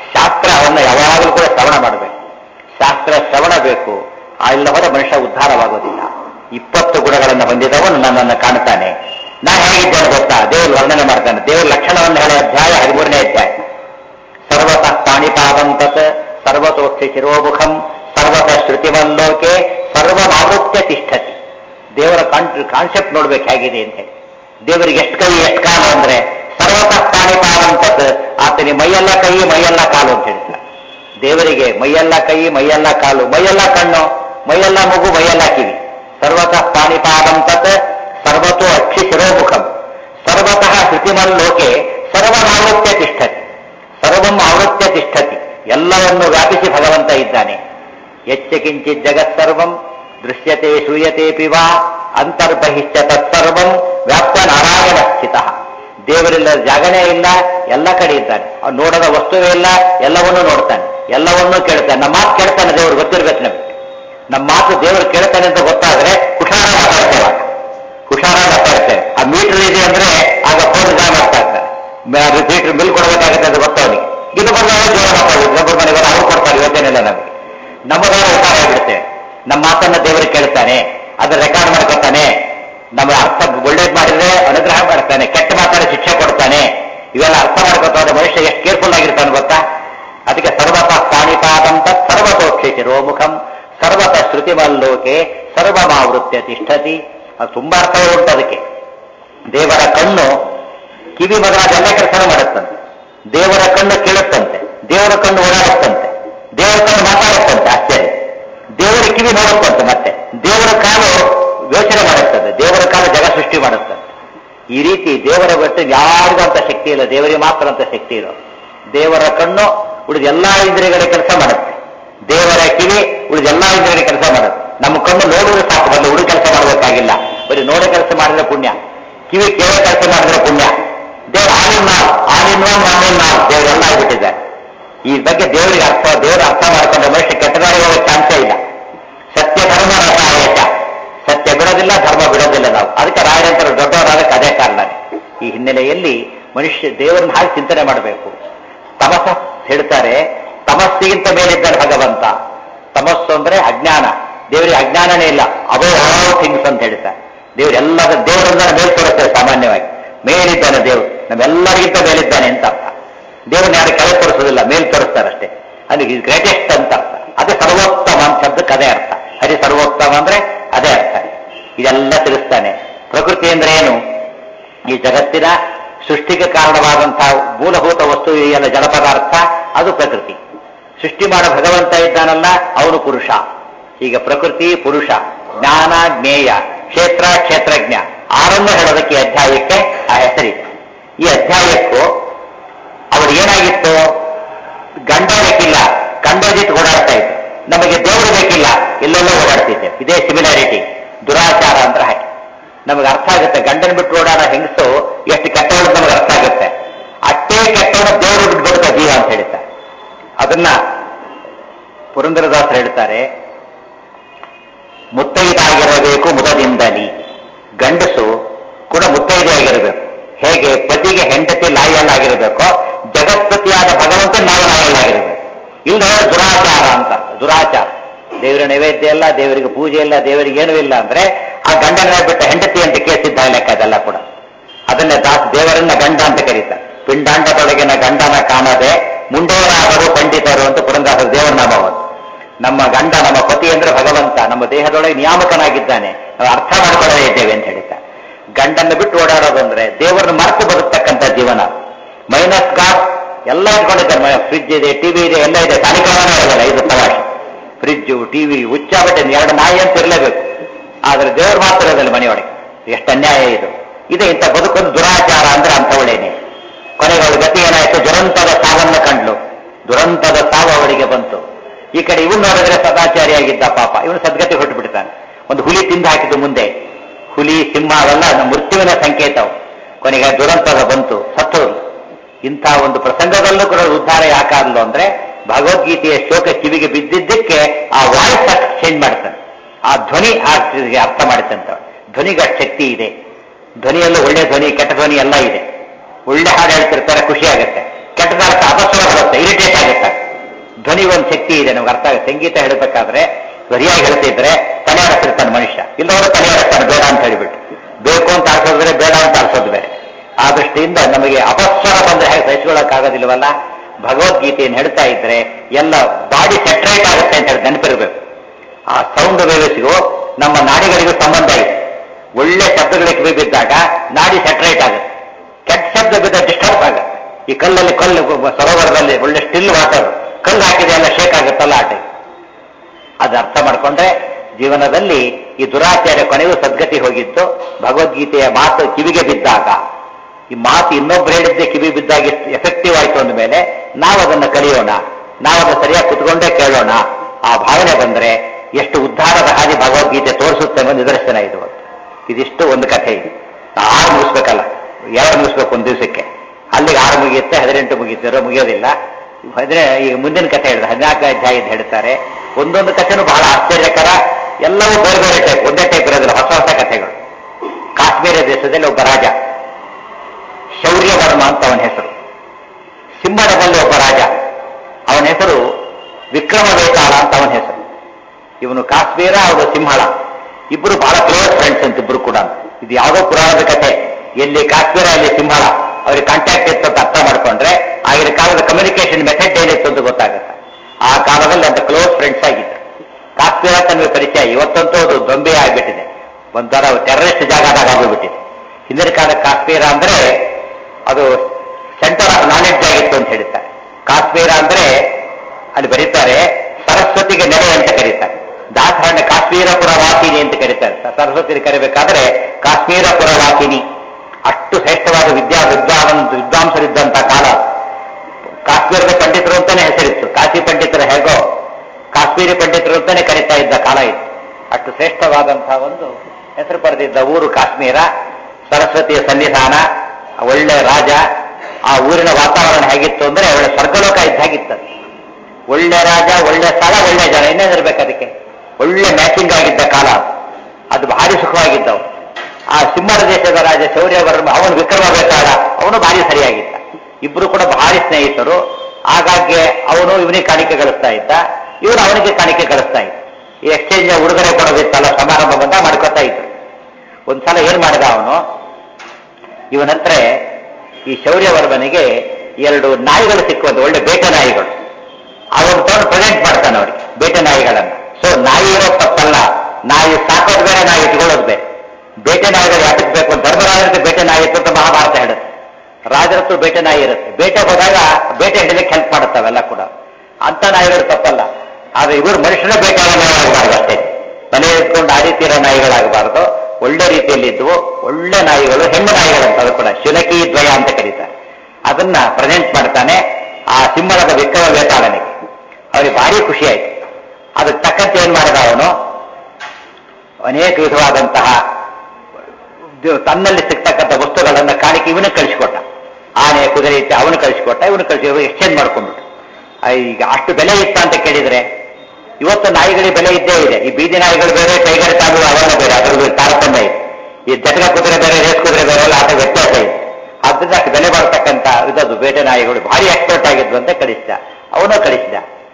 ಶಾಸ್ತ್ರವನ್ನು ಯಾವಾಗಲೂ ಕೂಡ ಶ್ರವಣ ಮಾಡಬೇಕು ಶಾಸ್ತ್ರ ಶ್ರವಣ ಬೇಕು ಆ ಇಲ್ಲವರ ಮನುಷ್ಯ ಉದ್ಧಾರವಾಗೋದಿಲ್ಲ ಇಪ್ಪತ್ತು ಗುಣಗಳನ್ನು ಹೊಂದಿದವನು ನನ್ನನ್ನು ಕಾಣ್ತಾನೆ ನಾ ಹೇಗಿದ್ದೇನೆ ಗೊತ್ತಾ ದೇವರು ವರ್ಣನೆ ಮಾಡ್ತಾನೆ ದೇವರ ಲಕ್ಷಣವನ್ನು ಹೇಳೋ ಅಧ್ಯಾಯ ಹದಿಮೂರನೇ ಅಧ್ಯಾಯ ಸರ್ವತಃ ಪಾಣಿಪಾದಂ ತತ್ ಸರ್ವತೋಕ್ಷಿ ಶಿರೋಮುಖಂ ಸರ್ವತಃ ಶ್ರುತಿವಲ್ಲೋಕೆ ಸರ್ವಮಾವೃತ್ಯ ತಿಷ್ಠತಿ ದೇವರ ಕಾನ್ಸೆಪ್ಟ್ ನೋಡ್ಬೇಕು ಹೇಗಿದೆ ಅಂತ ಹೇಳಿ ದೇವರಿಗೆ ಎಷ್ಟು ಕೈ ಎಷ್ಟು ಕಾಲು ಅಂದ್ರೆ ಸರ್ವತಃ ಪಾಣಿಪಾದಂ ತತ್ ಆತನಿಗೆ ಮೈಯೆಲ್ಲ ಕೈ ಮೈಯೆಲ್ಲ ಕಾಲು ಅಂತ ಹೇಳ್ತಾರೆ ದೇವರಿಗೆ ಮೈಯೆಲ್ಲ ಕೈ ಮೈಯೆಲ್ಲ ಕಾಲು ಮೈಯೆಲ್ಲ ಕಣ್ಣು ಮೈಯೆಲ್ಲ ಮಗು ಮೈಯೆಲ್ಲ ಕಿವಿ ಸರ್ವತಃ ಪಾಣಿಪಾದಂ ತತ್ ಸರ್ವತೋ ಅಕ್ಷಿ ಶಿರೋಮುಖಂ ಸರ್ವತಃ ಶ್ರುತಿಮಲ್ಲೋಕೆ ಸರ್ವಮಾವೃತ್ಯ ತಿಷ್ಠತಿ ಸರ್ವಂ ಆವೃತ್ಯ ತಿಷ್ಠತಿ ಎಲ್ಲವನ್ನು ವ್ಯಾಪಿಸಿ ಭಗವಂತ ಇದ್ದಾನೆ ಎಚ್ಚ ಕಿಂಚಿತ್ ಜಗತ್ಸರ್ವಂ ದೃಶ್ಯತೆ ಶೂಯತೆ ಪಿವಾ ಅಂತರ್ಬಹಿಶ್ಚ ತತ್ಸರ್ವಂ ವ್ಯಾಪ್ತ ನಾರಾಯಣ ಸ್ಥಿತ ದೇವರಿಲ್ಲ ಜಾಗನೇ ಇಲ್ಲ ಎಲ್ಲ ಕಡೆ ಇದ್ದಾನೆ ಅವ್ನು ನೋಡದ ವಸ್ತುವೇ ಇಲ್ಲ ಎಲ್ಲವನ್ನೂ ನೋಡ್ತಾನೆ ಎಲ್ಲವನ್ನೂ ಕೇಳ್ತಾನೆ ನಮ್ಮ ಮಾತು ಕೇಳ್ತಾನೆ ದೇವರು ಗೊತ್ತಿರ್ಬೇಕು ನಮಗೆ ನಮ್ಮ ಮಾತು ದೇವರು ಕೇಳ್ತಾನೆ ಅಂತ ಗೊತ್ತಾದ್ರೆ ಹುಷಾರ ಮಾತಾಡ್ತೇವೆ ಹುಷಾರ ಮಾತಾಡ್ತೇವೆ ಆ ಮೀಟರ್ ಇದೆ ಅಂದ್ರೆ ಆಗ ಫೋನ್ ಜಾಮ್ ಆಗ್ತಾ ಇರ್ತಾರೆ ಮೀಟರ್ ಬಿಲ್ ಕೊಡಬೇಕಾಗುತ್ತೆ ಅದು ಗೊತ್ತವನಿಗೆ ಇದು ಬಂದಾಗ ಜೋರ ಮಾತಾಡೋದು ಇನ್ನೊಬ್ಬರ ಮನೆಗೆ ಅವ್ರು ಕೊಡ್ತಾರೆ ಇವತ್ತೇನಿಲ್ಲ ನಮಗೆ ನಮ್ಮದಾರ ಉತ್ತಾರ ಆಗಿಬಿಡುತ್ತೆ ನಮ್ಮ ಮಾತನ್ನ ದೇವರು ಕೇಳ್ತಾನೆ ಅದನ್ನ ರೆಕಾರ್ಡ್ ಮಾಡ್ಕೊತಾನೆ ನಮ್ಮ ಅರ್ಥ ಒಳ್ಳೇದು ಮಾಡಿದ್ರೆ ಅನುಗ್ರಹ ಮಾಡ್ತಾನೆ ಕೆಟ್ಟ ಮಾತಾಡಿ ಶಿಕ್ಷೆ ಕೊಡ್ತಾನೆ ಇವೆಲ್ಲ ಅರ್ಥ ಮಾಡ್ಕೊತಾನೆ ಮನುಷ್ಯ ಎಷ್ಟು ಕೇರ್ಫುಲ್ ಆಗಿರ್ತಾನೆ ಗೊತ್ತಾ ಅದಕ್ಕೆ ಸರ್ವತಃ ಪಾಣಿಪಾದಂತ ಸರ್ವತೋಕ್ಷಿ ಶಿರೋಮುಖಂ ಸರ್ವತ ಶ್ರುತಿಮಲ್ಲೋಕೆ ಸರ್ವಮಾವೃತ್ಯ ತಿಷ್ಠತಿ ಅದು ತುಂಬಾ ಅರ್ಥಗಳು ಉಂಟು ಅದಕ್ಕೆ ದೇವರ ಕಣ್ಣು ಕಿವಿ ಮೊದಲಾದೆಲ್ಲ ಕೆಲಸ ಮಾಡುತ್ತಂತೆ ದೇವರ ಕಣ್ಣು ಕೇಳುತ್ತಂತೆ ದೇವರ ಕಣ್ಣು ಓಡಾಡುತ್ತಂತೆ ದೇವರ ಕಣ್ಣು ಮಾತಾಡುತ್ತಂತೆ ಆಶ್ಚರ್ಯ ದೇವರ ಕಿವಿ ನೋಡುತ್ತಂತೆ ಮತ್ತೆ ದೇವರ ಕಾಲು ಯೋಚನೆ ಮಾಡುತ್ತದೆ ದೇವರ ಕಾಲ ಜಗ ಸೃಷ್ಟಿ ಮಾಡುತ್ತದೆ ಈ ರೀತಿ ದೇವರ ಬಿಟ್ಟು ಯಾರಿಗೂ ಅಂತ ಶಕ್ತಿ ಇಲ್ಲ ದೇವರಿಗೆ ಮಾತ್ರ ಅಂತ ಶಕ್ತಿ ಇರೋ ದೇವರ ಕಣ್ಣು ಉಳಿದ ಎಲ್ಲಾ ಇಂದ್ರಿಯಗಳ ಕೆಲಸ ಮಾಡುತ್ತೆ ದೇವರ ಕಿವಿ ಉಳಿದ ಎಲ್ಲಾ ಇಂದ್ರಿಯಗಳ ಕೆಲಸ ಮಾಡುತ್ತೆ ನಮ್ಮ ಕಣ್ಣು ನೋಡುವುದು ಸಾಕು ಬಂದು ಉಳಿದ ಕೆಲಸ ಮಾಡಬೇಕಾಗಿಲ್ಲ ಬರೀ ನೋಡೋ ಕೆಲಸ ಮಾಡಿದ್ರೆ ಪುಣ್ಯ ಕಿವಿ ಕೇಳೋ ಕೆಲಸ ಮಾಡಿದ್ರೆ ಪುಣ್ಯ ದೇವ್ರ ಆಲಿನ್ ನಾಲ್ ಆಲಿನ್ ಒನ್ ಆಲಿನ್ ನಾಲ್ ದೇವರೆಲ್ಲ ಆಗ್ಬಿಟ್ಟಿದ್ದಾರೆ ಈ ಬಗ್ಗೆ ದೇವರಿಗೆ ಅರ್ಥ ದೇವರ ಅರ್ಥ ಮಾಡ್ಕೊಂಡ್ರೆ ಮನುಷ್ಯ ಕೆಟ್ಟದಾಗಿ ಹೋಗೋ ಚಾನ್ಸೇ ಇಲ್ಲ ಸತ್ಯ ಧರ್ಮ ರಸಾಯಕ ಸತ್ಯ ಬಿಡೋದಿಲ್ಲ ಧರ್ಮ ಬಿಡೋದಿಲ್ಲ ನಾವು ಅದಕ್ಕೆ ರಾಯರಂತರ ದೊಡ್ಡವರಾಗಕ್ಕೆ ಅದೇ ಕಾರಣ ಈ ಹಿನ್ನೆಲೆಯಲ್ಲಿ ಮನುಷ್ಯ ದೇವರನ್ನ ಹಾಗೆ ಚಿಂತನೆ ಮಾಡಬೇಕು ತಮಸ ಹೇಳ್ತಾರೆ ತಮಸ್ಸಿಗಿಂತ ಮೇಲಿದ್ದಾನೆ ಭಗವಂತ ತಮಸ್ಸು ಅಂದ್ರೆ ಅಜ್ಞಾನ ದೇವರಿಗೆ ಅಜ್ಞಾನನೇ ಇಲ್ಲ ಅಬೋ ಆಲ್ ಥಿಂಗ್ಸ್ ಅಂತ ಹೇಳ್ತಾರೆ ದೇವರೆಲ್ಲ ದೇವರನ್ನ ಮೇಲ್ ತೋರಿಸ್ತಾರೆ ಸಾಮಾನ್ಯವಾಗಿ ಮೇಲಿದ್ದಾನೆ ದೇವರು ನಮ್ಮೆಲ್ಲರಿಗಿಂತ ಮೇಲಿದ್ದಾನೆ ಅಂತ ಅರ್ಥ ದೇವರನ್ನ ಯಾರು ಕೆಳಗೆ ತೋರಿಸೋದಿಲ್ಲ ಮೇಲ್ ತೋರಿಸ್ತಾರಷ್ಟೇ ಅದು ಈಸ್ ಗ್ರೇಟೆಸ್ಟ್ ಅಂತ ಅರ್ಥ ಅದೇ ಸರ್ವೋತ್ತಮ ಅಂತ ಶಬ್ದಕ್ಕೆ ಅದೇ ಅರ್ಥ ಹರಿ ಸರ್ವೋತ್ತಮ ಅಂದ್ರೆ ಅದೇ ಅರ್ಥ ಇದೆಲ್ಲ ತಿಳಿಸ್ತಾನೆ ಪ್ರಕೃತಿ ಅಂದ್ರೆ ಏನು ಈ ಜಗತ್ತಿನ ಸೃಷ್ಟಿಗೆ ಕಾರಣವಾದಂತಹ ಮೂಲಭೂತ ವಸ್ತು ಎಲ್ಲ ಜಡ ಪದಾರ್ಥ ಅದು ಪ್ರಕೃತಿ ಸೃಷ್ಟಿ ಮಾಡೋ ಭಗವಂತ ಇದ್ದಾನಲ್ಲ ಅವನು ಪುರುಷ ಈಗ ಪ್ರಕೃತಿ ಪುರುಷ ಜ್ಞಾನ ಜ್ಞೇಯ ಕ್ಷೇತ್ರ ಕ್ಷೇತ್ರಜ್ಞ ಆರನ್ನು ಹೇಳೋದಕ್ಕೆ ಈ ಅಧ್ಯಾಯಕ್ಕೆ ಆ ಹೆಸರಿದೆ ಈ ಅಧ್ಯಾಯಕ್ಕೂ ಅವರು ಏನಾಗಿತ್ತು ಗಂಡ ಬೇಕಿಲ್ಲ ಗಂಡ ಜೊತೆ ಓಡಾಡ್ತಾ ಇತ್ತು ನಮಗೆ ದೇವರು ಬೇಕಿಲ್ಲ ಎಲ್ಲೆಲ್ಲೋ ಓಡಾಡ್ತಿದ್ದೆ ಇದೇ ಸಿಮಿಲಾರಿಟಿ ದುರಾಚಾರ ಅಂದ್ರೆ ಹಾಗೆ ನಮಗೆ ಅರ್ಥ ಆಗುತ್ತೆ ಗಂಡನ ಬಿಟ್ಟು ಓಡಾಡೋ ಹೆಂಗಸು ಎಷ್ಟು ಕೆಟ್ಟವಳು ನಮಗೆ ಅರ್ಥ ಆಗುತ್ತೆ ಅಷ್ಟೇ ಕೆಟ್ಟವಳು ದೇವರು ಬಿಟ್ಟು ಬದುಕೋ ಜೀವ ಅಂತ ಹೇಳ್ತಾರೆ ಅದನ್ನ ಪುರಂದರದಾಸರು ಹೇಳ್ತಾರೆ ಮುತ್ತೈದಾಗಿರಬೇಕು ಮುದದಿಂದಲಿ ಗಂಡಸು ಕೂಡ ಮುತ್ತೈದೆಯಾಗಿರಬೇಕು ಹೇಗೆ ಪತಿಗೆ ಹೆಂಡತಿ ಲಾಯಲ್ ಆಗಿರಬೇಕು ಜಗತ್ಪತಿಯಾದ ಭಗವಂತ ನಾವು ಲಾಯಲ್ ಆಗಿರಬೇಕು ಇಲ್ಲ ದುರಾಚಾರ ಅಂತ ದುರಾಚಾರ ದೇವರ ನೈವೇದ್ಯ ಇಲ್ಲ ದೇವರಿಗೆ ಪೂಜೆ ಇಲ್ಲ ದೇವರಿಗೆ ಏನೂ ಇಲ್ಲ ಅಂದ್ರೆ ಆ ಗಂಡನ ಬಿಟ್ಟ ಹೆಂಡತಿ ಅಂತ ಕೇಸಿದ್ದ ಲೆಕ್ಕ ಅದೆಲ್ಲ ಕೂಡ ಅದನ್ನ ದಾಸ ದೇವರನ್ನ ಗಂಡ ಅಂತ ಕರೀತಾರೆ ಪಿಂಡಾಂಡದೊಳಗಿನ ಗಂಡನ ಕಾಣದೆ ಮುಂಡೇರಾದರು ಪಂಡಿತರು ಅಂತ ಪುರಂದಾಸರ ದೇವರ ನಾಮವನ್ನು ನಮ್ಮ ಗಂಡ ನಮ್ಮ ಪತಿ ಅಂದ್ರೆ ಭಗವಂತ ನಮ್ಮ ದೇಹದೊಳಗೆ ನಿಯಾಮಕನಾಗಿದ್ದಾನೆ ನಾವು ಅರ್ಥ ಮಾಡ್ಕೊಳ್ಳದೇ ಇದ್ದೇವೆ ಅಂತ ಹೇಳ್ತಾರೆ ಗಂಡನ್ನು ಬಿಟ್ಟು ಓಡಾಡೋದು ಅಂದ್ರೆ ದೇವರನ್ನ ಮರೆತು ಬದುಕ್ತಕ್ಕಂಥ ಜೀವನ ಮೈನಸ್ ಗಾಡ್ ಎಲ್ಲ ಇಟ್ಕೊಂಡಿದ್ದಾರೆ ಫ್ರಿಜ್ ಇದೆ ಟಿವಿ ಇದೆ ಎಲ್ಲ ಇದೆ ಕಾರ್ಯಕ್ರಮನೇ ಇರಲ್ಲ ಇದು ತಮಾಷೆ ಫ್ರಿಜ್ಜು ಟಿವಿ ಹುಚ್ಚಾಬಟ್ಟೆ ಎರಡು ನಾಯಿ ಅಂತ ಇರಲೇಬೇಕು ಆದ್ರೆ ದೇವರು ಮಾತ್ರ ಇರೋದಿಲ್ಲ ಮನೆಯೊಳಗೆ ಎಷ್ಟು ಅನ್ಯಾಯ ಇದು ಇದೆ ಇಂಥ ಬದುಕೊಂದು ದುರಾಚಾರ ಅಂದ್ರೆ ಅಂಥವಳೇನೆ ಕೊನೆಗೆ ಅವಳ ಗತಿ ಏನಾಯ್ತು ದುರಂತದ ಸಾವನ್ನ ಕಂಡ್ಲು ದುರಂತದ ಸಾವು ಅವಳಿಗೆ ಬಂತು ಈ ಕಡೆ ಇವನು ನೋಡಿದ್ರೆ ಸದಾಚಾರಿಯಾಗಿದ್ದ ಪಾಪ ಇವನು ಸದ್ಗತಿ ಹೊರಟು ಬಿಡ್ತಾನೆ ಒಂದು ಹುಲಿ ತಿಂದು ಹಾಕಿದ್ದು ಮುಂದೆ ಹುಲಿ ಸಿಂಹ ಅವೆಲ್ಲ ಮೃತ್ಯುವಿನ ಸಂಕೇತವು ಕೊನೆಗೆ ದುರಂತದ ಬಂತು ಸತ್ತೋದು ಇಂಥ ಒಂದು ಪ್ರಸಂಗದಲ್ಲೂ ಕೂಡ ಉದ್ಧಾರ ಯಾಕಾದ್ಲು ಅಂದ್ರೆ ಭಗವದ್ಗೀತೆಯ ಶ್ಲೋಕ ಕಿವಿಗೆ ಬಿದ್ದಿದ್ದಕ್ಕೆ ಆ ವಾಯ್ಸ್ ಚೇಂಜ್ ಮಾಡ್ತಾನೆ ಆ ಧ್ವನಿ ಆ ಅರ್ಥ ಮಾಡುತ್ತಂತ ಧ್ವನಿಗೆ ಅಷ್ಟು ಶಕ್ತಿ ಇದೆ ಧ್ವನಿಯಲ್ಲೂ ಒಳ್ಳೆ ಧ್ವನಿ ಕೆಟ್ಟ ಧ್ವನಿ ಎಲ್ಲ ಇದೆ ಒಳ್ಳೆ ಹಾಡು ಹೇಳ್ತಿರ್ತಾರೆ ಖುಷಿ ಆಗುತ್ತೆ ಕೆಟ್ಟದಾರ್ಥ ಅಪಸ್ವರ ಬರುತ್ತೆ ಇರಿಟೇಟ್ ಆಗುತ್ತೆ ಧ್ವನಿ ಒಂದು ಶಕ್ತಿ ಇದೆ ನಮ್ಗೆ ಅರ್ಥ ಆಗುತ್ತೆ ಸಂಗೀತ ಹೇಳಬೇಕಾದ್ರೆ ಸರಿಯಾಗಿ ಹೇಳ್ತಿದ್ರೆ ತಲೆ ಆಡಿಸ್ತಿರ್ತಾನೆ ಮನುಷ್ಯ ಇಲ್ಲವರು ತಲೆ ಆಡಿಸ್ತಾನೆ ಬೇಡ ಅಂತ ಹೇಳಿಬಿಟ್ಟು ಬೇಕು ಅಂತ ಆಡ್ಸೋದು ಬೇರೆ ಬೇಡ ಅಂತ ಆಡ್ಸೋದು ಬೇರೆ ಆ ದೃಷ್ಟಿಯಿಂದ ನಮಗೆ ಅಪಸ್ವರ ಬಂದ್ರೆ ಹೇಗೆ ಸಹಿಸ್ಕೊಳ್ಳೋಕ್ಕಾಗೋದಿಲ್ವಲ್ಲ ಭಗವದ್ಗೀತೆಯನ್ನು ಹೇಳ್ತಾ ಇದ್ರೆ ಎಲ್ಲ ಬಾಡಿ ಸೆಟ್ರೇಟ್ ಆಗುತ್ತೆ ಅಂತ ಹೇಳಿ ನೆನಪಿರಬೇಕು ಆ ಸೌಂಡ್ ವೇವ್ಸ್ಗೂ ನಮ್ಮ ನಾಡಿಗಳಿಗೂ ಸಂಬಂಧ ಇದೆ ಒಳ್ಳೆ ಶಬ್ದಗಳಿಗೆ ಕಿವಿ ಬಿದ್ದಾಗ ನಾಡಿ ಸೆಟ್ರೇಟ್ ಆಗುತ್ತೆ ಕೆಟ್ಟ ಶಬ್ದ ಬಿದ್ದ ಡಿಸ್ಟರ್ಬ್ ಆಗುತ್ತೆ ಈ ಕಲ್ಲಲ್ಲಿ ಕಲ್ಲು ಸರೋವರದಲ್ಲಿ ಒಳ್ಳೆ ಸ್ಟಿಲ್ ವಾಟರ್ ಕಲ್ಲು ಹಾಕಿದೆ ಎಲ್ಲ ಶೇಕ್ ಆಗುತ್ತಲ್ಲ ಆ ಟೈಮ್ ಅದು ಅರ್ಥ ಮಾಡ್ಕೊಂಡ್ರೆ ಜೀವನದಲ್ಲಿ ಈ ದುರಾಚಾರ್ಯ ಕೊನೆಗೂ ಸದ್ಗತಿ ಹೋಗಿತ್ತು ಭಗವದ್ಗೀತೆಯ ಮಾತು ಕಿವಿಗೆ ಬಿದ್ದಾಗ ಈ ಮಾತು ಇನ್ನೊಬ್ರು ಹೇಳಿದ್ದೆ ಕಿವಿ ಬಿದ್ದಾಗ ಎಷ್ಟು ಎಫೆಕ್ಟಿವ್ ಆಯ್ತು ಅಂದ ಮೇಲೆ ನಾವು ಅದನ್ನು ಕಲಿಯೋಣ ನಾವು ಅದನ್ನು ಸರಿಯಾಗಿ ಕುತ್ಕೊಂಡೇ ಕೇಳೋಣ ಆ ಭಾವನೆ ಬಂದ್ರೆ ಎಷ್ಟು ಉದ್ಧಾರದ ಹಾದಿ ಭಗವದ್ಗೀತೆ ತೋರಿಸುತ್ತೆ ಅನ್ನೋ ನಿದರ್ಶನ ಇದು ಅಂತ. ಇದಿಷ್ಟು ಒಂದು ಕಥೆ ಇದೆ ಆರು ಮುಗಿಸ್ಬೇಕಲ್ಲ ಎರಡು ಮುಗಿಸ್ಬೇಕು ಒಂದು ದಿವಸಕ್ಕೆ ಅಲ್ಲಿಗೆ ಆರು ಮುಗಿಯುತ್ತೆ ಹದಿನೆಂಟು ಮುಗಿಯುತ್ತೆ ಮುಗಿಯೋದಿಲ್ಲ ಹದಿನೇ ಈಗ ಮುಂದಿನ ಕಥೆ ಹೇಳಿದ್ರೆ ಹದಿನಾಲ್ಕು ಅಧ್ಯಾಯ ಹೇಳ್ತಾರೆ ಒಂದೊಂದು ಕಥೆನೂ ಬಹಳ ಆಶ್ಚರ್ಯಕರ ಎಲ್ಲವೂ ಬೇರೆ ಬೇರೆ ಟೈಪ್ ಒಂದೇ ಟೈಪ್ ಇರೋದಿಲ್ಲ ಹೊಸ ಹೊಸ ಕಥೆಗಳು ಕಾಶ್ಮೀರ ದೇಶದಲ್ಲಿ ಒಬ್ಬ ರಾಜ ಶೌರ್ಯವರ್ಮ ಅಂತ ಅವನ ಹೆಸರು ಸಿಂಹಳದಲ್ಲಿ ಒಬ್ಬ ರಾಜ ಅವನ ಹೆಸರು ವಿಕ್ರಮವೇತಾಳ ಅಂತ ಅವನ ಹೆಸರು ಇವನು ಕಾಶ್ಮೀರ ಅವನು ಸಿಂಹಳ ಇಬ್ಬರು ಬಹಳ ಕ್ಲೋಸ್ ಫ್ರೆಂಡ್ಸ್ ಅಂತ ಇಬ್ರು ಕೂಡ ಇದು ಯಾವುದೋ ಪುರಾಣದ ಕಥೆ ಎಲ್ಲಿ ಕಾಶ್ಮೀರ ಅಲ್ಲಿ ಸಿಂಹಳ ಅವ್ರಿಗೆ ಕಾಂಟ್ಯಾಕ್ಟ್ ಇತ್ತು ಅಂತ ಅರ್ಥ ಮಾಡ್ಕೊಂಡ್ರೆ ಆಗಿನ ಕಾಲದ ಕಮ್ಯುನಿಕೇಶನ್ ಮೆಥಡ್ ಏನಿತ್ತು ಅಂತ ಗೊತ್ತಾಗುತ್ತೆ ಆ ಕಾಲದಲ್ಲಿ ಅಂತ ಕ್ಲೋಸ್ ಫ್ರೆಂಡ್ಸ್ ಆಗಿತ್ತು ಕಾಶ್ಮೀರ ತನಗೆ ಪರಿಚಯ ಇವತ್ತಂತೂ ಅದು ದೊಂಬೆ ಆಗಿಬಿಟ್ಟಿದೆ ಒಂಥರ ಟೆರರಿಸ್ಟ್ ಜಾಗದಾಗ ಆಗೋಗ್ಬಿಟ್ಟಿದೆ ಹಿಂದಿನ ಕಾಲ ಕಾಶ್ಮೀರ ಅಂದ್ರೆ ಅದು ಸೆಂಟರ್ ಆಫ್ ನಾಲೆಡ್ಜ್ ಆಗಿತ್ತು ಅಂತ ಹೇಳ್ತಾರೆ ಕಾಶ್ಮೀರ ಅಂದ್ರೆ ಅಲ್ಲಿ ಬರೀತಾರೆ ಸರಸ್ವತಿಗೆ ನೆಲೆ ಅಂತ ಕರೀತಾರೆ ದಾಸರಣ್ಯ ಕಾಶ್ಮೀರಪುರ ವಾಸಿನಿ ಅಂತ ಕರೀತಾರೆ ಸರಸ್ವತಿ ಕರಿಬೇಕಾದ್ರೆ ಕಾಶ್ಮೀರಪುರ ವಾಸಿನಿ ಅಷ್ಟು ಶ್ರೇಷ್ಠವಾದ ವಿದ್ಯಾ ವಿದ್ವಾನ್ ವಿದ್ವಾಂಸರಿದ್ದಂತ ಕಾಲ ಕಾಶ್ಮೀರದ ಪಂಡಿತರು ಅಂತಾನೆ ಹೆಸರಿತ್ತು ಕಾಶಿ ಪಂಡಿತರ ಹೇಗೋ ಕಾಶ್ಮೀರಿ ಪಂಡಿತರು ಅಂತಾನೆ ಕರೀತಾ ಇದ್ದ ಕಾಲ ಇತ್ತು ಅಷ್ಟು ಶ್ರೇಷ್ಠವಾದಂತಹ ಒಂದು ಹೆಸರು ಪಡೆದಿದ್ದ ಊರು ಕಾಶ್ಮೀರ ಸರಸ್ವತಿಯ ಸನ್ನಿಧಾನ ಒಳ್ಳೆ ರಾಜ ಆ ಊರಿನ ವಾತಾವರಣ ಹೇಗಿತ್ತು ಅಂದ್ರೆ ಒಳ್ಳೆ ಸ್ವರ್ಗಲೋಕ ಇದ್ದ ಹಾಗಿತ್ತು ಅದು. ಒಳ್ಳೆ ರಾಜ ಒಳ್ಳೆ ಸ್ಥಳ ಒಳ್ಳೆ ಜನ ಇನ್ನೇನಿರ್ಬೇಕು ಅದಕ್ಕೆ ಒಳ್ಳೆ ಮ್ಯಾಚಿಂಗ್ ಆಗಿದ್ದ ಕಾಲ ಅದು. ಅದು ಭಾರಿ ಸುಖವಾಗಿದ್ದವು ಆ ಸಿಂಹಳ ದೇಶದ ರಾಜ ಶೌರ್ಯವರ್ಮ ಅವನು ವಿಕ್ರಮ ಬೇತಾಳ ಅವನು ಭಾರಿ ಸರಿಯಾಗಿದ್ದ ಇಬ್ರು ಕೂಡ ಭಾರಿ ಸ್ನೇಹಿತರು ಆಗಾಗ್ಗೆ ಅವನು ಇವನಿಗೆ ಕಾಣಿಕೆ ಗಳಿಸ್ತಾ ಇದ್ದ ಇವನು ಅವನಿಗೆ ಕಾಣಿಕೆ ಗಳಿಸ್ತಾ ಇದ್ದ ಈ ಎಕ್ಸ್ಚೇಂಜ್ ಉಡುಗೊರೆ ಕೊಡೋದಿತ್ತಲ್ಲ ಸಮಾರಂಭ ಬಂದ ಮಾಡ್ಕೊತಾ ಇದ್ರು ಒಂದ್ಸಲ ಏನ್ ಮಾಡಿದ ಅವನು ಇವನ ಹತ್ರ ಈ ಶೌರ್ಯವರ್ಮನಿಗೆ ಎರಡು ನಾಯಿಗಳು ಸಿಕ್ಕುವಂತ ಒಳ್ಳೆ ಬೇಟೆ ನಾಯಿಗಳು ಅವನು ತಗೊಂಡು ಪ್ರೆಸೆಂಟ್ ಮಾಡ್ತಾನೆ ಅವರಿಗೆ ಬೇಟೆ ನಾಯಿಗಳನ್ನ ಸೊ ನಾಯಿ ಇರೋ ತಪ್ಪಲ್ಲ ನಾಯಿ ಸಾಕೋದು ಬೇರೆ ನಾಯಿ ಇಟ್ಕೊಳ್ಳೋದು ಬೇರೆ ಬೇಟೆ ನಾಯಿಗಳು ಯಾತಕ್ಕೆ ಬೇಕು ಧರ್ಮರಾಜರಿಗೆ ಬೇಟೆ ನಾಯಿ ಇತ್ತು ಅಂತ ಮಹಾಭಾರತ ಹೇಳುತ್ತೆ ರಾಜರ ಹತ್ರ ಬೇಟೆ ನಾಯಿ ಇರುತ್ತೆ ಬೇಟೆ ಹೋದಾಗ ಬೇಟೆ ಹಿಡಿಲಿಕ್ಕೆ ಹೆಲ್ಪ್ ಮಾಡುತ್ತವೆಲ್ಲ ಕೂಡ ಅಂತ ನಾಯಿಗಳು ತಪ್ಪಲ್ಲ ಆದ್ರೆ ಇವರು ಮನುಷ್ಯನ ಬೇಟೆ ನಾಯಿಗಳಾಗಬಾರ್ದು ಅಷ್ಟೇ ಮನೆ ಇಟ್ಕೊಂಡು ಆ ರೀತಿಯ ನಾಯಿಗಳಾಗಬಾರ್ದು ಒಳ್ಳೆ ರೀತಿಯಲ್ಲಿ ಇದ್ವು ಒಳ್ಳೆ ನಾಯಿಗಳು ಹೆಣ್ಣು ನಾಯಿಗಳು ಅಂತ ಅದು ಕೂಡ ಶುನಕಿ ದ್ವಯ ಅಂತ ಕರೀತಾರೆ ಅದನ್ನ ಪ್ರೆಸೆಂಟ್ ಮಾಡ್ತಾನೆ ಆ ಸಿಂಹಳದ ವಿಕ್ರಮ ವೇತಾಳನಿಗೆ ಅವರಿಗೆ ಭಾರಿ ಖುಷಿ ಆಯ್ತು ಅದಕ್ಕೆ ತಕ್ಕಂತೆ ಏನ್ ಮಾಡಿದ ಅವನು ಅನೇಕ ವಿಧವಾದಂತಹ ಇದು ತನ್ನಲ್ಲಿ ಸಿಗ್ತಕ್ಕಂಥ ವಸ್ತುಗಳನ್ನ ಕಾಣಿಕೆ ಇವನು ಕಳಿಸಿಕೊಟ್ಟ ಆನೆ ಕುದುರೆ ಇತ್ತು ಅವನು ಕಳಿಸಿಕೊಟ್ಟ ಇವನು ಕಳಿಸಿ ಎಕ್ಸ್ಚೇಂಜ್ ಮಾಡ್ಕೊಂಡ್ಬಿಟ್ಟು ಆ, ಈಗ ಅಷ್ಟು ಬೆಲೆ ಇತ್ತ ಅಂತ ಕೇಳಿದ್ರೆ ಇವತ್ತು ನಾಯಿಗಳಿಗೆ ಬೆಲೆ ಇದ್ದೇ ಇದೆ ಈ ಬೀದಿ ನಾಯಿಗಳು ಬೇರೆ ಟೈಗರ್ ಟಾಗು ಅವೆಲ್ಲ ಬೇರೆ ಅದ್ರ ತಾರತಮ್ಯ ಇದೆ ಈ ಜಟಕ ಕುದುರೆ ಬೇರೆ ರೇಸ್ ಕುದುರೆ ಬೇರೆ ಎಲ್ಲ ಅದ್ರ ವ್ಯತ್ಯಾಸ ಇದೆ ಆದ್ರಿಂದ ಅಷ್ಟು ಬೆಲೆ ಬರ್ತಕ್ಕಂಥ ಇದದು ಬೇಟೆ ನಾಯಿಗಳು ಭಾರಿ ಎಕ್ಸ್ಪರ್ಟ್ ಆಗಿದ್ವು ಅಂತ ಕಳಿಸಿದ ಅವನು ಕಳಿಸಿದ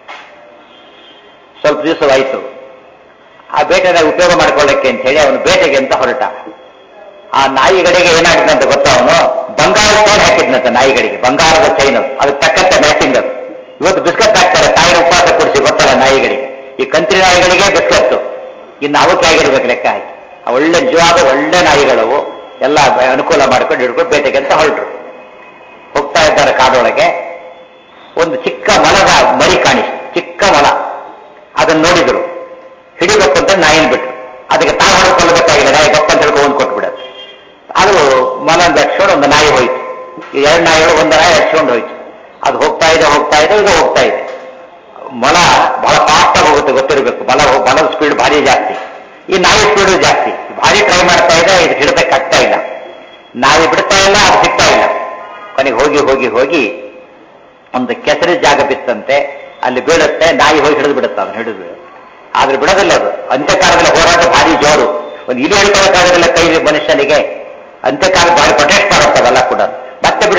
ಸ್ವಲ್ಪ ದಿವಸವಾಯಿತು ಆ ಬೇಟೆನ ಉಪಯೋಗ ಮಾಡ್ಕೊಳ್ಳಕ್ಕೆ ಅಂತ ಹೇಳಿ ಅವನು ಬೇಟೆಗೆ ಅಂತ ಹೊರಟ ಆ ನಾಯಿಗಳಿಗೆ ಏನಾಗಿದ್ದಂತ ಗೊತ್ತಾ ಅವನು ಬಂಗಾರದ ಚೈನ್ ಹಾಕಿದ್ನಂತ ನಾಯಿಗಳಿಗೆ ಬಂಗಾರದ ಚೈನ್ ಅದು ಅದಕ್ಕೆ ತಕ್ಕಂತೆ ಮ್ಯಾಚಿಂಗ್ ಅದು ಇವತ್ತು ಬಿಸ್ಕತ್ ಹಾಕ್ತಾರೆ ತಾಯಿನ ಉಪವಾಸ ಕೊಡಿಸಿ ಗೊತ್ತಲ್ಲ ನಾಯಿಗಳಿಗೆ ಈ ಕಂತ್ರಿ ನಾಯಿಗಳಿಗೆ ಬಿಸ್ಕತ್ತು ಇನ್ನು ಅವಕ್ಕೆ ಆಗಿರ್ಬೇಕು ಲೆಕ್ಕ ಹಾಕಿ ಆ ಒಳ್ಳೆ ನಿಜವಾದ ಒಳ್ಳೆ ನಾಯಿಗಳವು ಎಲ್ಲ ಬ- ಅನುಕೂಲ ಮಾಡ್ಕೊಂಡು ಹಿಡ್ಕೊಂಡು ಬೇಟೆಗೆ ಅಂತ ಹೊರಟರು ಹೋಗ್ತಾ ಇದ್ದಾರೆ ಕಾಡೊಳಗೆ ಒಂದು ಚಿಕ್ಕ ಮಲದ ಮರಿ ಕಾಣಿಸ್ತು ಚಿಕ್ಕ ಮಲ ಅದನ್ನ ನೋಡಿದ್ರು ಹಿಡಿಬೇಕು ಅಂತ ನಾಯಿನ ಬಿಟ್ರು ಅದಕ್ಕೆ ತಾವು ಹೊಡ್ಕೊಳ್ಬೇಕಾಗಿಲ್ಲ ನಾಯಿ ಗಪ್ಪ ಅಂತ ಹೇಳ್ಕೊಂಡು ಕೊಟ್ಬಿಡತ್ತೆ ಅದು ಮಲ ದಟ್ಸ್ಕೊಂಡು ಒಂದು ನಾಯಿ ಹೋಯ್ತು ಈ ಎರಡು ನಾಯಿಗಳು ಒಂದು ನಾಯಿ ಹಚ್ಕೊಂಡು ಹೋಯ್ತು ಅದು ಹೋಗ್ತಾ ಇದೆ ಹೋಗ್ತಾ ಇದೆ ಇದು ಹೋಗ್ತಾ ಇದೆ ಮೊಲ ಬಹಳ ಫಾಸ್ಟ್ ಆಗಿ ಹೋಗುತ್ತೆ ಗೊತ್ತಿರಬೇಕು ಬಲ ಬಲದ ಸ್ಪೀಡ್ ಭಾರಿ ಜಾಸ್ತಿ ಈ ನಾಯಿ ಸ್ಪೀಡ್ ಜಾಸ್ತಿ ಭಾರಿ ಟ್ರೈ ಮಾಡ್ತಾ ಇದೆ ಇದು ಹಿಡಬೇಕಾಗ್ತಾ ಇಲ್ಲ ನಾಯಿ ಬಿಡ್ತಾ ಇಲ್ಲ ಅದು ಸಿಗ್ತಾ ಇಲ್ಲ ಕೊನೆಗೆ ಹೋಗಿ ಹೋಗಿ ಹೋಗಿ ಒಂದು ಕೆಸರಿ ಜಾಗ ಬಿತ್ತಂತೆ ಅಲ್ಲಿ ಬೀಳುತ್ತೆ ನಾಯಿ ಹೋಗಿ ಹಿಡಿದು ಬಿಡುತ್ತೆ ಅದನ್ನ ಹಿಡಿದು ಆದ್ರೆ ಬಿಡೋದಿಲ್ಲ ಅದು ಅಂತ್ಯಕಾಲದಲ್ಲಿ ಹೋರಾಟ ಭಾರಿ ಜೋರು ಒಂದು ಇಲಿ ಹಿಡ್ಕೊಳ್ಳೋಕ್ಕಾಗೋದಿಲ್ಲ ಕೈ ಮನುಷ್ಯನಿಗೆ ಅಂತ್ಯಕಾಲ ಭಾರಿ ಪ್ರೊಟೆಕ್ಟ್ ಮಾಡುತ್ತವೆಲ್ಲ ಕೂಡ ಮತ್ತೆ ಬಿಡಿಸ್ಕೊಂಡು ಮತ್ತೆ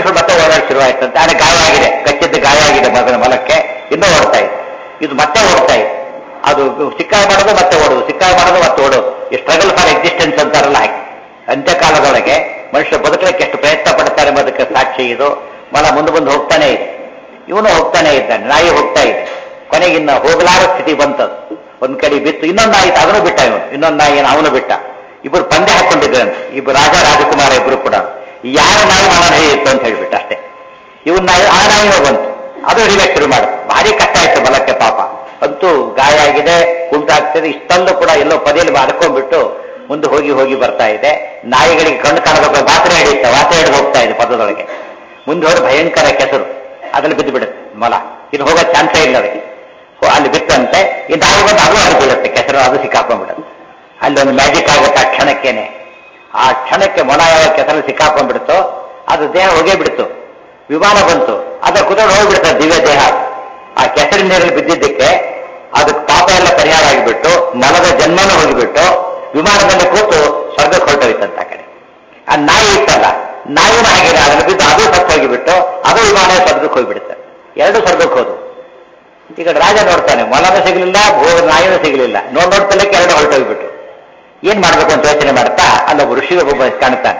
ಓಡಾಡಕ್ಕೆ ಶುರುವಾಯ್ತಂತೆ ಆದರೆ ಗಾಯ ಆಗಿದೆ ಕಚ್ಚಿದ್ದು ಗಾಯ ಆಗಿದೆ ಮಗನ ಮಲಕ್ಕೆ ಇನ್ನೂ ಓಡ್ತಾ ಇದೆ ಇದು ಮತ್ತೆ ಓಡ್ತಾ ಇದೆ ಅದು ಸಿಕ್ಕಾಯ ಮಾಡೋದು ಮತ್ತೆ ಓಡೋದು ಸಿಕ್ಕಾಯ ಮಾಡೋದು ಮತ್ತೆ ಓಡೋದು ಈ ಸ್ಟ್ರಗಲ್ ಫಾರ್ ಎಕ್ಸಿಸ್ಟೆನ್ಸ್ ಅಂತಾರಲ್ಲ ಹಾಗೆ ಅಂತ್ಯಕಾಲದೊಳಗೆ ಮನುಷ್ಯ ಬದುಕಲಿಕ್ಕೆ ಎಷ್ಟು ಪ್ರಯತ್ನ ಪಡ್ತಾರೆ ಎಂಬುದಕ್ಕೆ ಸಾಕ್ಷಿ ಇದು ಮಲ ಮುಂದೆ ಮುಂದೆ ಹೋಗ್ತಾನೆ ಇದೆ ಇವನು ಹೋಗ್ತಾನೆ ಇದ್ದಾನೆ ನಾಯಿ ಹೋಗ್ತಾ ಇದೆ ಕೊನೆಗಿನ್ನ ಹೋಗಲಾರ ಸ್ಥಿತಿ ಬಂತದ್ದು ಒಂದ್ ಕಡೆ ಬಿತ್ತು ಇನ್ನೊಂದು ನಾಯಿ ಇತ್ತು, ಅದನ್ನು ಬಿಟ್ಟ ಇವನು ಇನ್ನೊಂದು ನಾಯಿ ಅವನು ಬಿಟ್ಟ ಇಬ್ಬರು ಪಂದ್ಯ ಹಾಕೊಂಡಿದ್ರಂತೆ ಇಬ್ಬರು ರಾಜ ರಾಜಕುಮಾರ ಇಬ್ಬರು ಕೂಡ ಯಾರ ನಾಯಿ ಮನ ನಡೆಯಿತ್ತು ಅಂತ ಹೇಳ್ಬಿಟ್ಟು ಅಷ್ಟೇ ಇವನ್ ನಾಯಿ ಆ ನಾಯಿನೂ ಬಂತು ಅದು ಹಿಡಿಬೇಕು ಶುರು ಮಾಡು ಭಾರಿ ಕಷ್ಟ ಆಯ್ತು ಬಲಕ್ಕೆ ಪಾಪ ಅಂತೂ ಗಾಯ ಆಗಿದೆ ಕುಂಟಾಗ್ತದೆ ಇಷ್ಟಲ್ಲೂ ಕೂಡ ಎಲ್ಲೋ ಪದೇಲಿ ಮಾಡ್ಕೊಂಡ್ಬಿಟ್ಟು ಮುಂದೆ ಹೋಗಿ ಹೋಗಿ ಬರ್ತಾ ಇದೆ ನಾಯಿಗಳಿಗೆ ಕಣ್ಣು ಕಾಣಬೇಕು ವಾಸನೆ ಹಿಡಿಯುತ್ತೆ ವಾಸನೆ ಹಿಡಿದು ಹೋಗ್ತಾ ಇದೆ ಪದದೊಳಗೆ ಮುಂದೆ ಹೋದ್ರೆ ಭಯಂಕರ ಕೆಸರು ಅದ್ರಲ್ಲಿ ಬಿದ್ದು ಬಿಡುತ್ತೆ ಮೊಲ ಇನ್ನು ಹೋಗೋ ಚಾನ್ಸೇ ಇಲ್ಲ ಅದಕ್ಕೆ ಹೋ- ಅಲ್ಲಿ ಬಿತ್ತಂತೆ ಈ ನಾಯಿ ಬಂದು ಅದು ಅಲ್ಲಿ ಬೀಳುತ್ತೆ ಕೆಸರು ಅದು ಸಿಕ್ಕಾಕೊಂಡ್ಬಿಡುತ್ತೆ ಅಲ್ಲಿ ಒಂದು ಮ್ಯಾಜಿಕ್ ಆಗುತ್ತೆ ಆ ಕ್ಷಣಕ್ಕೇನೆ ಆ ಕ್ಷಣಕ್ಕೆ ಮೊಲ ಯಾವ ಕೆಸರಲ್ಲಿ ಸಿಕ್ಕಾಕೊಂಡ್ಬಿಡ್ತೋ ಅದು ದೇಹ ಹೋಗೇ ಬಿಡ್ತು ವಿಮಾನ ಬಂತು ಅದರ ಕುದುರೆ ಹೋಗ್ಬಿಡ್ತದೆ ದಿವ್ಯ ದೇಹ ಆ ಕೆಸರಿನ ನೀರಲ್ಲಿ ಬಿದ್ದಿದ್ದಕ್ಕೆ ಅದಕ್ಕೆ ಪಾಪ ಎಲ್ಲ ಪರಿಹಾರ ಆಗಿಬಿಟ್ಟು ಮಲದ ಜನ್ಮನೂ ಹೋಗಿಬಿಟ್ಟು ವಿಮಾನದಲ್ಲಿ ಕೂತು ಸ್ವರ್ಗಕ್ಕೆ ಹೊರಟೋಯ್ತಂತ ಆ ಕಡೆ ಆ ನಾಯಿ ಇತ್ತಲ್ಲ ನಾಯಿನ ಹಾಗೆ ಅದನ್ನು ಬಿದ್ದು ಅದು ಸತ್ತು ಹೋಗಿಬಿಟ್ಟು ಅದು ವಿಮಾನ ಸ್ವರ್ಗಕ್ಕೆ ಹೋಗ್ಬಿಡುತ್ತೆ ಎರಡು ಸ್ವರ್ಗಕ್ಕೆ ಹೋದು ಈಗ ರಾಜ ನೋಡ್ತಾನೆ ಮೊಲನೂ ಸಿಗಲಿಲ್ಲ ಭೂ ನಾಯಿನೂ ಸಿಗಲಿಲ್ಲ ನೋಡ್ ನೋಡ್ತಲಕ್ಕೆ ಎರಡು ಹೊರಟೋಗ್ಬಿಟ್ಟು ಏನ್ ಮಾಡ್ಬೇಕು ಅಂತ ಯೋಚನೆ ಮಾಡ್ತಾ ಅಲ್ಲೊಬ್ಬ ಋಷಿ ಒಬ್ಬ ಕಾಣ್ತಾನೆ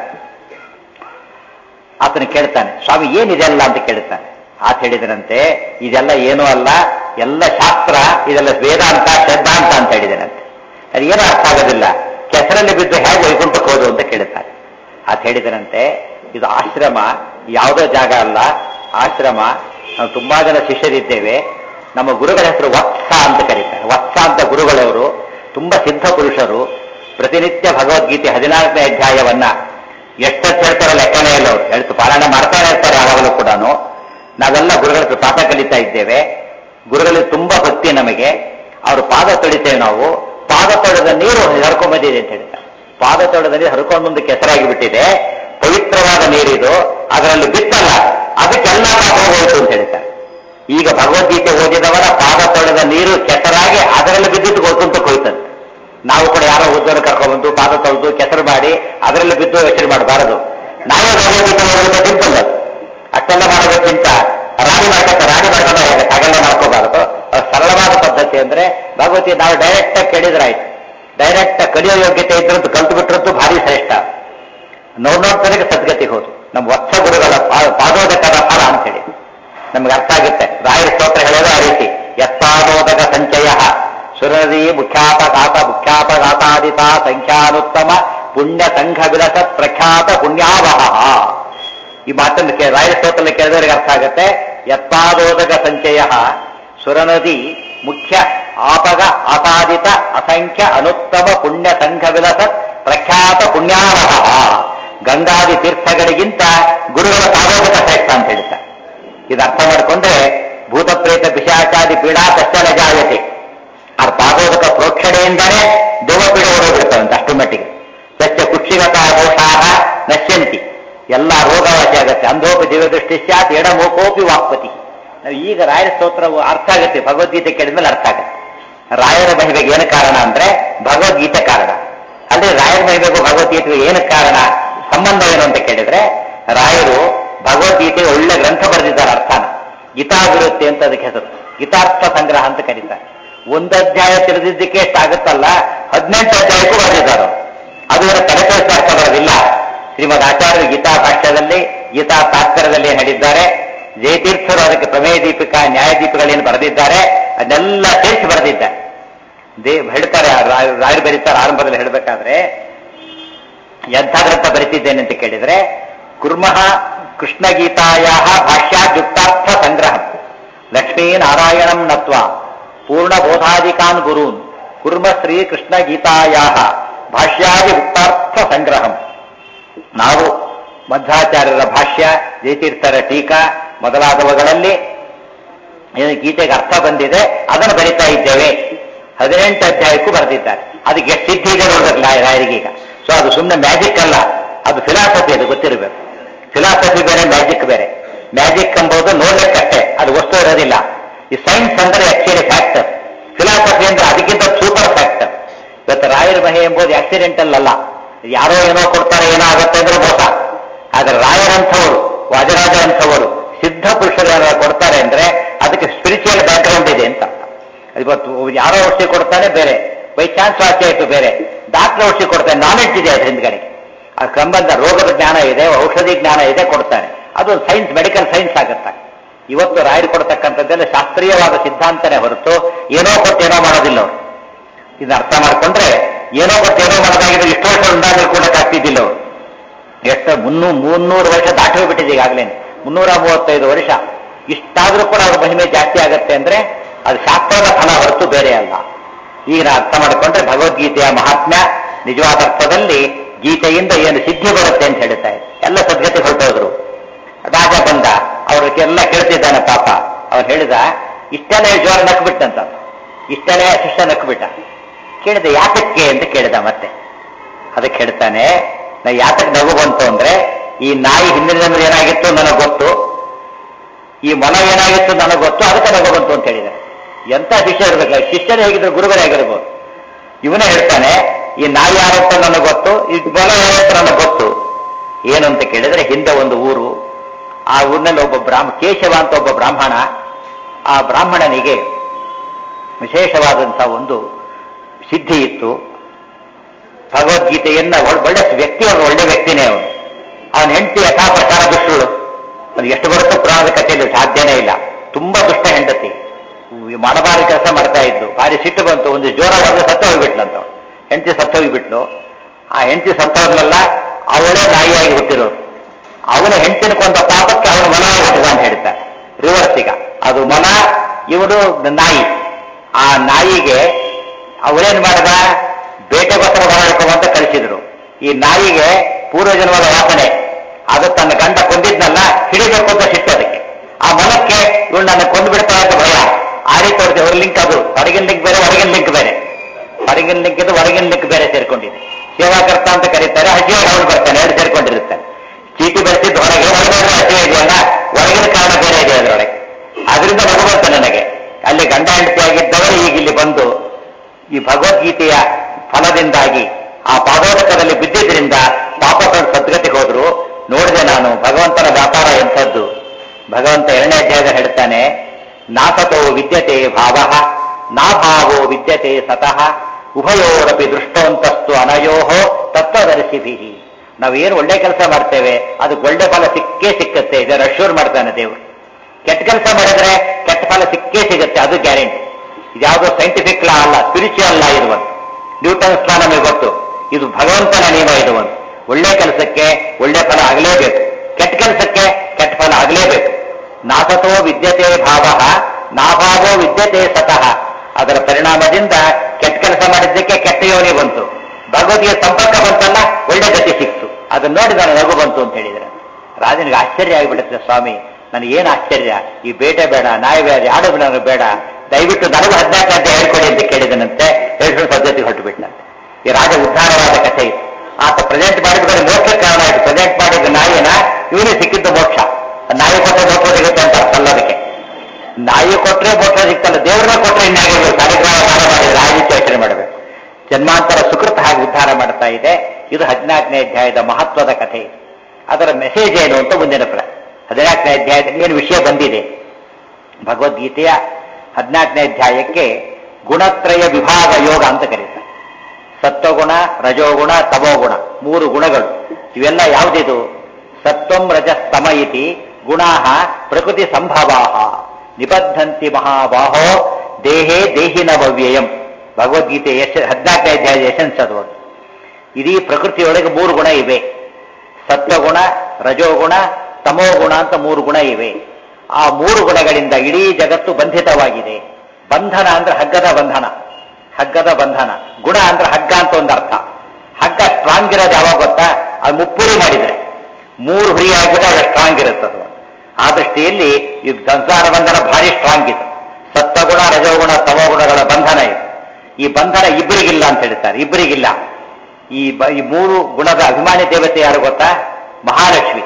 ಆತನ ಕೇಳ್ತಾನೆ ಸ್ವಾಮಿ ಏನಿದೆಲ್ಲ ಅಂತ ಕೇಳ್ತಾನೆ ಆತ ಹೇಳಿದನಂತೆ ಇದೆಲ್ಲ ಏನೂ ಅಲ್ಲ ಎಲ್ಲ ಶಾಸ್ತ್ರ ಇದೆಲ್ಲ ವೇದಾಂತ ಶ್ರದ್ಧಾಂತ ಅಂತ ಹೇಳಿದನಂತೆ ಅದು ಏನೂ ಅರ್ಥ ಆಗೋದಿಲ್ಲ ಕೆಸರಲ್ಲಿ ಬಿದ್ದು ಹೇಗೆ ವೈಕುಂಠಕ್ಕೆ ಹೋದು ಅಂತ ಕೇಳ್ತಾನೆ ಆತ ಹೇಳಿದನಂತೆ ಇದು ಆಶ್ರಮ ಯಾವುದೋ ಜಾಗ ಅಲ್ಲ ಆಶ್ರಮ ನಾವು ತುಂಬಾ ಜನ ಶಿಷ್ಯರಿದ್ದೇವೆ ನಮ್ಮ ಗುರುಗಳ ಹೆಸರು ವತ್ಸ ಅಂತ ಕರೀತಾರೆ ವತ್ಸ ಅಂತ ಗುರುಗಳವರು ತುಂಬಾ ಸಿದ್ಧ ಪುರುಷರು ಪ್ರತಿನಿತ್ಯ ಭಗವದ್ಗೀತೆ ಹದಿನಾಲ್ಕನೇ ಅಧ್ಯಾಯವನ್ನ ಎಷ್ಟೊತ್ತು ಹೇಳ್ತಾರೋ ಲೆಕ್ಕನೇ ಇಲ್ಲ ಅವರು ಹೇಳ್ತು ಪಾರಾಯಣ ಮಾಡ್ತಾನೆ ಇರ್ತಾರೆ ಯಾವಾಗಲೂ ಕೂಡ ನಾವೆಲ್ಲ ಗುರುಗಳ ಹತ್ರ ಪಾಠ ಕಲಿತಾ ಇದ್ದೇವೆ ಗುರುಗಳಲ್ಲಿ ತುಂಬಾ ಭಕ್ತಿ ನಮಗೆ ಅವ್ರ ಪಾದ ತೊಳಿತೇವೆ ನಾವು ಪಾದ ತೊಳೆದ ನೀರು ಹರ್ಕೊಂಡ್ ಬಂದಿದೆ ಅಂತ ಹೇಳ್ತಾರೆ ಪಾದ ತೊಳೆದ ನೀರು ಹರ್ಕೊಂಡು ಮುಂದೆ ಕೆಸರಾಗಿ ಬಿಟ್ಟಿದೆ ಪವಿತ್ರವಾದ ನೀರಿದು ಅದರಲ್ಲಿ ಬಿತ್ತಲ್ಲ ಅದಕ್ಕೆಲ್ಲ ಪಾಪ ಹೋಯಿತು ಅಂತ ಹೇಳ್ತಾರೆ ಈಗ ಭಗವದ್ಗೀತೆ ಓದಿದವರ ಪಾದ ತೊಳೆದ ನೀರು ಕೆಸರಾಗಿ ಅದರಲ್ಲಿ ಬಿದ್ದಿದ್ದು ಗೊತ್ತಂತಕ್ಕೆ ಹೋಯ್ತಂತೆ ನಾವು ಕೂಡ ಯಾರೋ ಉದ್ದನ್ನು ಕರ್ಕೊಂಡ್ಬಂದು ಪಾದ ತೊಳೆದು ಕೆಸರು ಮಾಡಿ ಅದರಲ್ಲಿ ಬಿದ್ದು ಯೋಚನೆ ಮಾಡಬಾರದು ನಾವೇ ಭಗವದ್ಗೀತೆ ಓದೋದು ಸಿಂಪಲ್ ಅದು ಅಷ್ಟೆಲ್ಲ ಮಾಡೋದಕ್ಕಿಂತ ರಾಣಿ ಮಾಡ್ಕೊತ ರಾಣಿ ಮಾಡ್ಕೊಂಡು ಹಾಗೆಲ್ಲ ಮಾಡ್ಕೋಬಾರದು ಅದು ಸರಳವಾದ ಪದ್ಧತಿ ಅಂದ್ರೆ ಭಗವತಿ ನಾವು ಡೈರೆಕ್ಟ್ ಆಗಿ ಕೇಳಿದ್ರಾಯ್ತು ಡೈರೆಕ್ಟ್ ಕಲಿಯೋ ಯೋಗ್ಯತೆ ಇದ್ರಂತೂ ಕಲ್ತು ಬಿಟ್ರಂತೂ ಭಾರಿ ಶ್ರೇಷ್ಠ ನೋಡ್ ನೋಡ್ತಾನೆ ಸದ್ಗತಿ ಹೋದು ನಮ್ಮ ವತ್ಸ ಗುರುಗಳ ಪಾ- ಪಾದೋದಕದ ಫಲ ಅಂತ ಹೇಳಿ ನಮ್ಗೆ ಅರ್ಥ ಆಗುತ್ತೆ ರಾಯರ ಸ್ತೋತ್ರ ಹೇಳೋದು ಆ ರೀತಿ ಯತ್ತಾದೋದಕ ಸಂಚಯ ಸುರದಿ ಮುಖ್ಯಾಪಘಾತ ಮುಖ್ಯಾಪಘಾತಾದಿತ ಸಂಖ್ಯಾನುತ್ತಮ ಪುಣ್ಯ ಸಂಘ ವಿಲಸ ಪ್ರಖ್ಯಾತ ಪುಣ್ಯಾವಹ ಈ ಮಾತನ್ನು ಕೇ- ರಾಯರ ಸ್ತೋತ್ರ ಕೇಳಿದವರಿಗೆ ಅರ್ಥ ಆಗುತ್ತೆ ಯತ್ತಾದೋದಕ ಸಂಚಯ ಸುರನದಿ ಮುಖ್ಯ ಆಪಗ ಆಪಾದಿತ ಅಸಂಖ್ಯ ಅನುತ್ತಮ ಪುಣ್ಯ ಸಂಘ ವಿಲಸ ಪ್ರಖ್ಯಾತ ಪುಣ್ಯಾವಹ ಗಂಗಾದಿ ತೀರ್ಥಗಳಿಗಿಂತ ಗುರುಗಳ ಪಾದೋದಕ ಶ್ರೇಷ್ಠ ಅಂತ ಹೇಳ್ತಾರೆ ಇದು ಅರ್ಥ ಮಾಡಿಕೊಂಡ್ರೆ ಭೂತ ಪ್ರೇತ ಪಿಶಾಚಾದಿ ಪೀಡಾ ಕಷ್ಟಲ ಜಾಯತೆ ಆ ಪಾದೋದಕ ಪ್ರೋಕ್ಷಣೆಯಿಂದಲೇ ದೇವಪೀಡ ಓಡೋಗ್ಬಿಡ್ತಾವಂತೆ ಅಷ್ಟು ಮಟ್ಟಿಗೆ ಸತ್ಯ ಕುಕ್ಷಿಗತ ದೋಷಾಹ ನಶ್ಯಂತಿ ಎಲ್ಲ ರೋಗವಾಸಿ ಆಗತ್ತೆ ಅಂಧೋಪಿ ದಿವ್ಯದೃಷ್ಟಿ ಸ್ಯಾತ್ ಎಡಮೋಕೋಪಿ ವಾಕ್ಪತಿ ನಾವು ಈಗ ರಾಯರ ಸ್ತೋತ್ರವು ಅರ್ಥ ಆಗುತ್ತೆ ಭಗವದ್ಗೀತೆ ಕೇಳಿದ್ಮೇಲೆ ಅರ್ಥ ಆಗುತ್ತೆ ರಾಯರ ಮಹಿಮೆಗೆ ಏನು ಕಾರಣ ಅಂದ್ರೆ ಭಗವದ್ಗೀತೆ ಕಾರಣ ಅಂದ್ರೆ ರಾಯರ ಮಹಿಮೆಗೂ ಭಗವದ್ಗೀತೆಗೂ ಏನು ಕಾರಣ ಸಂಬಂಧ ಏನು ಅಂತ ಕೇಳಿದ್ರೆ ರಾಯರು ಭಗವದ್ಗೀತೆಗೆ ಒಳ್ಳೆ ಗ್ರಂಥ ಬರೆದಿದ್ದಾರೆ ಅರ್ಥನ ಗೀತಾಭಿವೃತ್ತಿ ಅಂತ ಅದಕ್ಕೆ ಹೆಸರು ಗೀತಾರ್ಥ ಸಂಗ್ರಹ ಅಂತ ಕರೀತಾರೆ ಒಂದು ಅಧ್ಯಾಯ ತಿಳಿದಿದ್ದಕ್ಕೆ ಎಷ್ಟಾಗುತ್ತಲ್ಲ ಹದಿನೆಂಟು ಅಧ್ಯಾಯಕ್ಕೂ ಬರೆದಿದ್ದಾರೆ ಅವ್ರು. ಅದು ಇವರ ತಲೆಕೆಳಸ ಅರ್ಥ ಬರೋದಿಲ್ಲ ಶ್ರೀಮದ್ ಆಚಾರ್ಯರು ಗೀತಾ ಭಾಷ್ಯದಲ್ಲಿ ಗೀತಾ ತಾತ್ಪರ್ಯದಲ್ಲಿ ಏನ್ ಹೇಳಿದ್ದಾರೆ ಜಯತೀರ್ಥರು ಅದಕ್ಕೆ ಪ್ರಮೇಯ ದೀಪಿಕಾ ನ್ಯಾಯ ದೀಪಿಗಳೇನು ಬರೆದಿದ್ದಾರೆ ಅದನ್ನೆಲ್ಲ ಸೇರಿಸಿ ಬರೆದಿದ್ದಾರೆ ದೇ ಹೇಳ್ತಾರೆ ರಾಯರು ರಾಯರು ಬರೀತಾರೆ ಆರಂಭದಲ್ಲಿ ಹೇಳಬೇಕಾದ್ರೆ ಎಂಥ ಗ್ರಂಥ ಬರಿತಿದ್ದೇನೆ ಅಂತ ಕೇಳಿದ್ರೆ ಕುರ್ಮಃ ಕೃಷ್ಣಗೀತಾಯ ಭಾಷ್ಯಾದ್ಯುಕ್ತಾರ್ಥ ಸಂಗ್ರಹ ಲಕ್ಷ್ಮೀನಾರಾಯಣಂ ನತ್ವ ಪೂರ್ಣಬೋಧಾದಿಕಾನ್ ಗುರೂನ್ ಕುರ್ಮ ಶ್ರೀ ಕೃಷ್ಣ ಗೀತಾಯ ಭಾಷ್ಯಾದಿ ಉಕ್ತಾರ್ಥ ಸಂಗ್ರಹಂ ನಾವು ಮಧ್ವಾಚಾರ್ಯರ ಭಾಷ್ಯ ಜಯತೀರ್ಥರ ಟೀಕಾ ಮೊದಲಾದವುಗಳಲ್ಲಿ ಏನು ಗೀತೆಗೆ ಅರ್ಥ ಬಂದಿದೆ ಅದನ್ನು ಬರಿತಾ ಇದ್ದೇವೆ ಹದಿನೆಂಟು ಅಧ್ಯಾಯಕ್ಕೂ ಬರೆದಿದ್ದಾರೆ ಅದಕ್ಕೆ ಎಷ್ಟು ಸಿದ್ಧಿ ಇದೆ ನೋಡ್ಬೇಕು ರಾಯ- ರಾಯರಿಗೀಗ ಸೊ ಅದು ಸುಮ್ಮನೆ ಮ್ಯಾಜಿಕ್ ಅಲ್ಲ ಅದು ಫಿಲಾಸಫಿ ಅದು ಗೊತ್ತಿರಬೇಕು ಫಿಲಾಸಫಿ ಬೇರೆ ಮ್ಯಾಜಿಕ್ ಬೇರೆ ಮ್ಯಾಜಿಕ್ ಎಂಬುದು ನೋಡ್ಲಿಕ್ಕಷ್ಟೇ ಅದು ವಸ್ತು ಇರೋದಿಲ್ಲ ಈ ಸೈನ್ಸ್ ಅಂದ್ರೆ ಆಕ್ಚುಲಿ ಫ್ಯಾಕ್ಟರ್ ಫಿಲಾಸಫಿ ಅಂದ್ರೆ ಅದಕ್ಕಿಂತ ಸೂಪರ್ ಫ್ಯಾಕ್ಟರ್ ಇವತ್ತು ರಾಯರ ಮಹೆ ಎಂಬುದು ಆಕ್ಸಿಡೆಂಟಲ್ ಅಲ್ಲ ಯಾರೋ ಏನೋ ಕೊಡ್ತಾರೆ ಏನೋ ಆಗುತ್ತೆ ಅಂದ್ರೆ ಮೋಸ ಆದ್ರೆ ರಾಯರಂಥವರು ವಾಜರಾಜ ಅಂಥವರು ಸಿದ್ಧ ಪುರುಷರು ಕೊಡ್ತಾರೆ ಅಂದ್ರೆ ಅದಕ್ಕೆ ಸ್ಪಿರಿಚುವಲ್ ಬ್ಯಾಕ್ಗ್ರೌಂಡ್ ಇದೆ ಅಂತ ಇವತ್ತು ಯಾರೋ ಔಷಧಿ ಕೊಡ್ತಾನೆ ಬೇರೆ ಬೈ ಚಾನ್ಸ್ ವಾಕ್ಯ ಆಯ್ತು ಬೇರೆ ಡಾಕ್ಟರ್ ಔಷಧಿ ಕೊಡ್ತಾನೆ ನಾಲೆಡ್ಜ್ ಇದೆ ಅದ್ರ ಹಿಂದ್ಗಡೆ ಆ ಸಂಬಂಧ ರೋಗದ ಜ್ಞಾನ ಇದೆ ಔಷಧಿ ಜ್ಞಾನ ಇದೆ ಕೊಡ್ತಾನೆ ಅದು ಸೈನ್ಸ್ ಮೆಡಿಕಲ್ ಸೈನ್ಸ್ ಆಗುತ್ತೆ ಇವತ್ತು ರಾಯರು ಕೊಡ್ತಕ್ಕಂಥದ್ದೆಲ್ಲ ಶಾಸ್ತ್ರೀಯವಾದ ಸಿದ್ಧಾಂತನೇ ಹೊರತು ಏನೋ ಕೊಟ್ಟು ಏನೋ ಮಾಡೋದಿಲ್ಲ ಅವರು ಇದನ್ನ ಅರ್ಥ ಮಾಡ್ಕೊಂಡ್ರೆ ಏನೋ ಕೊಟ್ಟು ಏನೋ ಮಾಡೋದಾಗಿದ್ರೆ ಇಷ್ಟು ವರ್ಷ ಉಂಟಾಗಲಿ ಕೂಡ ಆಗ್ತಿದ್ದಿಲ್ಲ ಅವರು ಎಷ್ಟು ಮುನ್ನೂ ಮುನ್ನೂರು ವರ್ಷ ದಾಟಿ ಹೋಗ್ಬಿಟ್ಟಿದೆ ಈಗಾಗಲೇ ಮುನ್ನೂರ ಮೂವತ್ತೈದು ವರ್ಷ ಇಷ್ಟಾದ್ರೂ ಕೂಡ ಅವ್ರ ಮಹಿಮೆ ಜಾಸ್ತಿ ಆಗುತ್ತೆ ಅಂದ್ರೆ ಅದು ಶಾಸ್ತ್ರದ ಫಲ ಹೊರತು ಬೇರೆ ಅಲ್ಲ ಈಗ ನಾವು ಅರ್ಥ ಮಾಡಿಕೊಂಡ್ರೆ ಭಗವದ್ಗೀತೆಯ ಮಹಾತ್ಮ್ಯ ನಿಜವಾದ ಅರ್ಥದಲ್ಲಿ ಗೀತೆಯಿಂದ ಏನು ಸಿದ್ಧಿ ಬರುತ್ತೆ ಅಂತ ಹೇಳ್ತಾ ಇದೆ ಎಲ್ಲ ಸದ್ಗತಿ ಹೊರಟೋದ್ರು ರಾಜ ಬಂದ ಅವ್ರಿಗೆಲ್ಲ ಕೇಳ್ತಿದ್ದಾನೆ ಪಾಪ ಅವ್ರು ಹೇಳಿದ ಇಷ್ಟೆಲ್ಲ ಜ್ವರ ನಕ್ಬಿಟ್ಟಂತ ಇಷ್ಟೆಲ್ಲ ಶಿಷ್ಯ ನಕ್ಬಿಟ್ಟ ಕೇಳಿದ ಯಾತಕ್ಕೆ ಅಂತ ಕೇಳಿದ ಮತ್ತೆ ಅದಕ್ಕೆ ಹೇಳ್ತಾನೆ ನಾ ಯಾತಕ್ಕೆ ನಗು ಬಂತು ಅಂದ್ರೆ ಈ ನಾಯಿ ಹಿಂದಿನ ಜನ್ಮದ ಏನಾಗಿತ್ತು ನನಗೆ ಗೊತ್ತು ಈ ಮೊಲ ಏನಾಗಿತ್ತು ನನಗೆ ಗೊತ್ತು ಅದಕ್ಕೆ ನಗು ಬಂತು ಅಂತ ಹೇಳಿದ ಎಂತ ಶಿಷ್ಯ ಇರ್ಬೇಕಲ್ಲ ಶಿಷ್ಯರೇ ಹೇಗಿದ್ರು ಗುರುಗಳೇ ಆಗಿರ್ಬೋದು ಇವನೇ ಹೇಳ್ತಾನೆ ಈ ನಾಯಿ ಯಾರಂತ ನನಗೆ ಗೊತ್ತು ಈ ಮೊಲ ಯಾರಂತ ನನಗೆ ಗೊತ್ತು ಏನು ಅಂತ ಕೇಳಿದ್ರೆ ಹಿಂದೆ ಒಂದು ಊರು ಆ ಊರಿನಲ್ಲಿ ಒಬ್ಬ ಬ್ರಾಹ್ಮ ಕೇಶವ ಅಂತ ಒಬ್ಬ ಬ್ರಾಹ್ಮಣ ಆ ಬ್ರಾಹ್ಮಣನಿಗೆ ವಿಶೇಷವಾದಂತಹ ಒಂದು ಸಿದ್ಧಿ ಇತ್ತು ಭಗವದ್ಗೀತೆಯನ್ನ ಒಳ್- ಒಳ್ಳೆ ವ್ಯಕ್ತಿ ಅವನು ಒಳ್ಳೆ ವ್ಯಕ್ತಿನೇ ಅವನು ಅವನ ಹೆಂಡತಿ ಯಥಾ ಪ್ರಕಾರ ದುಷ್ಟಳು ಅದು ಎಷ್ಟು ಬರುತ್ತೋ ಪುರಾಣದ ಕಥೆಯಲ್ಲಿ ಸಾಧ್ಯನೇ ಇಲ್ಲ ತುಂಬಾ ದುಷ್ಟ ಹೆಂಡತಿ ಮಾಡಬಾರ ಕೆಲಸ ಮಾಡ್ತಾ ಇದ್ದು ಭಾರಿ ಸಿಟ್ಟು ಬಂತು ಒಂದು ಜೋರ ಬಂದು ಸತ್ತ ಹೋಗ್ಬಿಟ್ಲಂತ ಹೆಂಡತಿ ಸತ್ತ ಹೋಗ್ಬಿಟ್ಲು ಆ ಹೆಂಡತಿ ಸತ್ತವ್ರನ್ನೆಲ್ಲ ಅವಳೇ ನಾಯಿಯಾಗಿ ಹುಟ್ಟಿರೋರು ಅವನ ಹೆಂಡತಿನ ಕೊಂದ ಪಾಪಕ್ಕೆ ಅವನು ಮನ ಹುಟ್ಟಿದ ಅಂತ ಹೇಳ್ತಾರೆ ರಿವರ್ಸ್ ಈಗ ಅದು ಮನ ಇವನು ನಾಯಿ ಆ ನಾಯಿಗೆ ಅವರೇನ್ ಮಾಡಿದ ಬೇಟೆಗೋಸ್ಕರ ಹೊರಡ್ಕೊಂಬಂತ ಕಳಿಸಿದ್ರು ಈ ನಾಯಿಗೆ ಪೂರ್ವಜನ್ಮದ ವಾಸನೆ ಅದು ತನ್ನ ಗಂಡ ಕೊಂದಿದ್ನಲ್ಲ ಹಿಡಿಬೇಕು ಅಂತ ಸಿಟ್ಟು ಅದಕ್ಕೆ ಆ ಮನಕ್ಕೆ ಇವಳು ನನ್ನ ಕೊಂದು ಬಿಡ್ತಾ ಅಂತ ಭಯ ಆ ರೀತಿ ಹೊಡೆದು ಅವ್ರ ಲಿಂಕ್ ಅದು ಹೊರಗಿನ ಲಿಂಕ್ ಬೇರೆ ಹೊರಗಿನ ಲಿಂಕ್ ಬೇರೆ ಹೊರಗಿನ ಲಿಂಕ್ ಇದು ಹೊರಗಿನ ಲಿಂಕ್ ಬೇರೆ ಸೇರ್ಕೊಂಡಿದೆ ಸೇವಾಕರ್ತ ಅಂತ ಕರೀತಾರೆ ಹಸಿವಾಗಿ ಅವನು ಬರ್ತಾನೆ ಎರಡು ಸೇರ್ಕೊಂಡಿರುತ್ತಾನೆ ಚೀಟಿ ಬರ್ತಿದ್ದು ಹೊರಗೆ ಹೊರಗಡೆ ಹಸಿವೆ ಇದೆಯಲ್ಲ ಹೊರಗಿನ ಕಾರಣ ಬೇರೆ ಇದೆ ಅದರೊಳಗೆ ಅದರಿಂದ ಮಗು ಬಂತು ನನಗೆ ಅಲ್ಲಿ ಗಂಡ ಹೆಂಡತಿ ಆಗಿದ್ದವರು ಈಗ ಇಲ್ಲಿ ಬಂದು ಈ ಭಗವದ್ಗೀತೆಯ ಫಲದಿಂದಾಗಿ ಆ ಪಾದೋದಕದಲ್ಲಿ ಬಿದ್ದಿದ್ರಿಂದ ಪಾಪ ತೊಳೆದು ಸದ್ಗತಿಗೆ ಹೋದ್ರು ನೋಡಿದೆ ನಾನು ಭಗವಂತನ ವ್ಯಾಪಾರ ಎಂಥದ್ದು ಭಗವಂತ ಎರಡನೇ ಅಧ್ಯಾಯದ ಹೇಳ್ತಾನೆ ನಾಸತೋ ವಿದ್ಯತೆ ಭಾವ ನಾಭಾವೋ ವಿದ್ಯತೆ ಸತಃ ಉಭಯೋರಪಿ ದೃಷ್ಟವಂತಸ್ತು ಅನಯೋಹೋ ತತ್ವದರ್ಶಿಭಿ ನಾವೇನು ಒಳ್ಳೆ ಕೆಲಸ ಮಾಡ್ತೇವೆ ಅದಕ್ಕೆ ಒಳ್ಳೆ ಫಲ ಸಿಕ್ಕೇ ಸಿಕ್ಕತ್ತೆ ಇದನ್ನು ಅಶ್ಯೂರ್ ಮಾಡ್ತಾನೆ ದೇವರು ಕೆಟ್ಟ ಕೆಲಸ ಮಾಡಿದ್ರೆ ಕೆಟ್ಟ ಫಲ ಸಿಕ್ಕೇ ಸಿಗುತ್ತೆ ಅದು ಗ್ಯಾರಂಟಿ ಇದ್ಯಾವುದೋ ಸೈಂಟಿಫಿಕ್ ಲಾ ಅಲ್ಲ ಸ್ಪಿರಿಚುವಲ್ ಲಾ ಇದು ಒಂದು ನ್ಯೂಟನ್ಸ್ ಲಾ ನಮಗೆ ಗೊತ್ತು ಇದು ಭಗವಂತನ ನಿಯಮ ಇದು ಒಂದು ಒಳ್ಳೆ ಕೆಲಸಕ್ಕೆ ಒಳ್ಳೆ ಫಲ ಆಗಲೇಬೇಕು ಕೆಟ್ಟ ಕೆಲಸಕ್ಕೆ ಕೆಟ್ಟ ಫಲ ಆಗಲೇಬೇಕು ನಾಸತೋ ವಿದ್ಯತೆ ಭಾವ ನಾಭಾವೋ ವಿದ್ಯತೆ ಸತಃ ಅದರ ಪರಿಣಾಮದಿಂದ ಕೆಟ್ಟ ಕೆಲಸ ಮಾಡಿದ್ದಕ್ಕೆ ಕೆಟ್ಟ ಯೋನಿ ಬಂತು ಭಗವದ್ಗೀತೆ ಸಂಪರ್ಕ ಬಂತಲ್ಲ ಒಳ್ಳೆ ಗತಿ ಸಿಕ್ತು ಅದನ್ನ ನೋಡಿ ನಾನು ನಗು ಬಂತು ಅಂತ ಹೇಳಿದ್ರೆ ರಾಜನಿಗೆ ಆಶ್ಚರ್ಯ ಆಗಿಬಿಡುತ್ತೆ ಸ್ವಾಮಿ ನನಗೆ ಏನು ಆಶ್ಚರ್ಯ ಈ ಬೇಟೆ ಬೇಡ ನಾಯಿ ಬೇಡ ಯಾರು ನನಗೆ ಬೇಡ ದಯವಿಟ್ಟು ನನಗೂ ಹದಿನಾಲ್ಕು ಗಂಟೆ ಹೇಳ್ಕೊಡಿ ಅಂತ ಕೇಳಿದನಂತೆ ಹೇಳ್ಕೊಂಡು ಪದ್ಧತಿಗೆ ಹೊರಟು ಬಿಟ್ಟನಂತೆ ಈ ರಾಜ ಉದ್ಧಾರವಾದ ಕಥೆ ಇದು ಆತ ಪ್ರೆಸೆಂಟ್ ಮಾಡಿದ್ರೆ ಮೋಕ್ಷಕ್ಕೆ ಕಾರಣ ಆಯ್ತು ಪ್ರೆಸೆಂಟ್ ಮಾಡಿದ ನಾಯಿನ ಇವನೇ ಸಿಕ್ಕಿದ್ದು ಮೋಕ್ಷ ನಾಯಿ ಕೊಟ್ಟರೆ ಮೋಕ್ಷ ಸಿಗುತ್ತೆ ಅಂತ ಅರ್ಥ ಅಲ್ಲ ಅದಕ್ಕೆ ನಾಯಿ ಕೊಟ್ರೆ ಮೋಕ್ಷ ಸಿಗ್ತಲ್ಲ ದೇವ್ರನ್ನ ಕೊಟ್ರೆ ಇನ್ನಾಗಿರ್ಬೇಕು ಕಾರ್ಯಕ್ರಮ ಮಾಡಿದ್ರೆ ಆ ರೀತಿ ಯೋಚನೆ ಮಾಡಬೇಕು ಜನ್ಮಾಂತರ ಸುಕೃತ ಹಾಗೆ ಉದ್ಧಾರ ಮಾಡ್ತಾ ಇದೆ ಇದು ಹದಿನಾಲ್ಕನೇ ಅಧ್ಯಾಯದ ಮಹತ್ವದ ಕಥೆ ಇದು ಅದರ ಮೆಸೇಜ್ ಏನು ಅಂತ ಮುಂದಿನ ಪ್ರ ಹದಿನಾಲ್ಕನೇ ಅಧ್ಯಾಯದಲ್ಲಿ ಏನು ವಿಷಯ ಬಂದಿದೆ ಭಗವದ್ಗೀತೆಯ ಹದಿನಾಲ್ಕನೇ ಅಧ್ಯಾಯಕ್ಕೆ ಗುಣತ್ರಯ ವಿಭಾಗ ಯೋಗ ಅಂತ ಕರೀತಾರೆ ಸತ್ವಗುಣ ರಜೋಗುಣ ತಮೋಗುಣ ಮೂರು ಗುಣಗಳು ಇವೆಲ್ಲ ಯಾವುದಿದು ಸತ್ವಂ ರಜಸ್ತಮ ಇತಿ ಗುಣಾ ಪ್ರಕೃತಿ ಸಂಭವಾ ನಿಬದ್ಧಂತಿ ಮಹಾಬಾಹೋ ದೇಹೇ ದೇಹಿನ ಭವ್ಯಯಂ ಭಗವದ್ಗೀತೆ ಯಶ ಹದಿನಾಲ್ಕನೇ ಅಧ್ಯಾಯದ ಯಶನ್ಸ್ ಅದು ಒಂದು. ಇಡೀ ಪ್ರಕೃತಿಯೊಳಗೆ ಮೂರು ಗುಣ ಇವೆ ಸತ್ವಗುಣ ರಜೋಗುಣ ತಮೋಗುಣ ಅಂತ ಮೂರು ಗುಣ ಇವೆ ಆ ಮೂರು ಗುಣಗಳಿಂದ ಇಡೀ ಜಗತ್ತು ಬಂಧಿತವಾಗಿದೆ ಬಂಧನ ಅಂದ್ರೆ ಹಗ್ಗದ ಬಂಧನ ಹಗ್ಗದ ಬಂಧನ ಗುಣ ಅಂದ್ರೆ ಹಗ್ಗ ಅಂತ ಒಂದು ಅರ್ಥ ಹಗ್ಗ ಸ್ಟ್ರಾಂಗ್ ಇರೋದು ಯಾವಾಗ ಗೊತ್ತಾ ಅದು ಮುಪ್ಪುರಿ ಮಾಡಿದ್ರೆ ಮೂರು ಹುರಿ ಆಗ್ಬಿಟ್ಟು ಅದು ಸ್ಟ್ರಾಂಗ್ ಇರುತ್ತೆ ಅದು ಆ ದೃಷ್ಟಿಯಲ್ಲಿ ಈ ಸಂಸಾರ ಬಂಧನ ಭಾರಿ ಸ್ಟ್ರಾಂಗ್ ಇದೆ ಸತ್ವಗುಣ ರಜೋಗುಣ ತಮೋಗುಣಗಳ ಬಂಧನ ಇದೆ ಈ ಬಂಧನ ಇಬ್ಬರಿಗಿಲ್ಲ ಅಂತ ಹೇಳ್ತಾರೆ ಇಬ್ಬರಿಗಿಲ್ಲ ಈ ಬ- ಈ ಮೂರು ಗುಣದ ಅಭಿಮಾನಿ ದೇವತೆ ಯಾರು ಗೊತ್ತಾ ಮಹಾಲಕ್ಷ್ಮಿ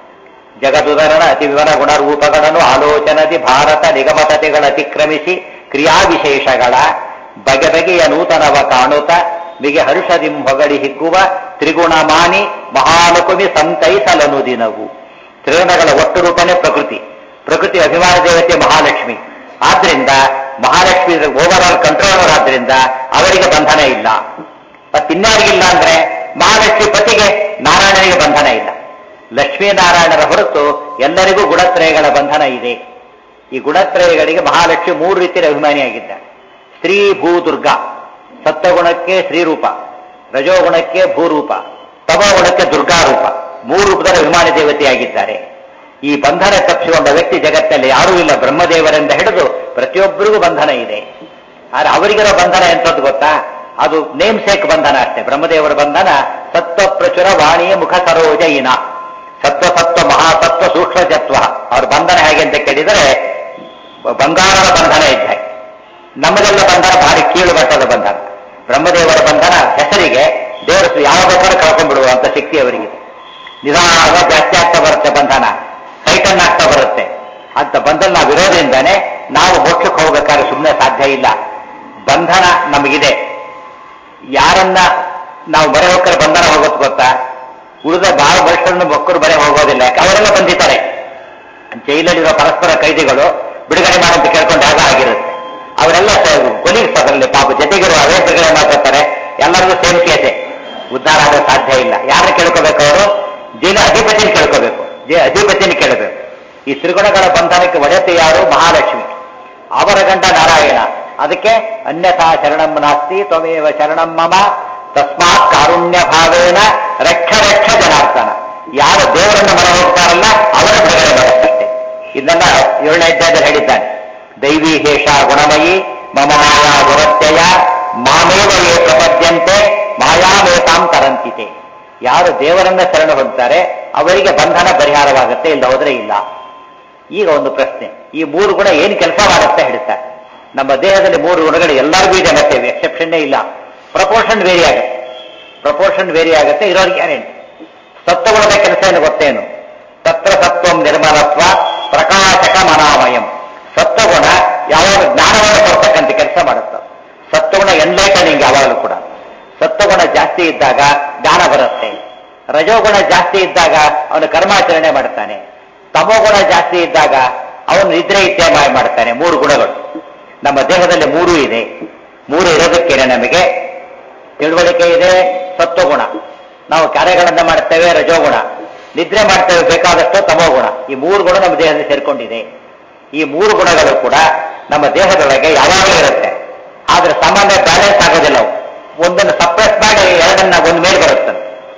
ಜಗದುದರನ ಅತಿ ವಿವರ ಗುಣ ರೂಪಗಳನ್ನು ಆಲೋಚನದಿ ಭಾರತ ನಿಗಮತತೆಗಳ ಅತಿಕ್ರಮಿಸಿ ಕ್ರಿಯಾವಿಶೇಷಗಳ ಬಗೆ ಬಗೆಯ ನೂತನವ ಕಾಣುತ್ತ ಮಿಗೆ ಹರುಷದಿಂ ಹೊಗಳಿ ಹಿಗ್ಗುವ ತ್ರಿಗುಣಮಾನಿ ಮಹಾಲಕುಮಿ ಸಂತೈಸಲನು ದಿನವು ತ್ರಿಗುಣಗಳ ಒಟ್ಟು ರೂಪನೇ ಪ್ರಕೃತಿ ಪ್ರಕೃತಿ ಅಭಿಮಾನ ದೇವತೆ ಮಹಾಲಕ್ಷ್ಮಿ ಆದ್ರಿಂದ ಮಹಾಲಕ್ಷ್ಮಿ ಓವರ್ ಆಲ್ ಕಂಟ್ರೋಲರ್ ಆದ್ರಿಂದ ಅವರಿಗೆ ಬಂಧನ ಇಲ್ಲ ಮತ್ತಿನ್ಯಾರಿಗಿಲ್ಲ ಅಂದ್ರೆ ಮಹಾಲಕ್ಷ್ಮಿ ಪತಿಗೆ ನಾರಾಯಣನಿಗೆ ಬಂಧನ ಇಲ್ಲ ಲಕ್ಷ್ಮೀನಾರಾಯಣರ ಹೊರತು ಎಲ್ಲರಿಗೂ ಗುಣತ್ರಯಗಳ ಬಂಧನ ಇದೆ ಈ ಗುಣತ್ರಯಗಳಿಗೆ ಮಹಾಲಕ್ಷ್ಮಿ ಮೂರು ರೀತಿಯ ಅಭಿಮಾನಿಯಾಗಿದ್ದಾರೆ ಸ್ತ್ರೀ ಭೂ ದುರ್ಗಾ ಸತ್ವಗುಣಕ್ಕೆ ಶ್ರೀರೂಪ ರಜೋಗುಣಕ್ಕೆ ಭೂರೂಪ ತಮೋಗುಣಕ್ಕೆ ದುರ್ಗಾರೂಪ ಮೂರು ರೂಪದ ಅಭಿಮಾನಿ ದೇವತೆಯಾಗಿದ್ದಾರೆ ಈ ಬಂಧನ ತಪ್ಪಿಸಿಕೊಂಡ ವ್ಯಕ್ತಿ ಜಗತ್ತಲ್ಲಿ ಯಾರೂ ಇಲ್ಲ ಬ್ರಹ್ಮದೇವರಿಂದ ಹಿಡಿದು ಪ್ರತಿಯೊಬ್ಬರಿಗೂ ಬಂಧನ ಇದೆ ಆದ್ರೆ ಅವರಿಗಿರೋ ಬಂಧನ ಎಂತದ್ದು ಗೊತ್ತಾ ಅದು ನೇಮ್ ಸೇಕ್ ಬಂಧನ ಅಷ್ಟೇ ಬ್ರಹ್ಮದೇವರ ಬಂಧನ ಸತ್ವ ಪ್ರಚುರ ವಾಣಿಯ ಮುಖ ಸರೋಜ ಇನ ಸತ್ವ ಸತ್ವ ಮಹಾಸತ್ವ ಸೂಕ್ಷ್ಮಜತ್ವ ಅವ್ರ ಬಂಧನ ಹೇಗೆ ಅಂತ ಕೇಳಿದರೆ ಬಂಗಾರದ ಬಂಧನ ಇದ್ದ ಹಾಗೆ. ನಮ್ಮದೆಲ್ಲ ಬಂಧನ ಭಾರಿ ಕೀಳು ಮಟ್ಟದ ಬಂಧನ ಬ್ರಹ್ಮದೇವರ ಬಂಧನ ಹೆಸರಿಗೆ ದೇವರು ಯಾವ ಬೇಕಾದ್ರೂ ಕಳ್ಕೊಂಡ್ಬಿಡುವಂತ ಶಕ್ತಿ ಅವರಿಗಿದೆ ನಿಧಾನ ಜಾಸ್ತಿ ಆಗ್ತಾ ಬರುತ್ತೆ ಬಂಧನ ಟೈಟನ್ ಆಗ್ತಾ ಬರುತ್ತೆ ಅಂತ ಬಂಧನ ನಾವು ಇರೋದ್ರಿಂದಾನೆ ನಾವು ಮೋಕ್ಷಕ್ಕೆ ಹೋಗ್ಬೇಕಾದ್ರೆ ಸುಮ್ಮನೆ ಸಾಧ್ಯ ಇಲ್ಲ ಬಂಧನ ನಮಗಿದೆ ಯಾರನ್ನ ನಾವು ಬರೆ ಹೋಗ್ತಾರೆ ಬಂಧನ ಹೋಗೋದು ಗೊತ್ತಾ ಉಳಿದ ಬಹಳ ವರ್ಷಗಳನ್ನು ಮಕ್ಕಳು ಬರೆ ಹೋಗೋದಿಲ್ಲ ಯಾಕೆ ಅವರೆಲ್ಲ ಬಂದಿದ್ದಾರೆ ಜೈಲಲ್ಲಿರೋ ಪರಸ್ಪರ ಕೈದಿಗಳು ಬಿಡುಗಡೆ ಮಾಡಂತ ಕೇಳ್ಕೊಂಡಾಗ ಆಗಿರುತ್ತೆ ಅವರೆಲ್ಲ ಕೊಲೀಗ್ಸ್ ಅದರಲ್ಲಿ ಪಾಪ ಜೊತೆಗಿರುವ ಅವೇಸಗಳೇ ಮಾತಾಡ್ತಾರೆ ಎಲ್ಲರಿಗೂ ಸೇಮ್ ಕೇಸೆ ಉದ್ಧಾರ ಆಗೋ ಸಾಧ್ಯ ಇಲ್ಲ ಯಾರನ್ನ ಕೇಳ್ಕೋಬೇಕು ಅವರು ಜೈಲ ಅಧಿಪತಿನ ಕೇಳ್ಕೋಬೇಕು ಜೈ ಅಧಿಪತಿನ ಕೇಳಬೇಕು ಈ ತ್ರಿಗುಣಗಳ ಬಂಧನಕ್ಕೆ ಒಡೆತೆ ಯಾರು ಮಹಾಲಕ್ಷ್ಮಿ ಅವರ ಗಂಡ ನಾರಾಯಣ ಅದಕ್ಕೆ ಅನ್ಯಥಾ ಶರಣಂ ನಾಸ್ತಿ ತ್ವಮೇವ ಶರಣಂ ಮಮ ತಸ್ಮಾತ್ ಕಾರುಣ್ಯ ಭಾವೇನ ರಕ್ಷ ರಕ್ಷ ಜನಾರ್ದನ ಯಾರು ದೇವರನ್ನ ಮರ ಹೋಗ್ತಾರಲ್ಲ ಅವರ ಬಿಡುಗಡೆ ಮಾಡುತ್ತಷ್ಟೇ ಇದನ್ನ ಏಳನೇ ಅಧ್ಯಾಯದಲ್ಲಿ ಹೇಳಿದ್ದಾನೆ ದೈವಿ ಹೇಷ ಗುಣಮಯಿ ಮಮ ಮಾಯಾ ಗುರತ್ಯಯ ಮಾಮೇವ ಯೇ ಪ್ರಪದ್ಯಂತೆ ಮಾಯಾಮೇತಾಂ ತರಂತಿತೆ ಯಾರು ದೇವರನ್ನ ಶರಣ ಹೊಂದ್ತಾರೆ ಅವರಿಗೆ ಬಂಧನ ಪರಿಹಾರವಾಗುತ್ತೆ ಇಲ್ಲ ಹೋದ್ರೆ ಇಲ್ಲ ಈಗ ಒಂದು ಪ್ರಶ್ನೆ ಈ ಮೂರು ಗುಣ ಏನು ಕೆಲಸ ಮಾಡುತ್ತೆ ಹೇಳ್ತಾರೆ ನಮ್ಮ ದೇಹದಲ್ಲಿ ಮೂರು ಗುಣಗಳು ಎಲ್ಲರಿಗೂ ಇದೆ ಮತ್ತೆ ಎಕ್ಸೆಪ್ಷನ್ನೇ ಇಲ್ಲ ಪ್ರಪೋರ್ಷನ್ ವೇರಿ ಆಗುತ್ತೆ ಪ್ರಪೋರ್ಷನ್ ವೇರಿ ಆಗುತ್ತೆ ಇರೋರಿಗೆ ಗ್ಯಾರಂಟಿ ಸತ್ವಗುಣದ ಕೆಲಸ ಏನು ಗೊತ್ತೇನು ತತ್ರ ಸತ್ವಂ ನಿರ್ಮಲತ್ವ ಪ್ರಕಾಶಕ ಮನಾಮಯಂ ಸತ್ವಗುಣ ಯಾವಾಗ ಜ್ಞಾನವನ್ನು ಕೊಡ್ತಕ್ಕಂಥ ಕೆಲಸ ಮಾಡುತ್ತೆ ಸತ್ವಗುಣ ಎನ್ಲೈಟನಿಂಗ್ ಯಾವಾಗಲೂ ಕೂಡ ಸತ್ವಗುಣ ಜಾಸ್ತಿ ಇದ್ದಾಗ ಜ್ಞಾನ ಬರುತ್ತೆ ರಜೋಗುಣ ಜಾಸ್ತಿ ಇದ್ದಾಗ ಅವನು ಕರ್ಮಾಚರಣೆ ಮಾಡ್ತಾನೆ ತಮೋಗುಣ ಜಾಸ್ತಿ ಇದ್ದಾಗ ಅವನು ನಿದ್ರೆ ಇತ್ಯಾಗ ಮಾಡ್ತಾನೆ ಮೂರು ಗುಣಗಳು ನಮ್ಮ ದೇಹದಲ್ಲಿ ಮೂರು ಇದೆ ಮೂರು ಇರೋದಕ್ಕೇನೆ ನಮಗೆ ತಿಳುವಳಿಕೆ ಇದೆ ಸತ್ವಗುಣ ನಾವು ಕಾರ್ಯಗಳನ್ನ ಮಾಡ್ತೇವೆ ರಜೋಗುಣ ನಿದ್ರೆ ಮಾಡ್ತೇವೆ ಬೇಕಾದಷ್ಟು ತಮೋಗುಣ ಈ ಮೂರು ಗುಣ ನಮ್ಮ ದೇಹದಲ್ಲಿ ಸೇರ್ಕೊಂಡಿದೆ ಈ ಮೂರು ಗುಣಗಳು ಕೂಡ ನಮ್ಮ ದೇಹದೊಳಗೆ ಯಾವಾಗಲೂ ಇರುತ್ತೆ ಆದ್ರೆ ಸಾಮಾನ್ಯ ಬ್ಯಾಲೆನ್ಸ್ ಆಗೋದಿಲ್ಲ ಅವು ಒಂದನ್ನು ಸಪ್ರೆಸ್ ಮಾಡಿ ಎರಡನ್ನ ಒಂದು ಮೇಲೆ ಬರುತ್ತೆ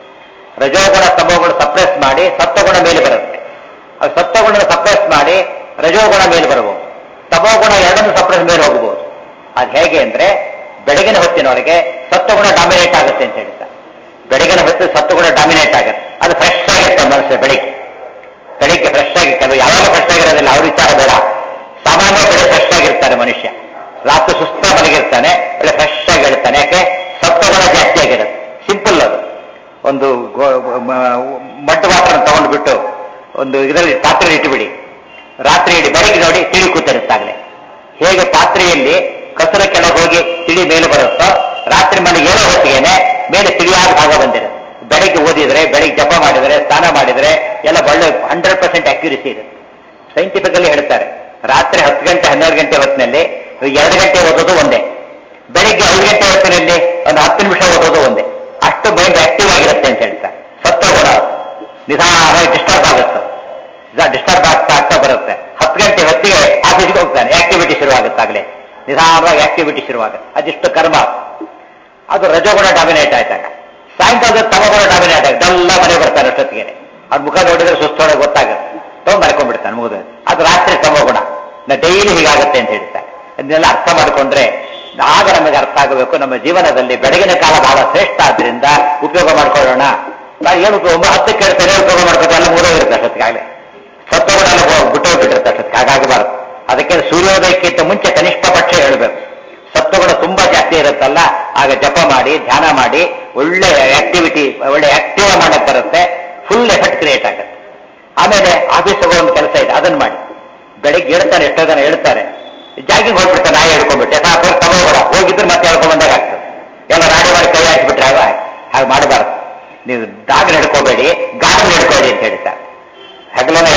ರಜೋಗುಣ ತಮೋಗುಣ ಸಪ್ರೆಸ್ ಮಾಡಿ ಸತ್ವಗುಣ ಮೇಲೆ ಬರುತ್ತೆ ಅದು ಸತ್ವಗುಣ ಸಪ್ರೆಸ್ ಮಾಡಿ ರಜೋಗುಣ ಮೇಲೆ ಬರಬಹುದು ತಮೋಗುಣ ಎರಡನ್ನು ಸಪ್ರೆಸ್ ಮೇಲೆ ಹೋಗಬಹುದು ಅದು ಹೇಗೆ ಅಂದ್ರೆ ಬೆಳಗಿನ ಹೊತ್ತಿನೊಳಗೆ ಸತ್ವಗುಣ ಡಾಮಿನೇಟ್ ಆಗುತ್ತೆ ಅಂತ ಹೇಳ್ತಾರೆ ಬೆಳಗಿನ ಹೊತ್ತು ಸತ್ವಗುಣ ಡಾಮಿನೇಟ್ ಆಗುತ್ತೆ ಅದು ಫ್ರೆಶ್ ಆಗಿರುತ್ತೆ ಮನಸ್ಸು ಬೆಳಿಗ್ಗೆ ಬೆಳಿಗ್ಗೆ ಫ್ರೆಶ್ ಆಗಿರ್ತದೆ ಯಾವಾಗ ಫ್ರೆಶ್ ಆಗಿರೋದಿಲ್ಲ ಅವ್ರ ವಿಚಾರ ಬೇಡ ಸಾಮಾನ್ಯ ಬೆಳೆ ಫ್ರೆಶ್ ಆಗಿರ್ತಾರೆ ಮನುಷ್ಯ ರಾತ್ರಿ ಸುಸ್ತ ಮಲಗಿರ್ತಾನೆ ಒಳ್ಳೆ ಫ್ರೆಶ್ ಆಗಿರ್ತಾನೆ ಯಾಕೆ ಸತ್ವಗುಣ ಜಾಸ್ತಿ ಆಗಿರುತ್ತೆ ಸಿಂಪಲ್ ಅದು ಒಂದು ಮಡ್ ವಾಟರ್ ತಗೊಂಡ್ಬಿಟ್ಟು ಒಂದು ಇದರಲ್ಲಿ ಪಾತ್ರೆ ಇಟ್ಟುಬಿಡಿ ರಾತ್ರಿ ಇಡಿ ಬೆಳಗ್ಗೆ ನೋಡಿ ತಿಳಿ ಕೂತಿರುತ್ತಾಗಲೇ ಹೇಗೆ ಪಾತ್ರೆಯಲ್ಲಿ ಕಸರ ಕೆಳಗೆ ಹೋಗಿ ತಿಳಿ ಮೇಲೆ ಬರುತ್ತೋ ರಾತ್ರಿ ಮನೆಗೆ ಏನೋ ಹೊತ್ತಿಗೆನೆ ಮೇಲೆ ತಿಳಿಯಾದ ಭಾಗ ಬಂದಿರುತ್ತೆ ಬೆಳಗ್ಗೆ ಓದಿದ್ರೆ ಬೆಳಿಗ್ಗೆ ಜಪ ಮಾಡಿದರೆ ಸ್ನಾನ ಮಾಡಿದರೆ ಎಲ್ಲ ಒಳ್ಳೆ ಹಂಡ್ರೆಡ್ ಪರ್ಸೆಂಟ್ ಅಕ್ಯುರಿಸಿ ಇದೆ ಸೈಂಟಿಫಿಕಲಿ ಹೇಳ್ತಾರೆ ರಾತ್ರಿ ಹತ್ತು ಗಂಟೆ ಹನ್ನೆರಡು ಗಂಟೆ ಹೊತ್ತಿನಲ್ಲಿ ಎರಡು ಗಂಟೆ ಓದೋದು ಒಂದೇ ಬೆಳಿಗ್ಗೆ ಐದು ಗಂಟೆ ಹೊತ್ತಿನಲ್ಲಿ ಒಂದು ಹತ್ತು ನಿಮಿಷ ಓದೋದು ಒಂದೇ ಅಷ್ಟು ಮೈಂಡ್ ಆಕ್ಟಿವ್ ಆಗಿರುತ್ತೆ ಅಂತ ಹೇಳ್ತಾರೆ ಸತ್ವಗುಣ ನಿಧಾನವಾಗಿ ಡಿಸ್ಟರ್ಬ್ ಆಗುತ್ತೆ ಡಿಸ್ಟರ್ಬ್ ಆಗ್ತಾ ಆಗ್ತಾ ಬರುತ್ತೆ ಹತ್ತು ಗಂಟೆ ಹೊತ್ತಿಗೆ ಆಫೀಸ್ಗೆ ಹೋಗ್ತಾನೆ ಆಕ್ಟಿವಿಟಿ ಶುರುವಾಗುತ್ತಾಗಲೇ ನಿಧಾನವಾಗಿ ಆಕ್ಟಿವಿಟಿ ಶುರುವಾಗುತ್ತೆ ಅದಿಷ್ಟು ಕರ್ಮ ಅದು ರಜೋಗುಣ ಡಾಮಿನೇಟ್ ಆಯ್ತಾಗ ಸಾಯಂಕಾಲದ ತಮಗುಣ ಡಾಮಿನೇಟ್ ಆಗ ಎಲ್ಲ ಮನೆ ಬರ್ತಾನೆ ಅಷ್ಟೊತ್ತಿಗೆ ಅವ್ರ ಮುಖ ನೋಡಿದ್ರೆ ಸುಸ್ತೊಳಗೆ ಗೊತ್ತಾಗುತ್ತೆ ತಗೊಂಡ್ ಮಾಡ್ಕೊಂಡ್ಬಿಡ್ತಾನೆ ಮುಗಿದ ಅದು ರಾತ್ರಿ ತಮಗುಣ ನಾ ಡೈಲಿ ಹೀಗಾಗುತ್ತೆ ಅಂತ ಹೇಳ್ತಾರೆ ಅದನ್ನೆಲ್ಲ ಅರ್ಥ ಮಾಡಿಕೊಂಡ್ರೆ ಆಗ ನಮಗೆ ಅರ್ಥ ಆಗಬೇಕು ನಮ್ಮ ಜೀವನದಲ್ಲಿ ಬೆಳಗಿನ ಕಾಲ ಬಹಳ ಶ್ರೇಷ್ಠ ಆದ್ರಿಂದ ಉಪಯೋಗ ಮಾಡ್ಕೊಳ್ಳೋಣ ನಾನು ಏನು ಉಪಯೋಗ ಹತ್ತಕ್ಕೆ ಹೇಳ್ತೇನೆ ಉಪಯೋಗ ಮಾಡ್ಕೊಂಡು ಎಲ್ಲ ಮೂರೋಗಿರುತ್ತೆ ಅಷ್ಟೊತ್ತಿಗಾಗಲೇ ಸತ್ವಗುಣ ಎಲ್ಲ ಬಿಟ್ಟು ಹೋಗ್ಬಿಟ್ಟಿರುತ್ತೆ ಅಷ್ಟೊತ್ತಿಗೆ ಹಾಗಾಗಬಾರ್ದು ಅದಕ್ಕೆ ಸೂರ್ಯೋದಯಕ್ಕಿಂತ ಮುಂಚೆ ಕನಿಷ್ಠ ಪಕ್ಷ ಹೇಳಬೇಕು ಸತ್ವಗುಣ ತುಂಬಾ ಜಾಸ್ತಿ ಇರುತ್ತಲ್ಲ ಆಗ ಜಪ ಮಾಡಿ ಧ್ಯಾನ ಮಾಡಿ ಒಳ್ಳೆ ಆಕ್ಟಿವಿಟಿ ಒಳ್ಳೆ ಆಕ್ಟಿವ್ ಮಾಡಕ್ ಬರುತ್ತೆ ಫುಲ್ ಎಫೆಕ್ಟ್ ಕ್ರಿಯೇಟ್ ಆಗುತ್ತೆ ಆಮೇಲೆ ಆಫೀಸ್ ಹೋಗೋ ಒಂದು ಕೆಲಸ ಇದೆ ಅದನ್ನ ಮಾಡಿ ಬೆಳಿಗ್ಗೆ ಹೇಳ್ತಾರೆ ಎಷ್ಟೋ ಜನ ಹೇಳ್ತಾರೆ ಜಾಗಿಂಗ್ ಹೊರಟ್ಬಿಡ್ತಾರೆ ನಾಯಿ ಹೇಳ್ಕೊಂಡ್ಬಿಟ್ಟೆ ಸಾಕು ತಗೋಬೇಡ ಹೋಗಿದ್ರೆ ಮತ್ತೆ ಹೇಳ್ಕೊಂಡ್ ಬಂದಾಗ ಆಗ್ತದೆ ಎಲ್ಲ ರಾಡಿ ಮಾಡಿ ಕೈ ಹಾಕಿಬಿಟ್ರೆ ಆಗ ಹಾಗೆ ಮಾಡಬಾರ್ದು ನೀವು ಡಾಗ್ ನಡ್ಕೋಬೇಡಿ ಗಾಡಿ ನಡ್ಕೋಬೇಡಿ ಅಂತ ಹೇಳ್ತಾರೆ ಹಗಲೆಲ್ಲ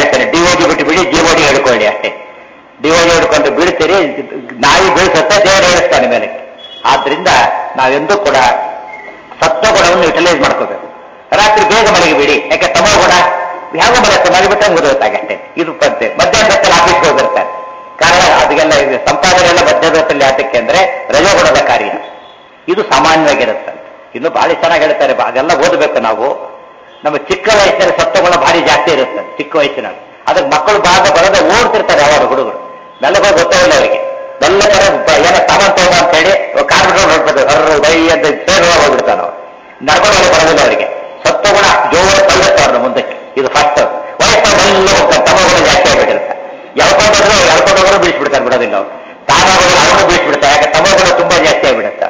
ನಾಯಿ ಬೀಳಿಸುತ್ತೆ ದೇವರು ಹೇಳಿಸ್ತಾನೆ ಮೇಲೆ ಆದ್ರಿಂದ ನಾವೆಂದೂ ಕೂಡ ಸತ್ವಗುಣವನ್ನು ಯುಟಿಲೈಸ್ ಮಾಡ್ಕೋಬೇಕು ರಾತ್ರಿ ಬೇಗ ಮಲಗಿಬಿಡಿ ಯಾಕೆ ತಮೋ ಗುಣ ಯಾವ ಮಲಗ್ತಾ ಮಲಗಿಬಿಟ್ರೆ ಮುಗಿದೋತ್ತಾಗಷ್ಟೇ ಇದು ಪದ್ದೆ ಮಧ್ಯಾಹ್ನದಲ್ಲಿ ಆಫೀಸ್ಗೆ ಹೋಗಿರ್ತಾರೆ ಕಾರಣ ಅದಕ್ಕೆಲ್ಲ ಇದು ಸಂಪಾದನೆ ಎಲ್ಲ ಮಧ್ಯದಲ್ಲಿ ಯಾತಕ್ಕೆ ಅಂದ್ರೆ ರಜೋಗುಣದ ಕಾರ್ಯ ಇದು ಸಾಮಾನ್ಯವಾಗಿರುತ್ತೆ ಇನ್ನು ಬಹಳ ಚೆನ್ನಾಗಿ ಹೇಳ್ತಾರೆ ಬಾ- ಅದೆಲ್ಲ ಓದಬೇಕು ನಾವು ನಮ್ಮ ಚಿಕ್ಕ ವಯಸ್ಸಿನಲ್ಲಿ ಸತ್ವಗುಣ ಭಾರಿ ಜಾಸ್ತಿ ಇರುತ್ತೆ ಚಿಕ್ಕ ವಯಸ್ಸಿನಲ್ಲಿ ಅದಕ್ಕೆ ಮಕ್ಕಳು ಭಾಗ ಬರೋದೇ ಓಡ್ತಿರ್ತಾರೆ ಯಾವಾಗ ಹುಡುಗರು ಮೆಲ್ಲಗೆ ಗೊತ್ತಾಗಿಲ್ಲ ಅವರಿಗೆ ಎಲ್ಲ ತರ ಏನೋ ಸಾಮಾನು ತಗೊಂಡು ಅಂತ ಹೇಳಿ ಕಾರ್ ಬಿಟ್ಕೊಂಡು ಹೊರಡ್ಬೋದು ಹೊರ ಬೈ ಅಂತ ಸೇರ್ ಹೋಗ್ಬಿಡ್ತಾನೆ ಅವ್ರು ನಡ್ಕೊಂಡು ಬರೋದಿಲ್ಲ ಅವರಿಗೆ ಸತ್ವಗುಣ ಜೋರ ತಳ್ಳುತ್ತೆ ಅವ್ರನ್ನ ಮುಂದಕ್ಕೆ ಇದು ಫಸ್ಟ್ ವಯಸ್ಸಲ್ಲ ಹೋಗ್ತಾರೆ ತಮಗುಣ ಜಾಸ್ತಿ ಆಗ್ಬಿಟ್ಟಿರುತ್ತೆ ಎಳ್ಕೊಂಡ್ರು ಎಳ್ಕೊಂಡೋದ್ರು ಬೀಳಿಸ್ಬಿಡ್ತಾರೆ ಬಿಡೋದಿಲ್ಲ ಅವ್ರು ತಾನಾಗೋದು ಅವನು ಬೀಳಿಸ್ಬಿಡ್ತಾರೆ ಯಾಕೆ ತಮಗುಣ ತುಂಬಾ ಜಾಸ್ತಿ ಆಗ್ಬಿಡುತ್ತೆ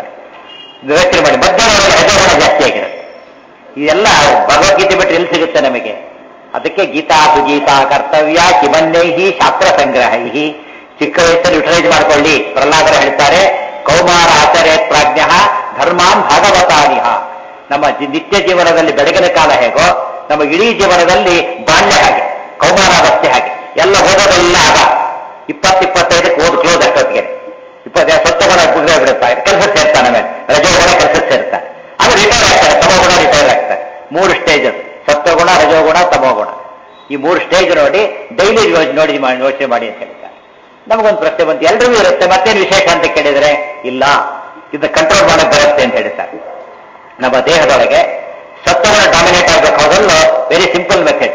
ಯೋಚನೆ ಮಾಡಿ ಮಧ್ಯಾಹ್ನ ರಜಗುಣ ಜಾಸ್ತಿ ಆಗಿರುತ್ತೆ ಇದೆಲ್ಲ ಭಗವದ್ಗೀತೆ ಬಿಟ್ಟರೆ ಎಲ್ಲಿ ಸಿಗುತ್ತೆ ನಮಗೆ ಅದಕ್ಕೆ ಗೀತಾ ಸುಗೀತಾ ಕರ್ತವ್ಯ ಕಿಮನ್ಯೈಹಿ ಶಾಸ್ತ್ರ ಸಂಗ್ರಹೈಹಿ ಚಿಕ್ಕ ವಯಸ್ಸಲ್ಲಿ ಯುಟಿಲೈಸ್ ಮಾಡ್ಕೊಳ್ಳಿ ಪ್ರಹ್ಲಾದರ ಹೇಳ್ತಾರೆ ಕೌಮಾರ ಆಚಾರ್ಯ ಪ್ರಾಜ್ಞ ಧರ್ಮಾನ್ ಭಾಗವತಾನಿಹ ನಮ್ಮ ಜಿ- ನಿತ್ಯ ಜೀವನದಲ್ಲಿ ಬೆಳಗಿನ ಕಾಲ ಹೇಗೋ ನಮ್ಮ ಇಡೀ ಜೀವನದಲ್ಲಿ ಬಾಲ್ಯ ಹಾಗೆ ಕೌಮಾರಾವಸ್ಥೆ ಹಾಗೆ ಎಲ್ಲ ಓದೋದೆಲ್ಲ ಆಗ ಇಪ್ಪತ್ತು ಇಪ್ಪತ್ತೈದಕ್ಕೆ ಓದ್ ಕ್ಲೋಸ್ ಅಷ್ಟೊತ್ತಿಗೆ ಇಪ್ಪತ್ತೈದು ಸತ್ವಗುಣ ಕುದುರೆ ಬಿಡುತ್ತಾರೆ ಕೆಲಸಕ್ಕೆ ಸೇರ್ತಾನೆ ಆಮೇಲೆ ರಜೋಗುಣ ಕೆಲಸಕ್ಕೆ ಸೇರ್ತಾನೆ ಅದು ರಿಟೈರ್ ಆಗ್ತಾರೆ ತಮೋಗುಣ ರಿಟೈರ್ ಆಗ್ತಾರೆ ಮೂರು ಸ್ಟೇಜ್ ಅದು ಸತ್ವಗುಣ ರಜೋಗುಣ ತಮೋಗುಣ ಈ ಮೂರು ಸ್ಟೇಜ್ ನೋಡಿ ಡೈಲಿ ನೋಡಿ ಮಾಡಿ- ಯೋಚನೆ ಮಾಡಿ ಅಂತ ಹೇಳ್ತಾರೆ ನಮಗೊಂದು ಪ್ರಶ್ನೆ ಬಂತು ಎಲ್ರಿಗೂ ಇರುತ್ತೆ ಮತ್ತೇನು ವಿಶೇಷ ಅಂತ ಕೇಳಿದ್ರೆ ಇಲ್ಲ ಇದು ಕಂಟ್ರೋಲ್ ಮಾಡಕ್ ಬರುತ್ತೆ ಅಂತ ಹೇಳ್ತಾರೆ ನಮ್ಮ ದೇಹದೊಳಗೆ ಸತ್ವಗುಣ ಡಾಮಿನೇಟ್ ಆಗ್ಬೇಕು ಹೋದಲ್ಲೂ ವೆರಿ ಸಿಂಪಲ್ ಮೆಥಡ್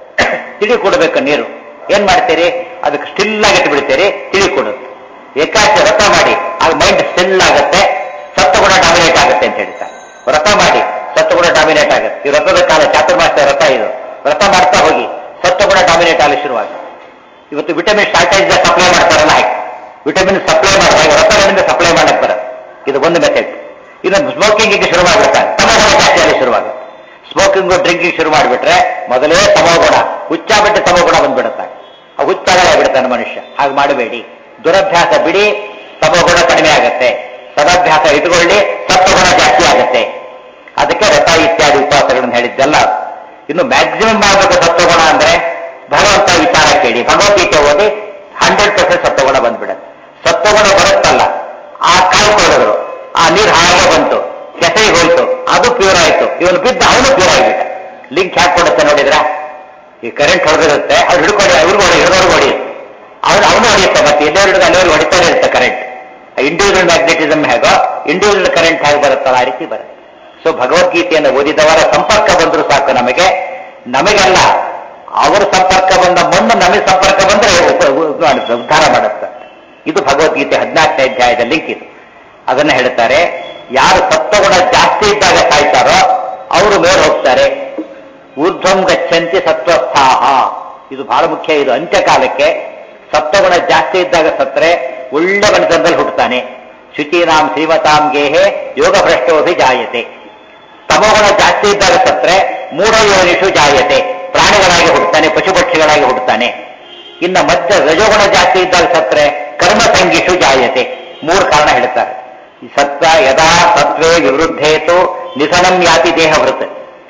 ತಿಳಿ ಕೊಡಬೇಕು ನೀರು ಏನ್ ಮಾಡ್ತೀರಿ ಅದಕ್ಕೆ ಸ್ಟಿಲ್ ಆಗಿಟ್ಟು ಬಿಡ್ತೀರಿ ತಿಳಿ ಕೊಡುತ್ತೆ ಏಕಾಚೆ ವ್ರತ ಮಾಡಿ ಆಗ ಮೈಂಡ್ ಸ್ಟಿಲ್ ಆಗುತ್ತೆ ಸತ್ವಗುಣ ಡಾಮಿನೇಟ್ ಆಗುತ್ತೆ ಅಂತ ಹೇಳ್ತಾರೆ ವ್ರತ ಮಾಡಿ ಸತ್ವಗುಣ ಡಾಮಿನೇಟ್ ಆಗುತ್ತೆ ಈ ವ್ರತದ ಕಾಲ ಚಾತುರ್ಮಾಸ ವ್ರತ ಇದು ವ್ರತ ಮಾಡ್ತಾ ಹೋಗಿ ಸತ್ವಗುಣ ಡಾಮಿನೇಟ್ ಆಗಲಿ ಶುರುವಾಗಿ ಇವತ್ತು ವಿಟಮಿನ್ ಶಾರ್ಟೇಜ್ ಸಪ್ಲೈ ಮಾಡ್ತಾರಲ್ಲ ಹಾಗೆ ವಿಟಮಿನ್ ಸಪ್ಲೈ ಮಾಡಿದಾಗ ವ್ರತಗಳಿಂದ ಸಪ್ಲೈ ಮಾಡಕ್ ಬರುತ್ತೆ ಇದು ಒಂದು ಮೆಥಡ್ ಇನ್ನು ಸ್ಮೋಕಿಂಗ್ ಶುರು ಮಾಡ್ಬಿಡ್ತಾರೆ ತಮಗುಣ ಜಾಸ್ತಿ ಆಗಲಿ ಶುರುವಾಗುತ್ತೆ ಸ್ಮೋಕಿಂಗ್ ಡ್ರಿಂಕಿಂಗ್ ಶುರು ಮಾಡಿಬಿಟ್ರೆ ಮೊದಲೇ ತಮೋಗುಣ ಹುಚ್ಚಾಬಿಟ್ಟು ತಮೋಗುಣ ಬಂದ್ಬಿಡುತ್ತೆ ಆ ಹುಚ್ಚಾಗಲೇ ಬಿಡ್ತಾನೆ ಮನುಷ್ಯ ಹಾಗೆ ಮಾಡಬೇಡಿ ದುರಭ್ಯಾಸ ಬಿಡಿ ತಮೋಗುಣ ಕಡಿಮೆ ಆಗುತ್ತೆ ಸದಾಭ್ಯಾಸ ಇಟ್ಕೊಳ್ಳಿ ಸತ್ವಗುಣ ಜಾಸ್ತಿ ಆಗುತ್ತೆ ಅದಕ್ಕೆ ರಥ ಇತ್ಯಾದಿ ಉಪವಾಸಗಳನ್ನು ಹೇಳಿದ್ದೆಲ್ಲ ಇನ್ನು ಮ್ಯಾಕ್ಸಿಮಮ್ ಮಾಡಬೇಕು ಸತ್ವಗುಣ ಅಂದ್ರೆ ಭಗವಂತ ವಿಚಾರ ಕೇಳಿ ಭಗವದ್ಗೀತೆ ಓದಿ ಹಂಡ್ರೆಡ್ ಪರ್ಸೆಂಟ್ ಸತ್ವಗುಣ ಬಂದ್ಬಿಡುತ್ತೆ ಸತ್ವಗುಣ ಬರುತ್ತಲ್ಲ ಆ ಕಾಯ್ಕೊಳ್ಳೋರು ಆ ನೀರು ಹಾಗೆ ಬಂತು ಕೆಸರಿಗೆ ಹೋಯ್ತು ಅದು ಪ್ಯೂರ್ ಆಯ್ತು ಇವನು ಬಿದ್ದ ಅವನು ಪ್ಯೂರ್ ಆಗಿಬಿಟ್ಟ ಲಿಂಕ್ ಹ್ಯಾಕ್ ಕೊಡುತ್ತೆ ನೋಡಿದ್ರ ಈ ಕರೆಂಟ್ ಹೊಡೆದಿರುತ್ತೆ ಅವ್ರು ಹಿಡ್ಕೊಂಡು ಇವ್ರಿಗೂ ಹೊಡಿ ಹಿಡಿದವ್ರಿಗೆ ಹೊಡಿ ಅವ್ರು ಅವನು ಹೊಡೆಯುತ್ತೆ ಮತ್ತೆ ಎಲ್ಲೇ ಹಿಡಿದು ಅಲ್ಲಿವರೆಗೆ ಹೊಡಿತಾನೆ ಇರುತ್ತೆ ಕರೆಂಟ್ ಇಂಡಿವಿಜುವಲ್ ಮ್ಯಾಗ್ನೆಟಿಸಮ್ ಹೇಗೋ ಇಂಡಿವಿಜುವಲ್ ಕರೆಂಟ್ ಹೇಗೆ ಬರುತ್ತಲ್ಲ ಆ ರೀತಿ ಬರುತ್ತೆ ಸೊ ಭಗವದ್ಗೀತೆಯನ್ನು ಓದಿದವರ ಸಂಪರ್ಕ ಬಂದರೂ ಸಾಕು ನಮಗೆ ನಮಗೆಲ್ಲ ಅವರ ಸಂಪರ್ಕ ಬಂದ ಮಣ್ಣು ನಮಗೆ ಸಂಪರ್ಕ ಬಂದ್ರೆ ಉಪ- ಉ- ಮಾಡುತ್ತೆ, ಉದ್ಧಾರ ಮಾಡುತ್ತೆ ಇದು ಭಗವದ್ಗೀತೆ ಹದಿನಾಲ್ಕನೇ ಅಧ್ಯಾಯದ ಲಿಂಕ್ ಇದು ಅದನ್ನ ಹೇಳ್ತಾರೆ ಯಾರು ಸತ್ವಗುಣ ಜಾಸ್ತಿ ಇದ್ದಾಗ ಸಾಯ್ತಾರೋ ಅವರು ಮೇಲೆ ಹೋಗ್ತಾರೆ ಊರ್ಧ್ವಂ ಗಚ್ಚಂತಿ ಸತ್ವಸ್ಥಾಹ ಇದು ಬಹಳ ಮುಖ್ಯ ಇದು ಅಂತ್ಯಕಾಲಕ್ಕೆ ಸತ್ವಗುಣ ಜಾಸ್ತಿ ಇದ್ದಾಗ ಸತ್ರೆ ಒಳ್ಳೆ ಮನಸ್ಸಲ್ಲಿ ಹುಟ್ಟುತ್ತಾನೆ ಶುಚೀನಾಂ ಶ್ರೀಮತಾಂ ಗೇಹೆ ಯೋಗ ಭ್ರಷ್ಟೋಭಿ ಜಾಯತೆ ತಮೋಗುಣ ಜಾಸ್ತಿ ಇದ್ದಾಗ ಸತ್ರೆ ಮೂಢಯೋನಿಷು ಜಾಯತೆ ಪ್ರಾಣಿಗಳಾಗಿ ಹುಟ್ಟುತ್ತಾನೆ ಪಶು ಪಕ್ಷಿಗಳಾಗಿ ಹುಟ್ಟುತ್ತಾನೆ ಇನ್ನು ಮಧ್ಯ ರಜೋಗುಣ ಜಾಸ್ತಿ ಇದ್ದಾಗ ಸತ್ರೆ ಕರ್ಮ ಸಂಗೀಷು ಜಾಯತೆ ಮೂರು ಕಾರಣ ಹೇಳ್ತಾರೆ ಈ ಸತ್ವ ಯದಾ ಸತ್ವೇ ವಿವೃದ್ಧೇತು ನಿಧನಂ ಯಾತಿ ದೇಹ ವೃತ್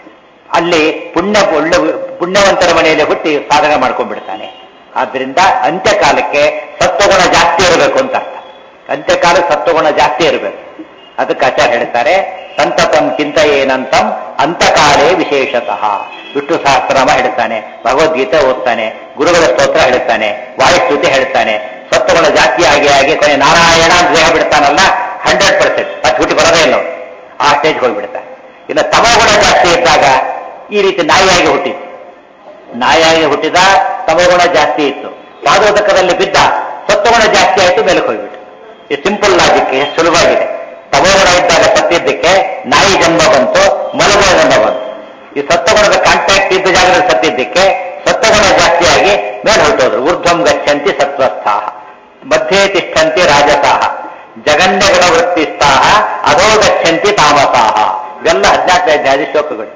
ಅಲ್ಲಿ ಪುಣ್ಯ ಒಳ್ಳೆ ಪುಣ್ಯವಂತರ ಮನೆಯಲ್ಲಿ ಹುಟ್ಟಿ ಸಾಧನೆ ಮಾಡ್ಕೊಂಡ್ಬಿಡ್ತಾನೆ ಆದ್ರಿಂದ ಅಂತ್ಯಕಾಲಕ್ಕೆ ಸತ್ವಗುಣ ಜಾಸ್ತಿ ಇರಬೇಕು ಅಂತ ಅರ್ಥ ಅಂತ್ಯಕಾಲಕ್ಕೆ ಸತ್ವಗುಣ ಜಾಸ್ತಿ ಇರಬೇಕು ಅದಕ್ಕೆ ಆಚಾರ್ಯ ಹೇಳ್ತಾರೆ ಸಂತತಂ ಚಿಂತೆಯೇನಂತಂ ಅಂತಕಾಲೇ ವಿಶೇಷತಃ ವಿಷ್ಣು ಸಹಸ್ರನಾಮ ಹೇಳ್ತಾನೆ ಭಗವದ್ಗೀತೆ ಓದ್ತಾನೆ ಗುರುಗಳ ಸ್ತೋತ್ರ ಹೇಳ್ತಾನೆ ವಾಯುಸ್ತುತಿ ಹೇಳ್ತಾನೆ ಸತ್ವಗುಣ ಜಾಸ್ತಿ ಆಗಿ ಆಗಿ ಕೊನೆ ನಾರಾಯಣ ಅಂತ ದೇಹ ಬಿಡ್ತಾನಲ್ಲ ಹಂಡ್ರೆಡ್ ಪರ್ಸೆಂಟ್ ಅದು ಹುಟ್ಟಿ ಬರೋದೇ ಇಲ್ಲ ಅವ್ನು. ಆ ಸ್ಟೇಜ್ ಹೋಗ್ಬಿಡ್ತಾನೆ ಇನ್ನು ತಮಗುಣ ಜಾಸ್ತಿ ಇದ್ದಾಗ ಈ ರೀತಿ ನಾಯಿಯಾಗಿ ಹುಟ್ಟಿದ್ದು ನಾಯಿಯಾಗಿ ಹುಟ್ಟಿದ ತಮಗುಣ ಜಾಸ್ತಿ ಇತ್ತು ಪಾದೋದಕದಲ್ಲಿ ಬಿದ್ದ ಸತ್ವಗುಣ ಜಾಸ್ತಿ ಆಯಿತು ಮೇಲಕ್ಕೆ ಹೋಗ್ಬಿಟ್ಟು ಇದು ಸಿಂಪಲ್ ಲಾಜಿಕ್ ಎಷ್ಟು ಸುಲಭವಾಗಿದೆ ತಮೋಗುಣ ಇದ್ದಾಗ ಸತ್ತಿದ್ದಕ್ಕೆ ನಾಯಿ ಜನ್ಮ ಬಂತು ಮಲಗುಣ ಜನ್ಮ ಬಂತು ಈ ಸತ್ವಗುಣದ ಕಾಂಟ್ಯಾಕ್ಟ್ ಇದ್ದ ಜಾಗದಲ್ಲಿ ಸತ್ತಿದ್ದಕ್ಕೆ ಸತ್ವಗುಣ ಜಾಸ್ತಿಯಾಗಿ ಮೇಲೆ ಹೊರಟೋದ್ರು ಊರ್ಧ್ವಂ ಗಚ್ಚಂತಿ ಸತ್ವಸ್ಥಾಹ ಮಧ್ಯೆ ತಿಷ್ಠಂತಿ ರಾಜಸಾಹ ಜಗನ್ಯ ಗುಣವೃತ್ತಿಸ್ಥಾಹ ಅಧೋ ಗಚ್ಚಂತಿ ತಾಮಸಾಹ ಇವೆಲ್ಲ ಹದಿನಾಲ್ಕು ಅಧ್ಯಾಯ ಶ್ಲೋಕಗಳು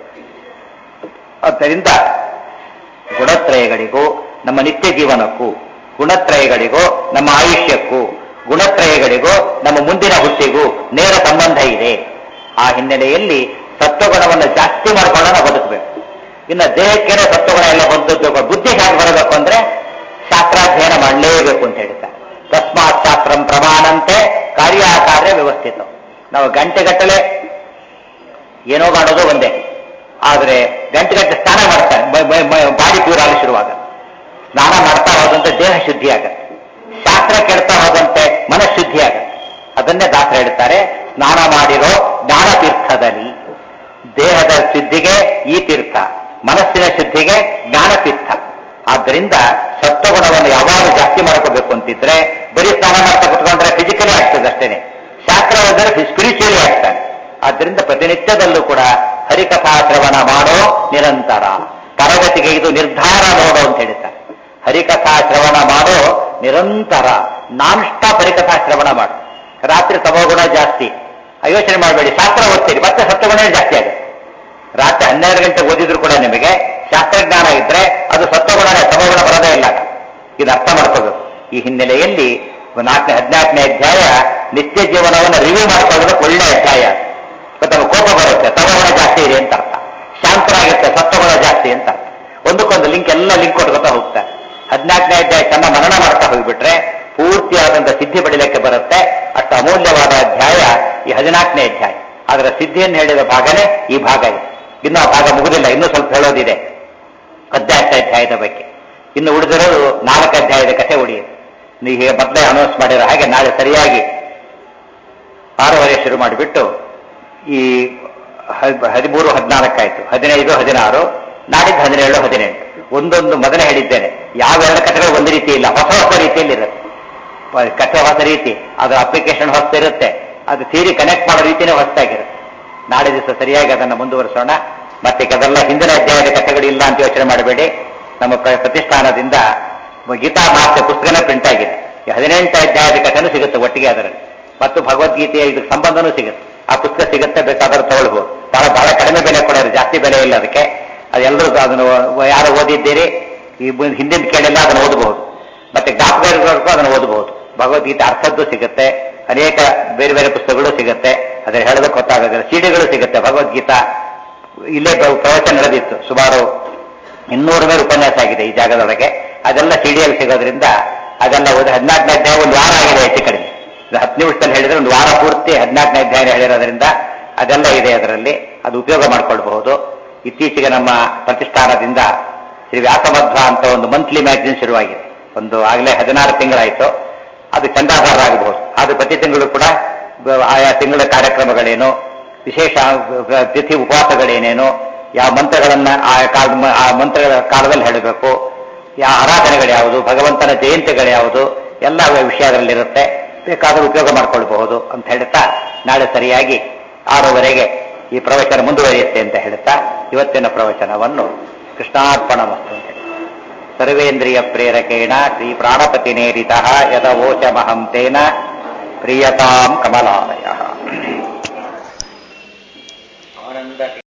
ಆದ್ದರಿಂದ ಗುಣತ್ರಯಗಳಿಗೂ ನಮ್ಮ ನಿತ್ಯ ಜೀವನಕ್ಕೂ ಗುಣತ್ರಯಗಳಿಗೂ ನಮ್ಮ ಆಯುಷ್ಯಕ್ಕೂ ಗುಣತ್ರಯಗಳಿಗೂ ನಮ್ಮ ಮುಂದಿನ ಹುಟ್ಟಿಗೂ ನೇರ ಸಂಬಂಧ ಇದೆ ಆ ಹಿನ್ನೆಲೆಯಲ್ಲಿ ಸತ್ವಗುಣವನ್ನು ಜಾಸ್ತಿ ಮಾಡ್ಕೊಂಡು ನಾವು ಬದುಕಬೇಕು ಇನ್ನು ದೇಹಕ್ಕೇನೋ ಸತ್ವಗುಣ ಎಲ್ಲ ಬಂದದ್ದು ಬುದ್ಧಿ ಹೇಗೆ ಬರಬೇಕು ಅಂದ್ರೆ ಶಾಸ್ತ್ರಾಧ್ಯಯನ ಮಾಡಲೇಬೇಕು ಅಂತ ಹೇಳ್ತಾರೆ ತಸ್ಮಾತ್ ಶಾಸ್ತ್ರ ಶಾಸ್ತ್ರಂ ಪ್ರಮಾಣಂತೆ ಕಾರ್ಯಾಕಾರ್ಯ ವ್ಯವಸ್ಥಿತ ನಾವು ಗಂಟೆಗಟ್ಟಲೆ ಏನೋ ಮಾಡೋದು ಒಂದೇ ಆದರೆ ಗಂಟೆಗಟ್ಟಲೆ ಸ್ನಾನ ಮಾಡ್ತಾರೆ ಬ- ಬ- ಬ- ಬಾಡಿ ಪ್ಯೂರ್ ಆಗಿ ಶುರುವಾಗ ಸ್ನಾನ ಮಾಡ್ತಾ ಹೋದಂತೆ ದೇಹ ಶುದ್ಧಿ ಆಗತ್ತೆ ಶಾಸ್ತ್ರ ಕೆಡ್ತಾ ಹೋದಂತೆ ಮನಃಶುದ್ಧಿ ಆಗತ್ತೆ ಅದನ್ನೇ ದಾಸರ ಹೇಳ್ತಾರೆ ಸ್ನಾನ ಮಾಡಿರೋ ಜ್ಞಾನ ತೀರ್ಥದಲ್ಲಿ ದೇಹದ ಶುದ್ಧಿಗೆ ಈ ತೀರ್ಥ ಮನಸ್ಸಿನ ಶುದ್ಧಿಗೆ ಜ್ಞಾನ ತೀರ್ಥ ಆದ್ದರಿಂದ ಸತ್ವಗುಣವನ್ನು ಯಾವಾಗ ಜಾಸ್ತಿ ಮಾಡ್ಕೋಬೇಕು ಅಂತಿದ್ರೆ ಬರೀ ಸ್ನಾನ ಮಾಡ್ತಾ ಕುತ್ಕೊಂಡ್ರೆ ಫಿಸಿಕಲಿ ಆಗ್ತದೆ ಅಷ್ಟೇನೆ ಶಾಸ್ತ್ರ ಓದಿದ್ರೆ ಸ್ಪಿರಿಚುವಲಿ ಆಗ್ತಾನೆ ಆದ್ದರಿಂದ ಪ್ರತಿನಿತ್ಯದಲ್ಲೂ ಕೂಡ ಹರಿಕಥಾ ಶ್ರವಣ ಮಾಡೋ ನಿರಂತರ ತರಗತಿಗೆ ಇದು ನಿರ್ಧಾರ ನೋಡು ಅಂತ ಹೇಳ್ತಾರೆ ಹರಿಕಥಾ ಶ್ರವಣ ಮಾಡೋ ನಿರಂತರ ನಾನ್ ಸ್ಟಾಪ್ ಹರಿಕಥಾ ಶ್ರವಣ ಮಾಡು ರಾತ್ರಿ ತಮೋಗುಣ ಜಾಸ್ತಿ ಆ ಯೋಚನೆ ಮಾಡಬೇಡಿ ಶಾಸ್ತ್ರ ಓದ್ತೀರಿ ಮತ್ತೆ ಸತ್ವಗುಣ ಜಾಸ್ತಿ ಆಗುತ್ತೆ ರಾತ್ರಿ ಹನ್ನೆರಡು ಗಂಟೆ ಓದಿದ್ರು ಕೂಡ ನಿಮಗೆ ಶಾಸ್ತ್ರಜ್ಞಾನ ಇದ್ರೆ ಅದು ಸತ್ವಗುಣನೇ ತಮೋಗುಣ ಬರೋದೇ ಇಲ್ಲ ಇದು ಅರ್ಥ ಮಾಡ್ಕೋಬೇಕು ಈ ಹಿನ್ನೆಲೆಯಲ್ಲಿ ನಾಲ್ಕನೇ ಹದಿನಾಲ್ಕನೇ ಅಧ್ಯಾಯ ನಿತ್ಯ ಜೀವನವನ್ನು ರಿವ್ಯೂ ಮಾಡ್ಕೊಳ್ಳೋದಕ್ಕೆ ಒಳ್ಳೆ ಅಧ್ಯಾಯ ಮತ್ತೆ ನಮ್ಗೆ ಕೋಪ ಬರುತ್ತೆ ತಮೋಗುಣ ಜಾಸ್ತಿ ಇದೆ ಅಂತ ಅರ್ಥ ಶಾಂತರಾಗಿರುತ್ತೆ ಸತ್ವಗುಣ ಜಾಸ್ತಿ ಅಂತ ಅರ್ಥ ಒಂದಕ್ಕೊಂದು ಲಿಂಕ್ ಎಲ್ಲ ಲಿಂಕ್ ಕೊಟ್ಕೊತಾ ಹೋಗ್ತಾರೆ ಹದಿನಾಲ್ಕನೇ ಅಧ್ಯಾಯ ಚೆನ್ನ ಮನನ ಮಾಡ್ತಾ ಹೋಗ್ಬಿಟ್ರೆ ಪೂರ್ತಿಯಾದಂತ ಸಿದ್ಧಿ ಪಡಿಲಿಕ್ಕೆ ಬರುತ್ತೆ ಅಷ್ಟು ಅಮೂಲ್ಯವಾದ ಅಧ್ಯಾಯ ಈ ಹದಿನಾಲ್ಕನೇ ಅಧ್ಯಾಯ ಅದರ ಸಿದ್ಧಿಯನ್ನು ಹೇಳಿದ ಭಾಗನೇ ಈ ಭಾಗ ಇದೆ ಇನ್ನು ಆ ಭಾಗ ಮುಗುದಿಲ್ಲ ಇನ್ನೂ ಸ್ವಲ್ಪ ಹೇಳೋದಿದೆ ಹದಿನಾಲ್ಕನೇ ಅಧ್ಯಾಯದ ಬಗ್ಗೆ ಇನ್ನು ಉಳಿದಿರೋದು ನಾಲ್ಕು ಅಧ್ಯಾಯದ ಕಥೆ ಉಳಿಯುತ್ತೆ ನೀವು ಹೀಗೆ ಮೊದಲೇ ಅನೌನ್ಸ್ ಮಾಡಿರೋ ಹಾಗೆ ನಾಳೆ ಸರಿಯಾಗಿ ಆರೂವರೆ ಶುರು ಮಾಡಿಬಿಟ್ಟು ಈ ಹ- ಹದಿಮೂರು ಹದಿನಾಲ್ಕಾಯ್ತು ಹದಿನೈದು ಹದಿನಾರು ನಾಡಿದ್ದು ಹದಿನೇಳು ಹದಿನೆಂಟು ಒಂದೊಂದು ಮೊದಲೇ ಹೇಳಿದ್ದೇನೆ ಯಾವೆರಡು ಕಥೆಗಳು ಒಂದು ರೀತಿ ಇಲ್ಲ ಹೊಸ ಹೊಸ ರೀತಿಯಲ್ಲಿ ಇರುತ್ತೆ ಪ- ಕಥೆ ಹೊಸ ರೀತಿ ಅದರ ಅಪ್ಲಿಕೇಶನ್ ಹೊಸದಿರುತ್ತೆ ಅದು ಥಿಯರಿ ಕನೆಕ್ಟ್ ಮಾಡೋ ರೀತಿನೇ ಹೊಸದಾಗಿರುತ್ತೆ ನಾಳೆ ದಿವಸ ಸರಿಯಾಗಿ ಅದನ್ನು ಮುಂದುವರಿಸೋಣ ಮತ್ತೆ ಅದೆಲ್ಲ ಹಿಂದಿನ ಅಧ್ಯಾಯದ ಕಥೆಗಳು ಇಲ್ಲ ಅಂತ ಯೋಚನೆ ಮಾಡಬೇಡಿ ನಮ್ಮ ಪ್ರ- ಪ್ರತಿಷ್ಠಾನದಿಂದ ಗೀತಾ ಮಾರ್ಚ ಪುಸ್ತಕನೇ ಪ್ರಿಂಟ್ ಆಗಿದೆ ಈ ಹದಿನೆಂಟು ಅಧ್ಯಾಯದ ಕಥೆನೂ ಸಿಗುತ್ತೆ ಒಟ್ಟಿಗೆ ಅದರಲ್ಲಿ ಮತ್ತು ಭಗವದ್ಗೀತೆಯ ಇದಕ್ಕೆ ಸಂಬಂಧನೂ ಸಿಗುತ್ತೆ ಆ ಪುಸ್ತಕ ಸಿಗುತ್ತೆ ಬೇಕಾದ್ರೆ ತಗೊಳ್ಬಹುದು ಬಹಳ ಬಹಳ ಕಡಿಮೆ ಬೆಲೆ ಕೊಡೋರು ಜಾಸ್ತಿ ಬೆಲೆ ಇಲ್ಲ ಅದಕ್ಕೆ ಅದೆಲ್ಲರೂ ಅದನ್ನು ಯಾರು ಓದಿದ್ದೀರಿ ಈ ಮುಂದೆ ಹಿಂದಿನ ಕೇಳಿಲ್ಲ ಅದನ್ನು ಓದಬಹುದು ಮತ್ತೆ ಜ್ಞಾಪಕರಿಗೂ ಅದನ್ನು ಓದಬಹುದು ಭಗವದ್ಗೀತೆ ಅರ್ಥದ್ದು ಸಿಗುತ್ತೆ ಅನೇಕ ಬೇರೆ ಬೇರೆ ಪುಸ್ತಕಗಳು ಸಿಗುತ್ತೆ ಅದ್ರ ಹೇಳೋದಕ್ಕೆ ಗೊತ್ತಾಗೋದಿಲ್ಲ ಸಿಡಿಗಳು ಸಿಗುತ್ತೆ ಭಗವದ್ಗೀತಾ ಇಲ್ಲೇ ಪ್ರ- ಪ್ರವಚನ ನಡೆದಿತ್ತು ಸುಮಾರು ಇನ್ನೂರ ಮೇಲೆ ಉಪನ್ಯಾಸ ಆಗಿದೆ ಈ ಜಾಗದೊಳಗೆ ಅದೆಲ್ಲ ಸಿಡಿಯಲ್ಲಿ ಸಿಗೋದ್ರಿಂದ ಅದೆಲ್ಲ ಒಂದು ಹದಿನಾಲ್ಕನೇ ಅಧ್ಯಾಯ ಒಂದು ವಾರ ಆಗಿದೆ ಹೆಚ್ಚು ಕಡಿಮೆ ಇದು ಹತ್ತು ನಿಮಿಷದಲ್ಲಿ ಹೇಳಿದ್ರೆ ಒಂದು ವಾರ ಪೂರ್ತಿ ಹದಿನಾಲ್ಕನೇ ಅಧ್ಯಾಯ ಹೇಳಿರೋದ್ರಿಂದ ಅದೆಲ್ಲ ಇದೆ ಅದರಲ್ಲಿ ಅದು ಉಪಯೋಗ ಮಾಡ್ಕೊಳ್ಬಹುದು ಇತ್ತೀಚೆಗೆ ನಮ್ಮ ಪ್ರತಿಷ್ಠಾನದಿಂದ ಶ್ರೀ ವ್ಯಾಸಮಧ್ವ ಅಂತ ಒಂದು ಮಂತ್ಲಿ ಮ್ಯಾಗಝಿನ್ ಶುರುವಾಗಿದೆ ಒಂದು ಆಗಲೇ ಹದಿನಾರು ತಿಂಗಳಾಯಿತು ಅದು ಚಂದಾದಾರ ಆಗಬಹುದು ಅದು ಪ್ರತಿ ತಿಂಗಳು ಕೂಡ ಬ- ಆಯಾ ತಿಂಗಳ ಕಾರ್ಯಕ್ರಮಗಳೇನು ವಿಶೇಷ ಬ- ತಿಥಿ ಉಪವಾಸಗಳೇನೇನು ಯಾವ ಮಂತ್ರಗಳನ್ನ ಆ ಕಾಲ ಆ ಮಂತ್ರಗಳ ಕಾಲದಲ್ಲಿ ಹೇಳಬೇಕು ಯಾವ ಆರಾಧನೆಗಳು ಯಾವುದು ಭಗವಂತನ ಜಯಂತಿಗಳು ಯಾವುದು ಎಲ್ಲ ವಿಷಯ ಅದರಲ್ಲಿರುತ್ತೆ ಬೇಕಾದರೂ ಉಪಯೋಗ ಮಾಡ್ಕೊಳ್ಬಹುದು ಅಂತ ಹೇಳ್ತಾ ನಾಳೆ ಸರಿಯಾಗಿ ಆರೂವರೆಗೆ ಈ ಪ್ರವಚನ ಮುಂದುವರಿಯುತ್ತೆ ಅಂತ ಹೇಳ್ತಾ ಇವತ್ತಿನ ಪ್ರವಚನವನ್ನು ಕೃಷ್ಣಾರ್ಪಣ ಮತ್ತು ಅಂತ ಹೇಳಿ ಸರ್ವೇಂದ್ರಿಯ ಪ್ರೇರಕೇಣ ಶ್ರೀ ಪ್ರಾಣಪತಿ ನೇರಿತ ಯದವೋಚಮಹಂ ತೇನ ಪ್ರಿಯತಾಂ ಕಮಲಾಲಯ ಆನಂದ